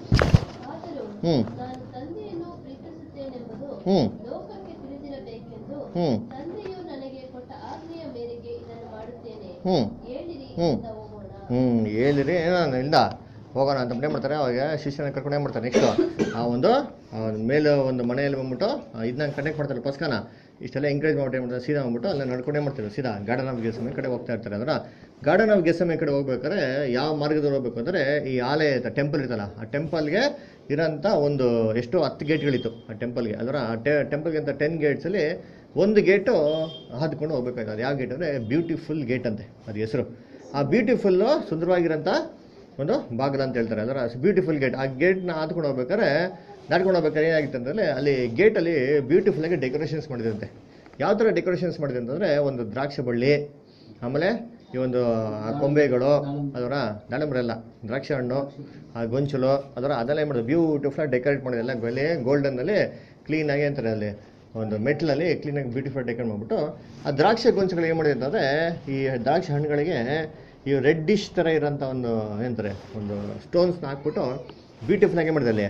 ಆದರೂ ಹ್ಞೂ ನಾನು ತಂದೆಯನ್ನು ಪ್ರೀತಿಸುತ್ತೇನೆಂಬುದು ಹ್ಞೂ ಲೋಕಕ್ಕೆ ತಿಳಿದಿರಬೇಕೆಂದು ಹ್ಞೂ ತಂದೆಯು ನನಗೆ ಕೊಟ್ಟ ಆಜ್ಞೆಯ ಮೇರೆಗೆ ಇದನ್ನು ಮಾಡುತ್ತೇನೆ ಹ್ಞೂ ಹೇಳಿರಿ ಹ್ಮ್. ಅಂತ ಹೋಗೋಣ ಹ್ಞೂ ಹೇಳಿರಿ ಏನೋ ಇಲ್ದ ಹೋಗೋಣ ಅಂತ ಏನು ಮಾಡ್ತಾರೆ ಅವಾಗ ಶಿಷ್ಯನ ಕರ್ಕೊಂಡು ಏನು ಮಾಡ್ತಾರೆ ನೆಕ್ಸ್ಟು ಆ ಒಂದು ಆ ಒಂದು ಮೇಲೆ ಒಂದು ಮನೆಯಲ್ಲಿ ಬಂದ್ಬಿಟ್ಟು ಇದನ್ನ ಕನೆಕ್ಟ್ ಮಾಡ್ತಾರೆ ಪಸ್ಕನ ಇಷ್ಟೆಲ್ಲ ಎಂಕರೇಜ್ ಮಾಡ್ಬಿಟ್ಟು ಏನು ಮಾಡ್ತಾರೆ ಸೀದಾ ಬಂದ್ಬಿಟ್ಟು ಅಲ್ಲ ನಡ್ಕೊಂಡೇ ಮಾಡ್ತಾರೆ ಸೀದಾ ಗಾರ್ಡನ್ ಆಫ್ ಗೆಸಮೆ ಕಡೆ ಹೋಗ್ತಾ ಇರ್ತಾರೆ ಅಂದ್ರೆ ಗಾರ್ಡನ್ ಆಫ್ ಗೆಸಮೆ ಕಡೆ ಹೋಗ್ಬೇಕಾದ್ರೆ ಯಾವ ಮಾರ್ಗದಲ್ಲಿ ಹೋಗ್ಬೇಕು ಅಂದರೆ ಈ ಆಲಯ ಟೆಂಪಲ್ ಇರ್ತಲ್ಲ ಆ ಟೆಂಪಲ್ಗೆ ಇರೋಂಥ ಒಂದು ಎಷ್ಟು ಹತ್ತು ಗೇಟ್ಗಳಿತ್ತು ಆ ಟೆಂಪಲ್ಗೆ ಅದರ ಆ ಟೆ ಟೆಂಪಲ್ಗೆ ಅಂತ ಟೆನ್ ಗೇಟ್ಸಲ್ಲಿ ಒಂದು ಗೇಟು ಹಾದ್ಕೊಂಡು ಹೋಗ್ಬೇಕಾಯ್ತು ಅದು ಯಾವ ಗೇಟ್ ಅಂದರೆ ಬ್ಯೂಟಿಫುಲ್ ಗೇಟ್ ಅಂತೆ ಅದು ಹೆಸರು ಆ ಬ್ಯೂಟಿಫುಲ್ಲು ಸುಂದರವಾಗಿರೋಂಥ ಒಂದು ಬಾಗಿಲು ಅಂತ ಹೇಳ್ತಾರೆ ಅದರ ಬ್ಯೂಟಿಫುಲ್ ಗೇಟ್ ಆ ಗೇಟ್ನ ಹಾದ್ಕೊಂಡು ಹೋಗ್ಬೇಕಾದ್ರೆ ದಾಟ್ಕೊಂಡು ಹೋಗ್ಬೇಕಾದ್ರೆ ಏನಾಗಿತ್ತು ಅಂತಂದರೆ ಅಲ್ಲಿ ಗೇಟಲ್ಲಿ ಬ್ಯೂಟಿಫುಲ್ಲಾಗಿ ಡೆಕೋರೇಷನ್ಸ್ ಮಾಡಿದಂತೆ ಯಾವ ಥರ ಡೆಕೋರೇಷನ್ಸ್ ಮಾಡಿದೆ ಅಂತಂದರೆ ಒಂದು ದ್ರಾಕ್ಷಿ ಬಳ್ಳಿ ಆಮೇಲೆ ಈ ಒಂದು ಆ ಕೊಂಬೆಗಳು ಅದರ ದಾಳಿಂಬರ ಎಲ್ಲ ದ್ರಾಕ್ಷಿ ಹಣ್ಣು ಆ ಗೊಂಚಲು ಅದರ ಅದೆಲ್ಲ ಏನು ಮಾಡಿದ್ರು ಬ್ಯೂಟಿಫುಲ್ಲಾಗಿ ಡೆಕೋರೇಟ್ ಮಾಡಿದೆ ಎಲ್ಲ ಬೆಲೆ ಗೋಲ್ಡನ್ನಲ್ಲಿ ಕ್ಲೀನಾಗಿ ಅಂತಾರೆ ಅಲ್ಲಿ ಒಂದು ಮೆಟ್ಲಲ್ಲಿ ಕ್ಲೀನಾಗಿ ಬ್ಯೂಟಿಫುಲ್ ಡೆಕೋರೇಟ್ ಮಾಡಿಬಿಟ್ಟು ಆ ದ್ರಾಕ್ಷಿ ಗೊಂಚಗಳು ಏನು ಮಾಡಿದೆ ಅಂತಂದರೆ ಈ ದ್ರಾಕ್ಷಿ ಹಣ್ಣುಗಳಿಗೆ ಈ ರೆಡ್ಡಿಶ್ ಥರ ಇರೋಂಥ ಒಂದು ಏನಂತಾರೆ ಒಂದು ಸ್ಟೋನ್ಸ್ನ ಹಾಕ್ಬಿಟ್ಟು ಬ್ಯೂಟಿಫುಲ್ ಆಗಿ ಮಾಡಿದೆ ಅಲ್ಲಿ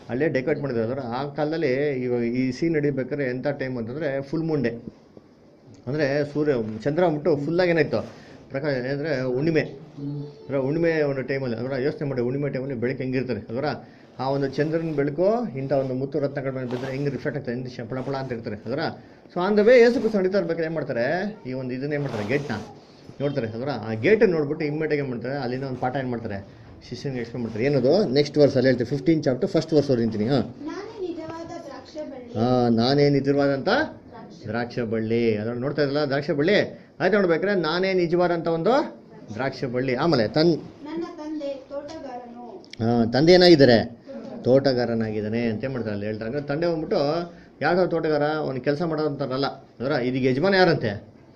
ಅಲ್ಲೇ ಡೆಕೋರೇಟ್ ಮಾಡಿದ್ರು ಅದರ ಆ ಕಾಲದಲ್ಲಿ ಇವಾಗ ಈ ಸೀನ್ ನಡಿಬೇಕಾದ್ರೆ ಎಂಥ ಟೈಮ್ ಅಂತಂದರೆ ಫುಲ್ ಮುಂಡೆ ಅಂದರೆ ಸೂರ್ಯ ಚಂದ್ರ ಅಂದ್ಬಿಟ್ಟು ಫುಲ್ಲಾಗಿ ಏನಾಯ್ತು ಪ್ರಕಾಶ ಅಂದರೆ ಹುಣ್ಣಿಮೆ ಅಂದರೆ ಹುಣ್ಣಿಮೆ ಒಂದು ಟೈಮಲ್ಲಿ ಅದರ ಯೋಚನೆ ಮಾಡಿ ಹುಣ್ಣಿಮೆ ಟೈಮಲ್ಲಿ ಬೆಳಕು ಹೆಂಗಿರ್ತಾರೆ ಅದರ ಆ ಒಂದು ಚಂದ್ರನ ಬೆಳಕು ಇಂಥ ಒಂದು ಮುತ್ತು ರತ್ನಗಳ ಮೇಲೆ ಬಿದ್ದರೆ ಹೆಂಗೆ ರಿಫ್ಲೆಕ್ಟ್ ಆಗ್ತದೆ ಹಿಂದೆ ಶಪಳ ಪಳ ಅಂತ ಇರ್ತಾರೆ ಅದರ ಸೊ ಆನ್ ದ ವೇ ಏಸು ಕ್ರಿಸ್ತ ನಡೀತಾ ಇರ್ಬೇಕಾದ್ರೆ ಏನು ಮಾಡ್ತಾರೆ ಈ ಒಂದು ಇದನ್ನ ಏನು ಮಾಡ್ತಾರೆ ಗೇಟ್ನ ನೋಡ್ತಾರೆ ಅದರ ಆ ಗೇಟನ್ನು ನೋಡ್ಬಿಟ್ಟು ಇಮ್ಮಿಡಿಯಾಗಿ ಏನು ಮಾಡ್ತಾರೆ ಅಲ್ಲಿಂದ ಒಂದು ಪಾಠ ಏನು ಮಾಡ್ತಾರೆ ಶಿಷ್ಯನಿಗೆ ಎಕ್ಸ್ಪ್ಲೇನ್ ಮಾಡ್ತಾರೆ ಏನದು ನೆಕ್ಸ್ಟ್ ವರ್ಸ್ ಅಲ್ಲಿ ಹೇಳ್ತೀವಿ ಫಿಫ್ಟೀನ್ ಚಾಪ್ಟರ್ ಫಸ್ಟ್ ವರ್ಸ್ ಓದಿಂತೀನಿ ಹಾಂ ನಾನೇ ನಿಜವಾದ ದ್ರಾಕ್ಷ ಬಳ್ಳಿ ಹಾಂ ನಾನೇ ನಿಜವಾದಂಥ ದ್ರಾಕ್ಷ ಬಳ್ಳಿ ಅದನ್ನು ನೋಡ್ತಾ ಇದ್ರಲ್ಲ ದ್ರಾಕ್ಷ ಬಳ್ಳಿ ಆಯ್ತು ನೋಡ್ಬೇಕಾದ್ರೆ ನಾನೇ ನಿಜವಾದಂಥ ಒಂದು ದ್ರಾಕ್ಷ ಬಳ್ಳಿ ಆಮೇಲೆ ತನ್ ನನ್ನ ತಂದೆ ತೋಟಗಾರನು ಹಾಂ ತಂದೆ ಏನಾಗಿದ್ದಾರೆ ತೋಟಗಾರನಾಗಿದ್ದಾನೆ ಅಂತ ಏನ್ ಮಾಡ್ತಾರೆ ಅಲ್ಲಿ ಹೇಳ್ತಾರೆ ಅಂದ್ರೆ ತಂದೆ ಬಂದ್ಬಿಟ್ಟು ಯಾವ ತೋಟಗಾರ ಒಂದು ಕೆಲಸ ಮಾಡೋದಂತಾರಲ್ಲ ಅದರ ಇದೀಗ ಯಜಮಾನ ಯಾರಂತೆ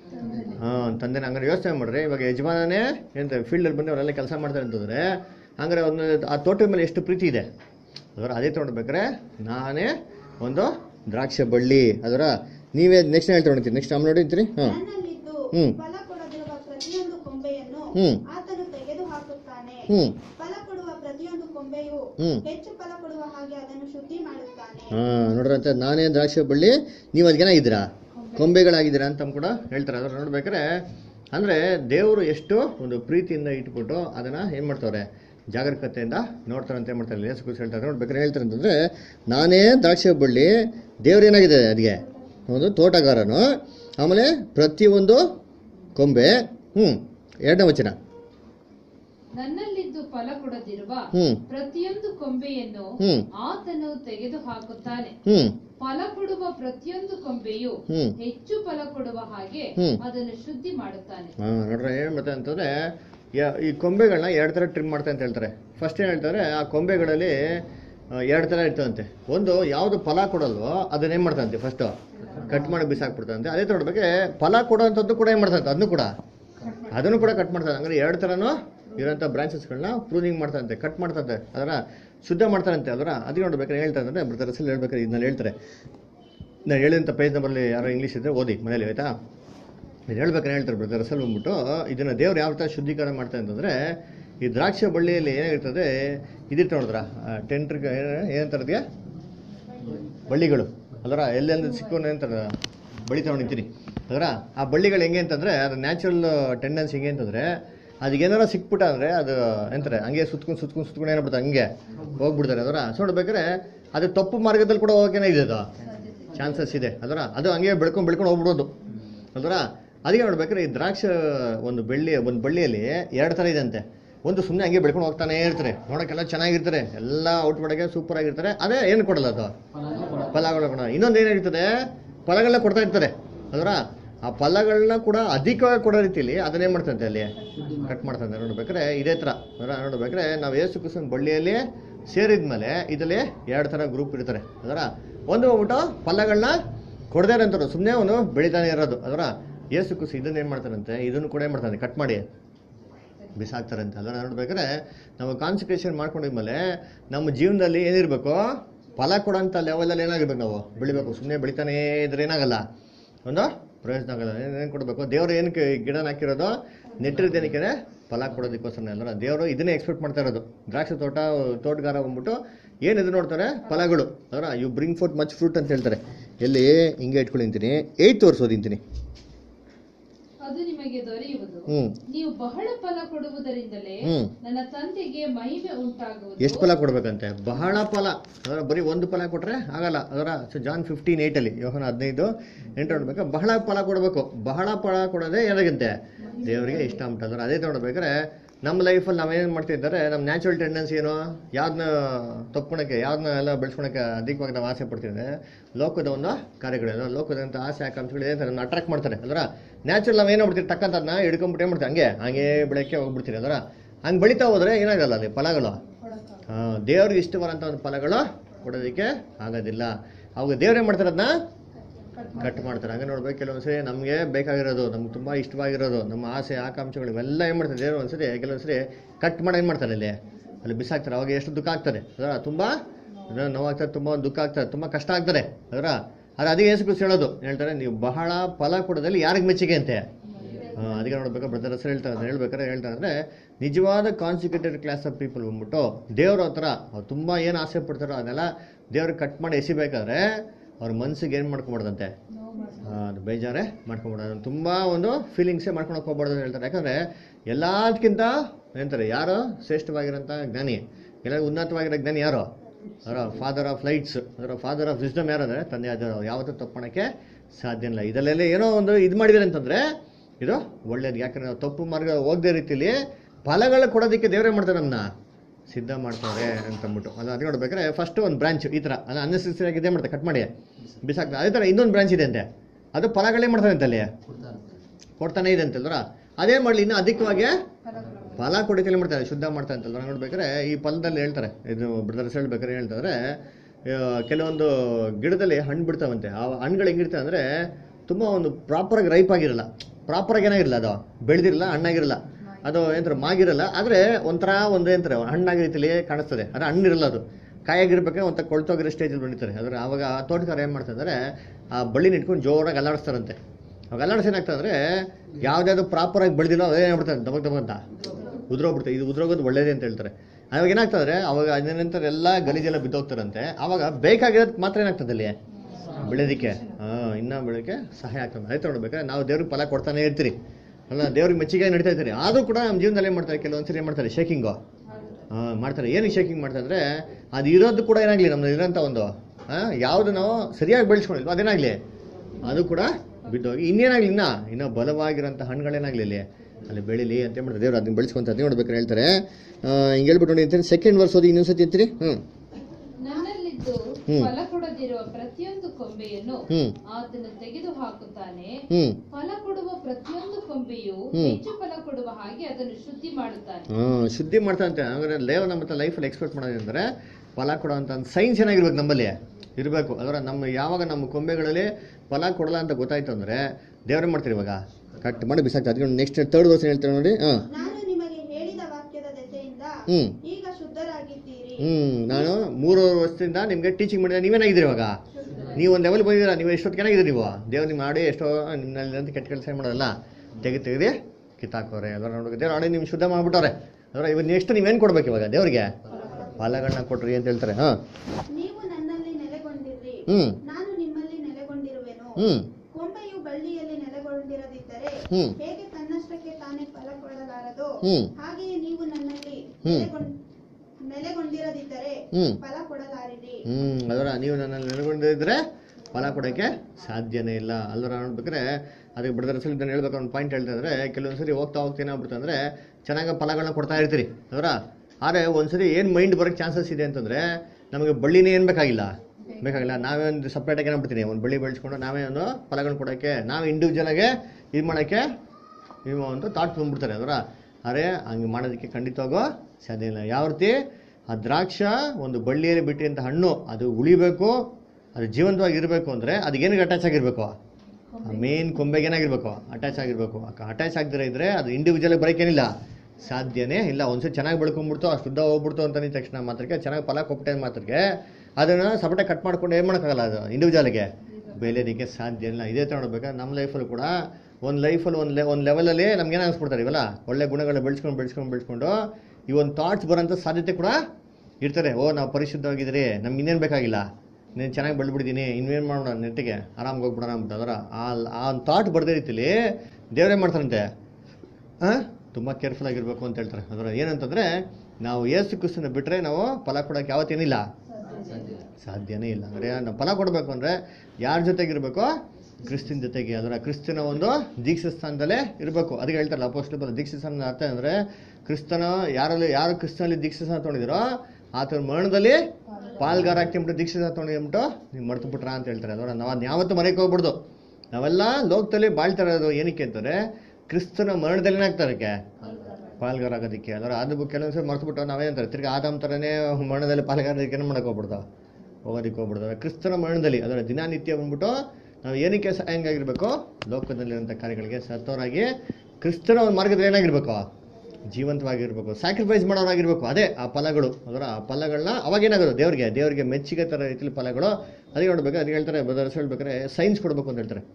ಹಾಂ ತಂದೆನ ಹಂಗಾರೆ ಯೋಚನೆ ಮಾಡ್ರಿ ಇವಾಗ ಯಜಮಾನನೇ ಎಂತ ಫೀಲ್ಡಲ್ಲಿ ಬಂದು ಅವರೆಲ್ಲ ಕೆಲಸ ಮಾಡ್ತಾರೆ ಅಂತಂದ್ರೆ ಹಂಗಾರೆ ಒಂದು ಆ ತೋಟದ ಮೇಲೆ ಎಷ್ಟು ಪ್ರೀತಿ ಇದೆ ಅದರ ಅದೇ ತೊಗೊಂಡ್ಬೇಕಾರೆ ನಾನೇ ಒಂದು ದ್ರಾಕ್ಷ ಬಳ್ಳಿ ಅದರ ನೀವೇ ನೆಕ್ಸ್ಟ್ ಹೇಳ್ತಾ ನೋಡ್ತೀರಿ ನೆಕ್ಸ್ಟ್ ಆಮೇಲೆ ನೋಡಿರ್ತೀರಿ ಹಾಂ ನನ್ನಲ್ಲಿದ್ದು ಹ್ಮ್. ಫಲ ಕೊಡದಿರುವ ಪ್ರತಿಯೊಂದು ಕೊಂಬೆಯನ್ನು ಹ್ಮ್. ಆತನು ತೆಗೆದು ಹಾಕುತ್ತಾನೆ ಹ್ಞೂ ಫಲ ಕೊಡುವ ಪ್ರತಿಯೊಂದು ಕೊಂಬೆಯು ಹ್ಮ್. ಹೆಚ್ಚು ಫಲ ಕೊಡುವ ಹಾಗೆ ಅದನ್ನು ಶುದ್ಧಿ ಮಾಡುತ್ತಾನೆ ಹಾಂ ನೋಡ್ರಂತೆ ನಾನೇ ದ್ರಾಕ್ಷಿ ಬಳ್ಳಿ ನೀವು ಅದಕ್ಕೇನಾಗಿದ್ದೀರಾ ಕೊಂಬೆಗಳಾಗಿದ್ದೀರಾ ಅಂತ ಕೂಡ ಹೇಳ್ತಾರೆ ಅದ್ರ ನೋಡ್ಬೇಕಾದ್ರೆ ಅಂದರೆ ದೇವರು ಎಷ್ಟು ಒಂದು ಪ್ರೀತಿಯಿಂದ ಇಟ್ಬಿಟ್ಟು ಅದನ್ನು ಏನು ಮಾಡ್ತಾವ್ರೆ ಜಾಗರೂಕತೆಯಿಂದ ನೋಡ್ತಾರೆ ಅಂತ ಏನ್ ಮಾಡ್ತಾರೆ ಯೇಸು ಕ್ರಿಸ್ತ ಹೇಳ್ತಾರೆ ನೋಡ್ಬೇಕಾದ್ರೆ ಹೇಳ್ತಾರೆ ಅಂತಂದರೆ ನಾನೇ ದ್ರಾಕ್ಷಿ ಬಳ್ಳಿ ದೇವ್ರು ಏನಾಗಿದೆ ಅದಕ್ಕೆ ಒಂದು ತೋಟಗಾರನು ಆಮೇಲೆ ಪ್ರತಿಯೊಂದು ಕೊಂಬೆ ಹ್ಞೂ ಎರಡನೇ ವಚನ ನನ್ನಲ್ಲಿದ್ದು ಫಲ ಕೊಡದಿರುವ ಹ್ಞೂ ಪ್ರತಿಯೊಂದು ಕೊಂಬೆಯನ್ನು ಹ್ಮ್. ಆತನು ತೆಗೆದು ಹಾಕುತ್ತಾನೆ ಹ್ಞೂ ಫಲ ಕೊಡುವ ಪ್ರತಿಯೊಂದು ಕೊಂಬೆಯು ಹ್ಮ್. ಹೆಚ್ಚು ಫಲ ಕೊಡುವ ಹಾಗೆ ಹ್ಮ್. ಅದನ್ನು ಶುದ್ಧಿ ಮಾಡುತ್ತಾನೆ ಹಾಂ ನೋಡ್ರೆ ಏನು ಮತ್ತೆ ಅಂತಂದರೆ ಈ ಕೊಂಬೆಗಳನ್ನ ಎರಡು ಥರ ಟ್ರಿಮ್ ಮಾಡ್ತಾರೆ ಅಂತ ಹೇಳ್ತಾರೆ ಫಸ್ಟ್ ಏನು ಹೇಳ್ತಾರೆ ಆ ಕೊಂಬೆಗಳಲ್ಲಿ ಆ, ಎರಡು ಥರ ಇರ್ತದಂತೆ ಒಂದು ಯಾವುದು ಫಲ ಕೊಡಲ್ವೋ ಅದನ್ನೇನು ಮಾಡ್ತಂತೆ ಫಸ್ಟು ಕಟ್ ಮಾಡಿ ಬಿಸಾಕ್ಬಿಡ್ತಂತೆ ಅದೇ ಥರ ನೋಡ್ಬೇಕು ಫಲ ಕೊಡೋವಂಥದ್ದು ಕೂಡ ಏನು ಮಾಡ್ತಂತೆ ಅದನ್ನು ಕೂಡ ಅದನ್ನು ಕೂಡ ಕಟ್ ಮಾಡ್ತಾರೆ ಹಂಗಾರೆ ಎರಡು ಥರನೂ ಇರೋಂಥ ಬ್ರಾಂಚಸ್ಗಳನ್ನ ಪ್ರೂನಿಂಗ್ ಮಾಡ್ತಾರಂತೆ ಕಟ್ ಮಾಡ್ತಂತೆ ಅದರ ಶುದ್ಧ ಮಾಡ್ತಾರಂತೆ ಅದರ ಅದಕ್ಕೆ ನೋಡ್ಬೇಕಾದ್ರೆ ಹೇಳ್ತಾರೆ ಅಂದರೆ ಬ್ರದರ್ ಹೆಸರು ಹೇಳ್ಬೇಕಾದ್ರೆ ಇದನ್ನ ಹೇಳ್ತಾರೆ ನಾನು ಹೇಳಿದಂಥ ಪೇಜ್ ನಂಬರಲ್ಲಿ ಯಾರೋ ಇಂಗ್ಲೀಷ್ ಇದ್ದರೆ ಓದಿ ಮನೇಲಿ ಆಯ್ತಾ ಇದು ಹೇಳ್ಬೇಕಾದ್ರೆ ಹೇಳ್ತಾರೆ ಬ್ರದರ್ ರಸಲ್ ಬಂದ್ಬಿಟ್ಟು ಇದನ್ನು ದೇವ್ರು ಯಾವ ಥರ ಶುದ್ಧೀಕರಣ ಮಾಡ್ತಾರೆ ಅಂತಂದರೆ ಈ ದ್ರಾಕ್ಷ ಬಳ್ಳಿಯಲ್ಲಿ ಏನಾಗಿರ್ತದೆ ಇದಿರ್ತ ನೋಡಿದ್ರ ಟೆಂಟ್ರಿಗೆ ಏನಂತಾರೆ ಅದಕ್ಕೆ ಬಳ್ಳಿಗಳು ಅದರ ಎಲ್ಲೆಲ್ಲಿ ಸಿಕ್ಕೊಂಡು ಏನಂತಾರೆ ಬಳ್ಳಿ ತಗೊಂಡು ನಿಂತೀನಿ ಅದರ ಆ ಬಳ್ಳಿಗಳು ಹೆಂಗೆ ಅಂತಂದರೆ ಅದು ನ್ಯಾಚುರಲ್ ಟೆಂಡೆನ್ಸಿ ಹೆಂಗೆ ಅಂತಂದರೆ ಅದಕ್ಕೆ ಏನಾರ ಸಿಕ್ಬಿಟ್ಟ ಅಂದರೆ ಅದು ಎಂತಾರೆ ಹಂಗೆ ಸುತ್ಕೊಂಡು ಸುತ್ಕೊಂಡು ಸುತ್ಕೊಂಡು ಏನಾಗ್ಬಿಡ್ತಾರೆ ಹಂಗೆ ಹೋಗ್ಬಿಡ್ತಾರೆ ಅದರ ಸೊ ನೋಡ್ಬೇಕಾದ್ರೆ ಅದು ತಪ್ಪು ಮಾರ್ಗದಲ್ಲಿ ಕೂಡ ಹೋಗೋಕೇನೆ ಇದೆ ಅದು ಚಾನ್ಸಸ್ ಇದೆ ಅದರ ಅದು ಹಂಗೆ ಬೆಳ್ಕೊಂಡು ಬೆಳ್ಕೊಂಡು ಹೋಗ್ಬಿಡೋದು ಅದರ ಅದಕ್ಕೆ ನೋಡ್ಬೇಕಾದ್ರೆ ಈ ದ್ರಾಕ್ಷ ಒಂದು ಬೆಳ್ಳಿ ಒಂದು ಬಳ್ಳಿಯಲ್ಲಿ ಎರಡು ಥರ ಇದೆ ಅಂತೆ ಒಂದು ಸುಮ್ಮನೆ ಹಂಗೆ ಬೆಳ್ಕೊಂಡು ಹೋಗ್ತಾನೆ ಇರ್ತಾರೆ ನೋಡೋಕ್ಕೆಲ್ಲ ಚೆನ್ನಾಗಿರ್ತಾರೆ ಎಲ್ಲ ಔಟ್ ಮಾಡೋಕ್ಕೆ ಸೂಪರ್ ಆಗಿರ್ತಾರೆ ಅದೇ ಏನು ಕೊಡಲ್ಲ ಅದು ಫಲಗಳು ಕೊಡ ಇನ್ನೊಂದು ಏನಿರ್ತದೆ ಫಲಗಳನ್ನ ಕೊಡ್ತಾ ಇರ್ತಾರೆ ಅದರ ಆ ಫಲಗಳನ್ನ ಕೂಡ ಅಧಿಕವಾಗಿ ಕೊಡೋ ರೀತಿಯಲ್ಲಿ ಅದನ್ನೇನು ಮಾಡ್ತಂತೆ ಅಲ್ಲಿ ಕಟ್ ಮಾಡ್ತಂತೆ ನೋಡ್ಬೇಕಾದ್ರೆ ಇದೇ ಥರ ಅದರ ನೋಡ್ಬೇಕಾದ್ರೆ ನಾವು ಏಸು ಕ್ರಿಸ್ತನ ಬಳ್ಳಿಯಲ್ಲಿ ಸೇರಿದ್ಮೇಲೆ ಇದರಲ್ಲಿ ಎರಡು ಥರ ಗ್ರೂಪ್ ಇರ್ತಾರೆ ಅದರ ಒಂದು ಹೋಗ್ಬಿಟ್ಟು ಫಲಗಳನ್ನ ಕೊಡದೇ ಇರೋಂಥವ್ರು ಸುಮ್ಮನೆ ಅವನು ಬೆಳಿತಾನೆ ಇರೋದು ಅದರ ಏಸು ಕುಸು ಇದನ್ನ ಏನು ಮಾಡ್ತಾರಂತೆ ಇದನ್ನು ಕೂಡ ಏನು ಮಾಡ್ತಾನೆ ಕಟ್ ಮಾಡಿ ಬಿಸಾಕ್ತಾರಂತೆ ಅದನ್ನ ನೋಡ್ಬೇಕಾದ್ರೆ ನಾವು ಕಾನ್ಸಂಟ್ರೇಷನ್ ಮಾಡ್ಕೊಂಡಿದ್ಮೇಲೆ ನಮ್ಮ ಜೀವನದಲ್ಲಿ ಏನಿರಬೇಕು ಫಲ ಕೊಡೋಂಥ ಲೆವೆಲಲ್ಲಿ ಏನಾಗಿರ್ಬೇಕು ನಾವು ಬೆಳಿಬೇಕು ಸುಮ್ಮನೆ ಬೆಳಿತಾನೇ ಇದ್ರೆ ಏನಾಗಲ್ಲ ಒಂದು ಪ್ರಯೋಜನ ಆಗಲ್ಲ ಏನು ಕೊಡಬೇಕು ದೇವರು ಏನಕ್ಕೆ ಗಿಡನ ಹಾಕಿರೋದು ನೆಟ್ಟಿರೋದೇನಕ್ಕೆ ಫಲ ಕೊಡೋದಕ್ಕೋಸ್ಕರ ಅಲ್ಲ ದೇವರು ಇದನ್ನೇ ಎಕ್ಸ್ಪೆಕ್ಟ್ ಮಾಡ್ತಾ ಇರೋದು ದ್ರಾಕ್ಷಿ ತೋಟ ತೋಟಗಾರ ಬಂದ್ಬಿಟ್ಟು ಏನು ಇದು ನೋಡ್ತಾರೆ ಫಲಗಳು ಅದರ you bring forth much fruit ಅಂತ ಹೇಳ್ತಾರೆ ಎಲ್ಲಿ ಹಿಂಗೆ ಇಟ್ಕೊಂಡಿಂತೀನಿ ಏಯ್ಟ್ ತೋರಿಸೋದಿಂತೀನಿ ಅದು ನಿಮಗೆ ದೊರೆಯುವುದು ಹ್ಞೂ ನೀವು ಬಹಳ ಫಲ ಕೊಡುವುದರಿಂದಲೇ ಹ್ಮ್. ನನ್ನ ತಂದೆಗೆ ಮಹಿಮೆ ಉಂಟಾಗುವುದು ಎಷ್ಟು ಫಲ ಕೊಡ್ಬೇಕಂತೆ ಬಹಳ ಫಲ ಅದರ ಬರೀ ಒಂದು ಫಲ ಕೊಟ್ರೆ ಆಗಲ್ಲ ಅದರ ಸೊ ಜಾನ್ ಫಿಫ್ಟೀನ್ ಏಯ್ಟಲ್ಲಿ ಯೋಹನ ಹದಿನೈದು ಎಂಟು ನೋಡ್ಬೇಕು ಬಹಳ ಫಲ ಕೊಡಬೇಕು ಬಹಳ ಫಲ ಕೊಡೋದೇ ಏನಾಗಂತೆ ದೇವರಿಗೆ ಇಷ್ಟ ಉಂಟು ಅಂದ್ರೆ ಅದೇ ನೋಡ್ಬೇಕಾದ್ರೆ ನಮ್ಮ ಲೈಫಲ್ಲಿ ನಾವೇನು ಮಾಡ್ತಿದ್ದಾರೆ ನಮ್ಮ ನ್ಯಾಚುರಲ್ ಟೆಂಡೆನ್ಸಿ ಏನು ಯಾವ್ದನ್ನ ತಪ್ಕೊಳಕ್ಕೆ ಯಾವ್ದನ್ನ ಎಲ್ಲ ಬೆಳೆಸ್ಕೊಳಕ್ಕೆ ಅಧಿಕವಾಗಿ ನಾವು ಆಸೆ ಪಡ್ತಿದ್ರೆ ಲೋಕದ ಒಂದು ಕಾರ್ಯಗಳು ಲೋಕದಂಥ ಆಸೆ ಆಕಾಂಕ್ಷೆಗಳು ಏನು ನಮ್ಮ ಅಟ್ರಾಕ್ಟ್ ಮಾಡ್ತಾರೆ ಅದರ ನ್ಯಾಚುರಲ್ ನಾವು ಏನು ಮಾಡ್ತೀವಿ ಟಕ್ಕಂತ ಅದನ್ನ ಹಿಡ್ಕೊಂಡ್ಬಿಟ್ಟು ಏನು ಮಾಡ್ತೀವಿ ಹಂಗೆ ಹಂಗೆ ಬೆಳಕ್ಕೆ ಹೋಗ್ಬಿಡ್ತೀರಿ ಅದರ ಹಂಗೆ ಬೆಳಿತಾ ಹೋದ್ರೆ ಏನಾಗಲ್ಲ ಅಲ್ಲಿ ಫಲಗಳು ಹಾಂ ದೇವ್ರಿಗೆ ಇಷ್ಟವಾದಂಥ ಒಂದು ಫಲಗಳು ಕೊಡೋದಕ್ಕೆ ಆಗೋದಿಲ್ಲ ಅವಾಗ ದೇವ್ರು ಏನು ಮಾಡ್ತಾರೆ ಅದನ್ನ ಕಟ್ ಮಾಡ್ತಾರೆ ಹಂಗೆ ನೋಡ್ಬೇಕು ಕೆಲವೊಂದ್ಸರಿ ನಮಗೆ ಬೇಕಾಗಿರೋದು ನಮ್ಗೆ ತುಂಬ ಇಷ್ಟವಾಗಿರೋದು ನಮ್ಮ ಆಸೆ ಆಕಾಂಕ್ಷೆಗಳು ಇವೆಲ್ಲ ಏನು ಮಾಡ್ತಾರೆ ದೇವರು ಒಂದ್ಸರಿ ಕೆಲವೊಂದ್ಸರಿ ಕಟ್ ಮಾಡಿ ಏನು ಮಾಡ್ತಾರೆ ಅಲ್ಲಿ ಅಲ್ಲಿ ಬಿಸಾಕ್ತಾರೆ ಅವಾಗ ಎಷ್ಟು ದುಃಖ ಆಗ್ತದೆ ಅದರ ತುಂಬ ನೋವಾಗ್ತದೆ ತುಂಬ ಒಂದು ದುಃಖ ಆಗ್ತದೆ ತುಂಬ ಕಷ್ಟ ಆಗ್ತದೆ ಅದರ ಅದು ಅದೇ ಏಸು ಹೇಳೋದು ಹೇಳ್ತಾರೆ ನೀವು ಬಹಳ ಫಲ ಕೊಡೋದಲ್ಲಿ ಯಾರಿಗೆ ಮೆಚ್ಚುಗೆ ಅಂತೆ ಆ, ಅದಕ್ಕೆ ನೋಡ್ಬೇಕು ಬ್ರದರ್ ಹೆಸರು ಹೇಳ್ತಾ ಇದ್ದಾರೆ ಹೇಳ್ಬೇಕಾದ್ರೆ ಹೇಳ್ತಾ ಇದ್ರೆ ನಿಜವಾದ ಕಾನ್ಸಿಕ್ಯೂಟೆಡ್ ಕ್ಲಾಸ್ ಆಫ್ ಪೀಪಲ್ ಬಂದ್ಬಿಟ್ಟು ದೇವ್ರ ಹತ್ರ ಅವ್ರು ತುಂಬ ಏನು ಆಸೆ ಪಡ್ತಾರೋ ಅದನ್ನೆಲ್ಲ ದೇವ್ರಿಗೆ ಕಟ್ ಮಾಡಿ ಎಸಿಬೇಕಾದ್ರೆ ಅವ್ರ ಮನ್ಸಿಗೆ ಏನು ಮಾಡ್ಕೊಂಬಿಡ್ದಂತೆ ಅದು ಬೇಜಾರೇ ಮಾಡ್ಕೊಂಬಿಡೋದು ತುಂಬ ಒಂದು ಫೀಲಿಂಗ್ಸೇ ಮಾಡ್ಕೊಳಕ್ಕೆ ಹೋಗ್ಬಾರ್ದು ಅಂತ ಹೇಳ್ತಾರೆ ಯಾಕಂದರೆ ಎಲ್ಲದಕ್ಕಿಂತ ಏನಂತಾರೆ ಯಾರು ಶ್ರೇಷ್ಠವಾಗಿರೋಂಥ ಜ್ಞಾನಿ ಎಲ್ಲ ಉನ್ನತವಾಗಿರೋ ಜ್ಞಾನಿ ಯಾರು ಅದರ ಫಾದರ್ ಆಫ್ ಲೈಟ್ಸ್ ಅದರ ಫಾದರ್ ಆಫ್ ವಿಸ್ಡಮ್ ಯಾರಂದ್ರೆ ತಂದೆ ಆದ ಯಾವತ್ತೂ ತಪ್ಪಣಕ್ಕೆ ಸಾಧ್ಯ ಇಲ್ಲ ಇದರಲ್ಲೆಲ್ಲ ಏನೋ ಒಂದು ಇದು ಮಾಡಿದ್ದಾರೆ ಅಂತಂದರೆ ಇದು ಒಳ್ಳೇದು ಯಾಕಂದ್ರೆ ನಾವು ತಪ್ಪು ಮಾರ್ಗ ಹೋಗದೆ ರೀತಿಲಿ ಫಲಗಳು ಕೊಡೋದಕ್ಕೆ ದೇವರೇ ಮಾಡ್ತಾರೆ ನಮ್ಮನ್ನ ಸಿದ್ಧ ಮಾಡ್ತಾರೆ ಅಂತಂದ್ಬಿಟ್ಟು ಅದು ಅದು ನೋಡ್ಬೇಕಾದ್ರೆ ಫಸ್ಟ್ ಒಂದು ಬ್ರಾಂಚ್ ಈ ಥರ ಅದು ಅನ್ನೆಸೆಸರಿ ಆಗಿ ಇದೇ ಮಾಡ್ತಾರೆ ಕಟ್ ಮಾಡಿ ಬಿಸಾಕ್ತಾರೆ ಅದೇ ಥರ ಇನ್ನೊಂದು ಬ್ರಾಂಚ್ ಇದೆ ಅಂತೆ ಅದು ಫಲಗಳೇ ಮಾಡ್ತಾರೆ ಅಂತಲ್ಲಿ ಕೊಡ್ತಾ ಇರ್ತಾರೆ ಕೊಡ್ತಾನೆ ಇದೆ ಅಂತಲ್ವರ ಅದೇ ಮಾಡಲಿ ಇನ್ನು ಅಧಿಕವಾಗಿ ಫಲ ಕೊಡಿತಲ್ಲಿ ಮಾಡ್ತಾರೆ ಶುದ್ಧ ಮಾಡ್ತಾರೆ ಅಂತಲ್ವ ನೋಡ್ಬೇಕಾದ್ರೆ ಈ ಫಲದಲ್ಲಿ ಹೇಳ್ತಾರೆ ಇದು ಬ್ರದರ್ಸ್ ಹೇಳ್ಬೇಕಾದ್ರೆ ಹೇಳ್ತಾರೆ ಆ, ಕೆಲವೊಂದು ಗಿಡದಲ್ಲಿ ಹಣ್ಣು ಬಿಡ್ತಾವಂತೆ ಆ ಹಣ್ಣುಗಳು ಹೆಂಗಿರ್ತವೆ ಅಂದರೆ ತುಂಬ ಒಂದು ಪ್ರಾಪರಾಗಿ ರೈಪ್ ಆಗಿರಲ್ಲ ಪ್ರಾಪರಾಗಿ ಏನಾಗಿರಲ್ಲ ಅದು ಬೆಳೆದಿರಲ್ಲ ಹಣ್ಣಾಗಿರಲ್ಲ ಅದು ಏನಂತಾರೆ ಮಾಗಿರಲ್ಲ ಆದರೆ ಒಂಥರ ಒಂದು ಏನಂತಾರೆ ಹಣ್ಣಾಗಿ ರೀತಿಲಿ ಕಾಣಿಸ್ತದೆ ಅದು ಹಣ್ಣಿರಲ್ಲ ಅದು ಕಾಯಾಗಿರ್ಬೇಕಾದ್ರೆ ಒಂಥರ ಕೊಳ್ತೋಗಿರೋ ಸ್ಟೇಜಲ್ಲಿ ಬಂದಿರ್ತಾರೆ ಅದ್ರ ಆವಾಗ ಆ ತೋಟಗಾರ ಏನು ಮಾಡ್ತಾರೆ ಅಂದರೆ ಆ ಬಳ್ಳಿನ ಇಟ್ಕೊಂಡು ಜೋರಾಗಿ ಅಲ್ಲಾಡಿಸ್ತಾರಂತೆ ಅವಾಗ ಅಲ್ಲಾಡಿಸ್ ಏನಾಗ್ತದೆ ಅಂದರೆ ಯಾವ್ದಾದ್ರು ಪ್ರಾಪರಾಗಿ ಬೆಳೆದಿಲ್ಲ ಅದೇ ಏನಾಗ್ಬಿಡ್ತಾರೆ ದಮಕ್ ದಮಕ್ ಅಂತ ಉದುರೋಗ್ಬಿಡ್ತಾರೆ ಇದು ಉದುರೋಗೋದು ಒಳ್ಳೇದೇ ಅಂತ ಹೇಳ್ತಾರೆ ಅವಾಗ ಏನಾಗ್ತದ್ರೆ ಅವಾಗ ಅದೇನಂತಾರೆ ಎಲ್ಲ ಗಲೀಜೆಲ್ಲ ಬಿದ್ದೋಗ್ತಾರಂತೆ ಅವಾಗ ಬೇಕಾಗಿರೋದಕ್ಕೆ ಮಾತ್ರ ಏನಾಗ್ತದೆ ಅಲ್ಲಿ ಬೆಳೆಯೋದಕ್ಕೆ ಹಾಂ ಇನ್ನೂ ಬೆಳಗ್ಗೆ ಸಹಾಯ ಆಗ್ತದೆ ಆಯ್ತು ನೋಡ್ಬೇಕಾದ್ರೆ ನಾವು ದೇವ್ರಿಗೆ ಫಲ ಕೊಡ್ತಾನೆ ಇರ್ತೀರಿ ಅಲ್ಲ ದೇವ್ರಿಗೆ ಮೆಚ್ಚುಗೆ ನಡೀತಾ ಇರ್ತೀರಿ ಆದರೂ ಕೂಡ ನಮ್ಮ ಜೀವನದಲ್ಲಿ ಏನು ಮಾಡ್ತಾರೆ ಕೆಲವೊಂದ್ಸರಿ ಏನು ಮಾಡ್ತಾರೆ ಶೇಕಿಂಗು ಹಾಂ ಮಾಡ್ತಾರೆ ಏನಕ್ಕೆ ಶೇಕಿಂಗ್ ಮಾಡ್ತಾರೆ ಅಂದರೆ ಅದು ಇರೋದು ಕೂಡ ಏನಾಗಲಿ ನಮ್ಮದು ಇರೋಂಥ ಒಂದು ಹಾಂ ಯಾವುದು ನಾವು ಸರಿಯಾಗಿ ಬೆಳೆಸ್ಕೊಂಡಿಲ್ವೋ ಅದೇನಾಗಲಿ ಅದು ಕೂಡ ಬಿದ್ದೋಗಿ ಇನ್ನೇನಾಗಲಿ ಇನ್ನ ಇನ್ನೂ ಬಲವಾಗಿರೋಂಥ ಹಣ್ಣುಗಳೇನಾಗಲಿ ಇಲ್ಲಿ ಅಲ್ಲಿ ಬೆಳೀಲಿ ಅಂತ ಏನ್ ಮಾಡ್ತಾರೆ ದೇವ್ರು ಅದನ್ನ ಬೆಳೆಸ್ಕೊಂತ ಅದೇ ನೋಡ್ಬೇಕಾರೆ ಹೇಳ್ತಾರೆ ಆ, ಹಿಂಗೆ ಹೇಳ್ಬಿಟ್ಟು ನೋಡಿ ಅಂತೀನಿ ಸೆಕೆಂಡ್ ವರ್ಸ್ ಓದಿ ಇನ್ನೊಂದ್ಸತಿ ಅಂತೀರಿ ಹ್ಞೂ ನನ್ನಲ್ಲಿದ್ದು ಹ್ಮ್. ಫಲ ಕೊಡದಿರುವ ಪ್ರತಿಯೊಂದು ಕೊಂಬೆಯನ್ನು ಹ್ಮ್. ಆತನು ತೆಗೆದು ಹಾಕುತ್ತಾನೆ ಹ್ಞೂ ಫಲ ಕೊಡುವ ಪ್ರತಿಯೊಂದು ಕೊಂಬೆಯು ಹ್ಮ್. ಹೆಚ್ಚು ಫಲ ಕೊಡುವ ಹಾಗೆ ಅದನ್ನು ಶುದ್ಧಿ ಮಾಡುತ್ತಾನೆ ಹಾಂ ಶುದ್ಧಿ ಮಾಡ್ತಾರಂತೆ ಅಂದರೆ ಲೇವ್ ನಮ್ಮ ಹತ್ರ ಲೈಫಲ್ಲಿ ಎಕ್ಸ್ಪೆಕ್ಟ್ ಮಾಡೋದಂದ್ರೆ ಫಲ ಕೊಡೋಂಥ ಒಂದು ಸೈನ್ಸ್ ಏನಾಗಿರ್ಬೇಕು ನಮ್ಮಲ್ಲಿ ಇರಬೇಕು ಅದರ ನಮ್ಮ ಯಾವಾಗ ನಮ್ಮ ಕೊಂಬೆಗಳಲ್ಲಿ ಫಲ ಕೊಡಲ್ಲ ಅಂತ ಗೊತ್ತಾಯ್ತು ಅಂದರೆ ದೇವ್ರೇ ಮಾಡ್ತೀರಿ ಇವಾಗ ಕಟ್ ಮಾಡಿ ಬಿಸಾಕ್ತಾರೆ ಅದಕ್ಕೆ ನೆಕ್ಸ್ಟ್ ತರ್ಡ್ ವರ್ಷ ಹೇಳ್ತಾರೆ ನೋಡಿ ಹಾಂ ನಾನು ನಿಮಗೆ ಹೇಳಿದ ವಾಕ್ಯದ ದೆಸೆಯಿಂದ ಹ್ಮ್. ಈಗ ಶುದ್ಧರಾಗಿದ್ದೀರಿ ಹ್ಞೂ ನಾನು ಮೂರು ವರ್ಷದಿಂದ ನಿಮಗೆ ಟೀಚಿಂಗ್ ಮಾಡಿದ್ರೆ ನೀವೇನಾಗಿದ್ದೀರಿ ಇವಾಗ ನೀವು ಒಂದು ಲೆವೆಲ್ ಬಂದಿದ್ದೀರಾ ನೀವು ಎಷ್ಟೊತ್ತು ಚೆನ್ನಾಗಿದ್ದೀರಿ ನೀವು ದೇವ್ರು ನಿಮ್ಮ ಮಾಡಿ ಎಷ್ಟೋ ನಿಮ್ಮಲ್ಲಿ ಅಂತ ಕೆಟ್ಟ ಕೆಲಸ ಮಾಡೋದಲ್ಲ ತೆಗೆದು ತೆಗೆದು ಕಿತ್ತಾಕೋರೆ ಅದರ ನೋಡಿ ದೇವ್ರು ಆಡಿ ನಿಮ್ಗೆ ಶುದ್ಧ ಮಾಡಿಬಿಟ್ಟವ್ರೆ ಅದರ ಇವಾಗ ನೆಕ್ಸ್ಟ್ ನೀವೇನು ಕೊಡ್ಬೇಕು ಇವಾಗ ದೇವ್ರಿಗೆ ಫಲಗಳನ್ನ ಕೊಟ್ರಿ ಅಂತ ಹೇಳ್ತಾರೆ ಹಾಂ ನೀವು ನನ್ನಲ್ಲಿ ನೆಲೆಗೊಂಡಿರ್ರಿ ಹ್ಞೂ ನಾನು ನಿಮ್ಮಲ್ಲಿ ನೆಲೆಗೊಂಡಿರುವೆನು ಹ್ಞೂ ಕೊಂಬೆಯು ಬಳ್ಳಿಯಲ್ಲಿ ನೆಲೆಗೊಂಡಿರದಿದ್ದರೆ ಹ್ಮ್. ಹೇಗೆ ತನ್ನಷ್ಟಕ್ಕೆ ತಾನೇ ಫಲ ಕೊಡಲಾರದು ಹ್ಮ್. ಹಾಗೆಯೇ ನೀವು ನನ್ನಲ್ಲಿ ಹ್ಮ್. ನೆಲೆಗೊಂಡ್- ನೆಲೆಗೊಂಡಿರದಿದ್ದರೆ ಹ್ಮ್. ಫಲ ಕೊಡಲಾರಿರಿ ಹ್ಞೂ ಅದರ ನೀವು ನನ್ನಲ್ಲಿ ನೆಲೆಗೊಂಡಿದ್ರೆ ಫಲ ಕೊಡೋಕ್ಕೆ ಸಾಧ್ಯನೇ ಇಲ್ಲ ಅಲ್ಲರ ನೋಡ್ಬೇಕಾದ್ರೆ ಅದಕ್ಕೆ ಬಿಡದ ರಸಲ್ ಇದನ್ನು ಹೇಳ್ಬೇಕು ಒಂದು ಪಾಯಿಂಟ್ ಹೇಳ್ತಾ ಇದ್ರೆ ಕೆಲವೊಂದು ಸರಿ ಹೋಗ್ತಾ ಹೋಗ್ತಾ ಏನಾಗ್ಬಿಡುತ್ತೆ ಅಂದರೆ ಚೆನ್ನಾಗಿ ಫಲಗಳನ್ನ ಕೊಡ್ತಾ ಇರ್ತೀರಿ ಅದರ ಆದರೆ ಒಂದ್ಸರಿ ಏನು ಮೈಂಡ್ ಬರೋಕ್ಕೆ ಚಾನ್ಸಸ್ ಇದೆ ಅಂತಂದರೆ ನಮಗೆ ಬಳ್ಳಿನೇ ಏನು ಬೇಕಾಗಿಲ್ಲ ಬೇಕಾಗಿಲ್ಲ ನಾವೇ ಒಂದು ಸಪ್ರೇಟಾಗಿ ಏನಾಗ್ಬಿಡ್ತೀನಿ ಒಂದು ಬಳ್ಳಿ ಬೆಳೆಸ್ಕೊಂಡು ನಾವೇ ಒಂದು ಫಲಗಳನ್ನ ಕೊಡೋಕ್ಕೆ ನಾವು ಇಂಡಿವಿಜುವಲಾಗೆ ಇದು ಮಾಡೋಕ್ಕೆ ನೀವು ಒಂದು ಥಾಟ್ ಬಂದ್ಬಿಡ್ತಾರೆ ಅದರ ಅರೆ ಹಂಗೆ ಮಾಡೋದಕ್ಕೆ ಖಂಡಿತವಾಗೋ ಸಾಧ್ಯ ಇಲ್ಲ ಯಾವ ರೀತಿ ಆ ದ್ರಾಕ್ಷ ಒಂದು ಬಳ್ಳಿಯಲ್ಲಿ ಬಿಟ್ಟಿರಂಥ ಹಣ್ಣು ಅದು ಉಳಿಬೇಕು ಅದು ಜೀವಂತವಾಗಿ ಇರಬೇಕು ಅಂದರೆ ಅದಕ್ಕೇನಿಗೆ ಅಟ್ಯಾಚ್ ಆಗಿರಬೇಕು ಮೇನ್ ಕೊಂಬೆಗೆ ಏನಾಗಿರ್ಬೇಕು ಅಟ್ಯಾಚ್ ಆಗಿರಬೇಕು ಅಟ್ಯಾಚ್ ಆಗದಿರ ಇದ್ರೆ ಅದು ಇಂಡಿವಿಜುವಲ್ ಬರೋಕ್ಕೇನಿಲ್ಲ ಸಾಧ್ಯನೇ ಇಲ್ಲ ಒಂದ್ಸರಿ ಚೆನ್ನಾಗಿ ಬೆಳ್ಕೊಂಡ್ಬಿಡ್ತು ಆ ಶುದ್ಧ ಹೋಗ್ಬಿಡ್ತು ಅಂತ ಅಂದಿದ್ ತಕ್ಷಣ ಮಾತ್ರಕ್ಕೆ ಚೆನ್ನಾಗಿ ಫಲ ಕೊಟ್ಟೆ ಮಾತ್ರಕ್ಕೆ ಅದನ್ನು ಸಪಟೆ ಕಟ್ ಮಾಡ್ಕೊಂಡು ಏನು ಮಾಡೋಕ್ಕಾಗಲ್ಲ ಅದು ಇಂಡಿವಿಜುವಲ್ಗೆ ಬೆಳೆಯೋದಕ್ಕೆ ಸಾಧ್ಯ ಇಲ್ಲ ಇದೇ ಥರ ನೋಡ್ಬೇಕಾದ್ರೆ ನಮ್ಮ ಲೈಫಲ್ಲಿ ಕೂಡ ಒಂದು ಲೈಫಲ್ಲಿ ಒಂದು ಲೆ ಒಂದು ಲೆವೆಲಲ್ಲಿ ನಮ್ಗೆ ಏನು ಅನ್ಸ್ಬಿಡ್ತಾರೆ ಇವಲ್ಲ ಒಳ್ಳೆ ಗುಣಗಳನ್ನ ಬೆಳೆಸ್ಕೊಂಡು ಬೆಳೆಸ್ಕೊಂಡು ಬೆಳೆಸ್ಕೊಂಡು ಈ ಒಂದು ಥಾಟ್ಸ್ ಬರೋಂಥ ಸಾಧ್ಯತೆ ಕೂಡ ಇರ್ತಾರೆ ಓ ನಾವು ಪರಿಶುದ್ಧವಾಗಿದ್ದೀರಿ ನಮ್ಗೆ ಇನ್ನೇನು ಬೇಕಾಗಿಲ್ಲ ನೀನು ಚೆನ್ನಾಗಿ ಬೆಳೆದ್ಬಿಟ್ಟಿದ್ದೀನಿ ಇನ್ನೇನು ಮಾಡೋಣ ನೆಟ್ಟಿಗೆ ಆರಾಮಾಗಿ ಹೋಗ್ಬಿಡೋಣ ಅಂದ್ಬಿಟ್ಟು ಅದರ ಆ ಆ ಒಂದು ಥಾಟ್ ಬರ್ದೇ ರೀತಿಲಿ ದೇವರೇ ಮಾಡ್ತಾರಂತೆ ಹಾಂ ತುಂಬ ಕೇರ್ಫುಲ್ ಆಗಿರಬೇಕು ಅಂತ ಹೇಳ್ತಾರೆ ಅದರ ಏನಂತಂದರೆ ನಾವು ಏಸು ಕ್ರಿಸ್ತನ ಬಿಟ್ಟರೆ ನಾವು ಫಲ ಕೊಡೋಕೆ ಯಾವತ್ತೇನಿಲ್ಲ ಸಾಧ್ಯನೇ ಇಲ್ಲ ಅಂದರೆ ನಾವು ಫಲ ಕೊಡಬೇಕು ಅಂದರೆ ಯಾರ ಜೊತೆಗಿರಬೇಕು ಕ್ರಿಸ್ತಿನ ಜೊತೆಗೆ ಅದರ ಕ್ರಿಸ್ತನ ಒಂದು ದೀಕ್ಷಾ ಸ್ಥಾನದಲ್ಲೇ ಇರಬೇಕು ಅದಕ್ಕೆ ಹೇಳ್ತಾರಲ್ಲ ಅಪೋಸ್ಟಲ್ ಬರೋ ದೀಕ್ಷಾ ಸ್ಥಾನದ ಅರ್ಥ ಅಂದರೆ ಕ್ರಿಸ್ತನ ಯಾರಲ್ಲಿ ಯಾರು ಕ್ರಿಸ್ತನಲ್ಲಿ ದೀಕ್ಷಾ ಸ್ಥಾನ ತೊಗೊಂಡಿದ್ದೀರೋ ಆತನ ಮರಣದಲ್ಲಿ ಪಾಲ್ಗಾರ ಆಗ್ತಿಬಿಟ್ಟು ದೀಕ್ಷಾ ಸ್ಥಾನ ತೊಗೊಂಡಿಬಿಟ್ಟು ನೀವು ಮರ್ತು ಬಿಟ್ರ ಅಂತ ಹೇಳ್ತಾರೆ ಅದರ ನಾವು ಅದನ್ನ ಯಾವತ್ತೂ ಮರೆಯಕ್ಕೆ ಹೋಗ್ಬಿಡ್ದು ನಾವೆಲ್ಲ ಲೋಕದಲ್ಲಿ ಬಾಳ್ತಾ ಇರೋದು ಏನಕ್ಕೆ ಅಂತಾರೆ ಕ್ರಿಸ್ತನ ಮರಣದಲ್ಲಿ ಏನಾಗ್ತಾರಕ್ಕೆ ಪಾಲ್ಗಾರ ಆಗೋದಕ್ಕೆ ಅದರ ಅದು ಕೆಲವೊಂದ್ಸರಿ ಮರ್ತು ನಾವೇನಂತಾರೆ ತಿರ್ಗಿ ಆದಾಮ್ ಥರನೇ ಮರಣದಲ್ಲಿ ಪಾಲ್ಗಾರದಕ್ಕೆ ಏನು ಮಾಡಕ್ಕೆ ಹೋಗ್ಬಿಡ್ದು ಹೋಗೋದಕ್ಕೆ ಹೋಗ್ಬಿಡ್ದು ಕ್ರಿಸ್ತನ ಮರಣದಲ್ಲಿ ಅದರ ದಿನನಿತ್ಯ ಬಂದ್ಬಿಟ್ಟು ನಾವು ಏನಕ್ಕೆ ಸಹಾಯಂಗಾಗಿರ್ಬೇಕು ಲೋಕದಲ್ಲಿರುವಂಥ ಕಾರ್ಯಗಳಿಗೆ ಸತ್ತವರಾಗಿ ಕ್ರಿಸ್ತನ ಒಂದು ಮಾರ್ಗದಲ್ಲಿ ಏನಾಗಿರ್ಬೇಕು ಜೀವಂತವಾಗಿರ್ಬೇಕು ಸ್ಯಾಕ್ರಿಫೈಸ್ ಮಾಡೋರಾಗಿರ್ಬೇಕು ಅದೇ ಆ ಫಲಗಳು ಅದರ ಆ ಫಲಗಳನ್ನ ಅವಾಗೇನಾಗೋದು ದೇವ್ರಿಗೆ ದೇವ್ರಿಗೆ ಮೆಚ್ಚುಗೆ ಥರ ರೀತಿಲಿ ಫಲಗಳು ಅದಕ್ಕೆ ನೋಡ್ಬೇಕು ಅದಕ್ಕೆ ಹೇಳ್ತಾರೆ ಬದರ್ಸ್ ಹೇಳ್ಬೇಕಾದ್ರೆ ಸೈನ್ಸ್ ಕೊಡಬೇಕು ಅಂತ ಹೇಳ್ತಾರೆ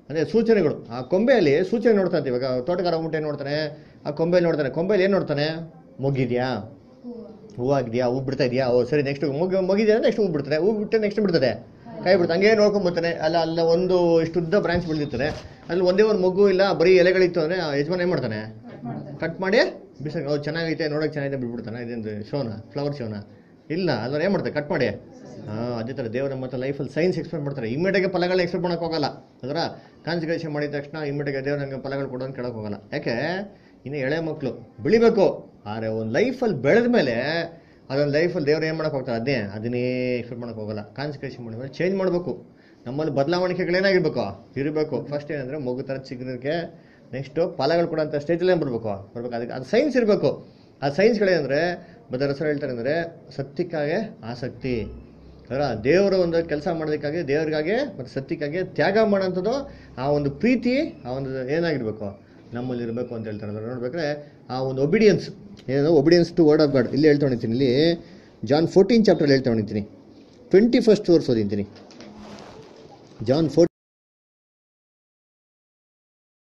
ಅಂದರೆ ಸೂಚನೆಗಳು ಆ ಕೊಂಬೆಯಲ್ಲಿ ಸೂಚನೆ ನೋಡ್ತಾ ಇರ್ತೀವಿ ಇವಾಗ ತೋಟಗಾರ ಹೋಗ್ಬಿಟ್ಟು ಏನು ನೋಡ್ತಾನೆ ಆ ಕೊಂಬೆಯಲ್ಲಿ ನೋಡ್ತಾನೆ ಕೊಂಬೆಯಲ್ಲಿ ಏನು ನೋಡ್ತಾನೆ ಮೊಗ್ಗಿದ್ಯಾ ಹೂವು ಆಗಿದೆಯಾ ಹೂ ಬಿಡ್ತಾ ಇದೆಯಾ ಓ ಸರಿ ನೆಕ್ಸ್ಟ್ ಮುಗಿ ಮುಗಿದೆಯಾ ನೆಕ್ಸ್ಟ್ ಹೂ ಬಿಡ್ತಾರೆ ಹೂ ಬಿಟ್ಟು ನೆಕ್ಸ್ಟ್ ಬಿಡ್ತದೆ ಕೈ ಬಿಡ್ತಾರೆ ಹಂಗೆ ನೋಡ್ಕೊಂಬರ್ತಾನೆ ಅಲ್ಲ ಅಲ್ಲ ಒಂದು ಇಷ್ಟು ಉದ್ದ ಬ್ರಾಂಚ್ ಬೆಳೆದಿರ್ತಾರೆ ಅಲ್ಲಿ ಒಂದೇ ಒಂದು ಮಗು ಇಲ್ಲ ಬರೀ ಎಲೆಗಳಿತ್ತು ಅಂದರೆ ಯಜಮಾನ ಏನು ಮಾಡ್ತಾನೆ ಕಟ್ ಮಾಡಿ ಬಿಸಿ ಓ ಚೆನ್ನಾಗೈತೆ ನೋಡೋಕೆ ಚೆನ್ನಾಗಿದೆ ಬಿಟ್ಬಿಡ್ತಾನೆ ಇದೇನು ಶೋನ ಫ್ಲವರ್ ಶೋನ ಇಲ್ಲ ಅದ್ರ ಏನು ಮಾಡ್ತಾರೆ ಕಟ್ ಮಾಡಿ ಹಾಂ ಅದೇ ಥರ ದೇವ್ರ ನಮ್ಮ ಹತ್ರ ಲೈಫಲ್ಲಿ ಸೈನ್ಸ್ ಎಕ್ಸ್ಪೆಕ್ಟ್ ಮಾಡ್ತಾರೆ ಇಮ್ಮಿಡಿಯಾಗಿ ಫಲಗಳನ್ನ ಎಕ್ಸ್ಪೆಕ್ಟ್ ಮಾಡೋಕೆ ಹೋಗಲ್ಲ ಅದರ ಕಾನ್ಸಿಕ್ರೇಷನ್ ಮಾಡಿದ ತಕ್ಷಣ ಇಮ್ಮಿಡಿಯಾಗಿ ದೇವ್ರ ನಂಗೆ ಫಲಗಳು ಕೊಡೋದು ಕೇಳೋಕೆ ಹೋಗಲ್ಲ ಯಾಕೆ ಇನ್ನು ಎಳೆ ಮಕ್ಕಳು ಬೆಳಿಬೇಕು ಆದರೆ ಒಂದು ಲೈಫಲ್ಲಿ ಬೆಳೆದ ಮೇಲೆ ಅದೊಂದು ಲೈಫಲ್ಲಿ ದೇವ್ರು ಏನು ಮಾಡೋಕೆ ಹೋಗ್ತಾರೆ ಅದೇ ಅದನ್ನೇ ಎಕ್ಸ್ಪೆಕ್ಟ್ ಮಾಡೋಕೆ ಹೋಗಲ್ಲ ಕಾನ್ಸಿಕ್ರೇಷನ್ ಮಾಡಿದ್ರೆ ಚೇಂಜ್ ಮಾಡಬೇಕು ನಮ್ಮಲ್ಲಿ ಬದಲಾವಣೆಗಳೇನಾಗಿರ್ಬೇಕು ಇರಬೇಕು ಫಸ್ಟ್ ಏನಂದರೆ ಮಗು ಥರ ಚಿಕ್ಕದಕ್ಕೆ ನೆಕ್ಸ್ಟು ಫಲಗಳು ಕೊಡೋಂಥ ಸ್ಟೇಜಲ್ಲೇ ಬರಬೇಕು ಬರ್ಬೇಕು ಅದಕ್ಕೆ ಅದು ಸೈನ್ಸ್ ಇರಬೇಕು ಆ ಸೈನ್ಸ್ಗಳೇನೆಂದರೆ ಬದರ ಹೆಸರು ಹೇಳ್ತಾರೆ ಅಂದರೆ ಸತ್ಯಕ್ಕಾಗೆ ಆಸಕ್ತಿ ಅದರ ದೇವರ ಒಂದು ಕೆಲಸ ಮಾಡೋದಕ್ಕಾಗಿ ದೇವರಿಗಾಗಿ ಮತ್ತು ಸತ್ಯಕ್ಕಾಗಿ ತ್ಯಾಗ ಮಾಡೋಂಥದ್ದು ಆ ಒಂದು ಪ್ರೀತಿ ಆ ಒಂದು ಏನಾಗಿರ್ಬೇಕು ನಮ್ಮಲ್ಲಿ ಇರಬೇಕು ಅಂತ ಹೇಳ್ತಾರೆ ಅದನ್ನ ನೋಡ್ಬೇಕಾದ್ರೆ ಆ ಒಂದು ಒಬಿಡಿಯನ್ಸ್ ಏನು obedience to word of God ಇಲ್ಲಿ ಹೇಳ್ತಾ ಹೊಣಿತೀನಿ ಇಲ್ಲಿ ಜಾನ್ ಫೋರ್ಟೀನ್ ಚಾಪ್ಟರ್ ಹೇಳ್ತಾ ಹೊಣಿತೀನಿ ಟ್ವೆಂಟಿ ಫಸ್ಟ್ ವರ್ಸ್ ಓದಿಂತೀನಿ ಜಾನ್ ಫೋರ್ಟೀನ್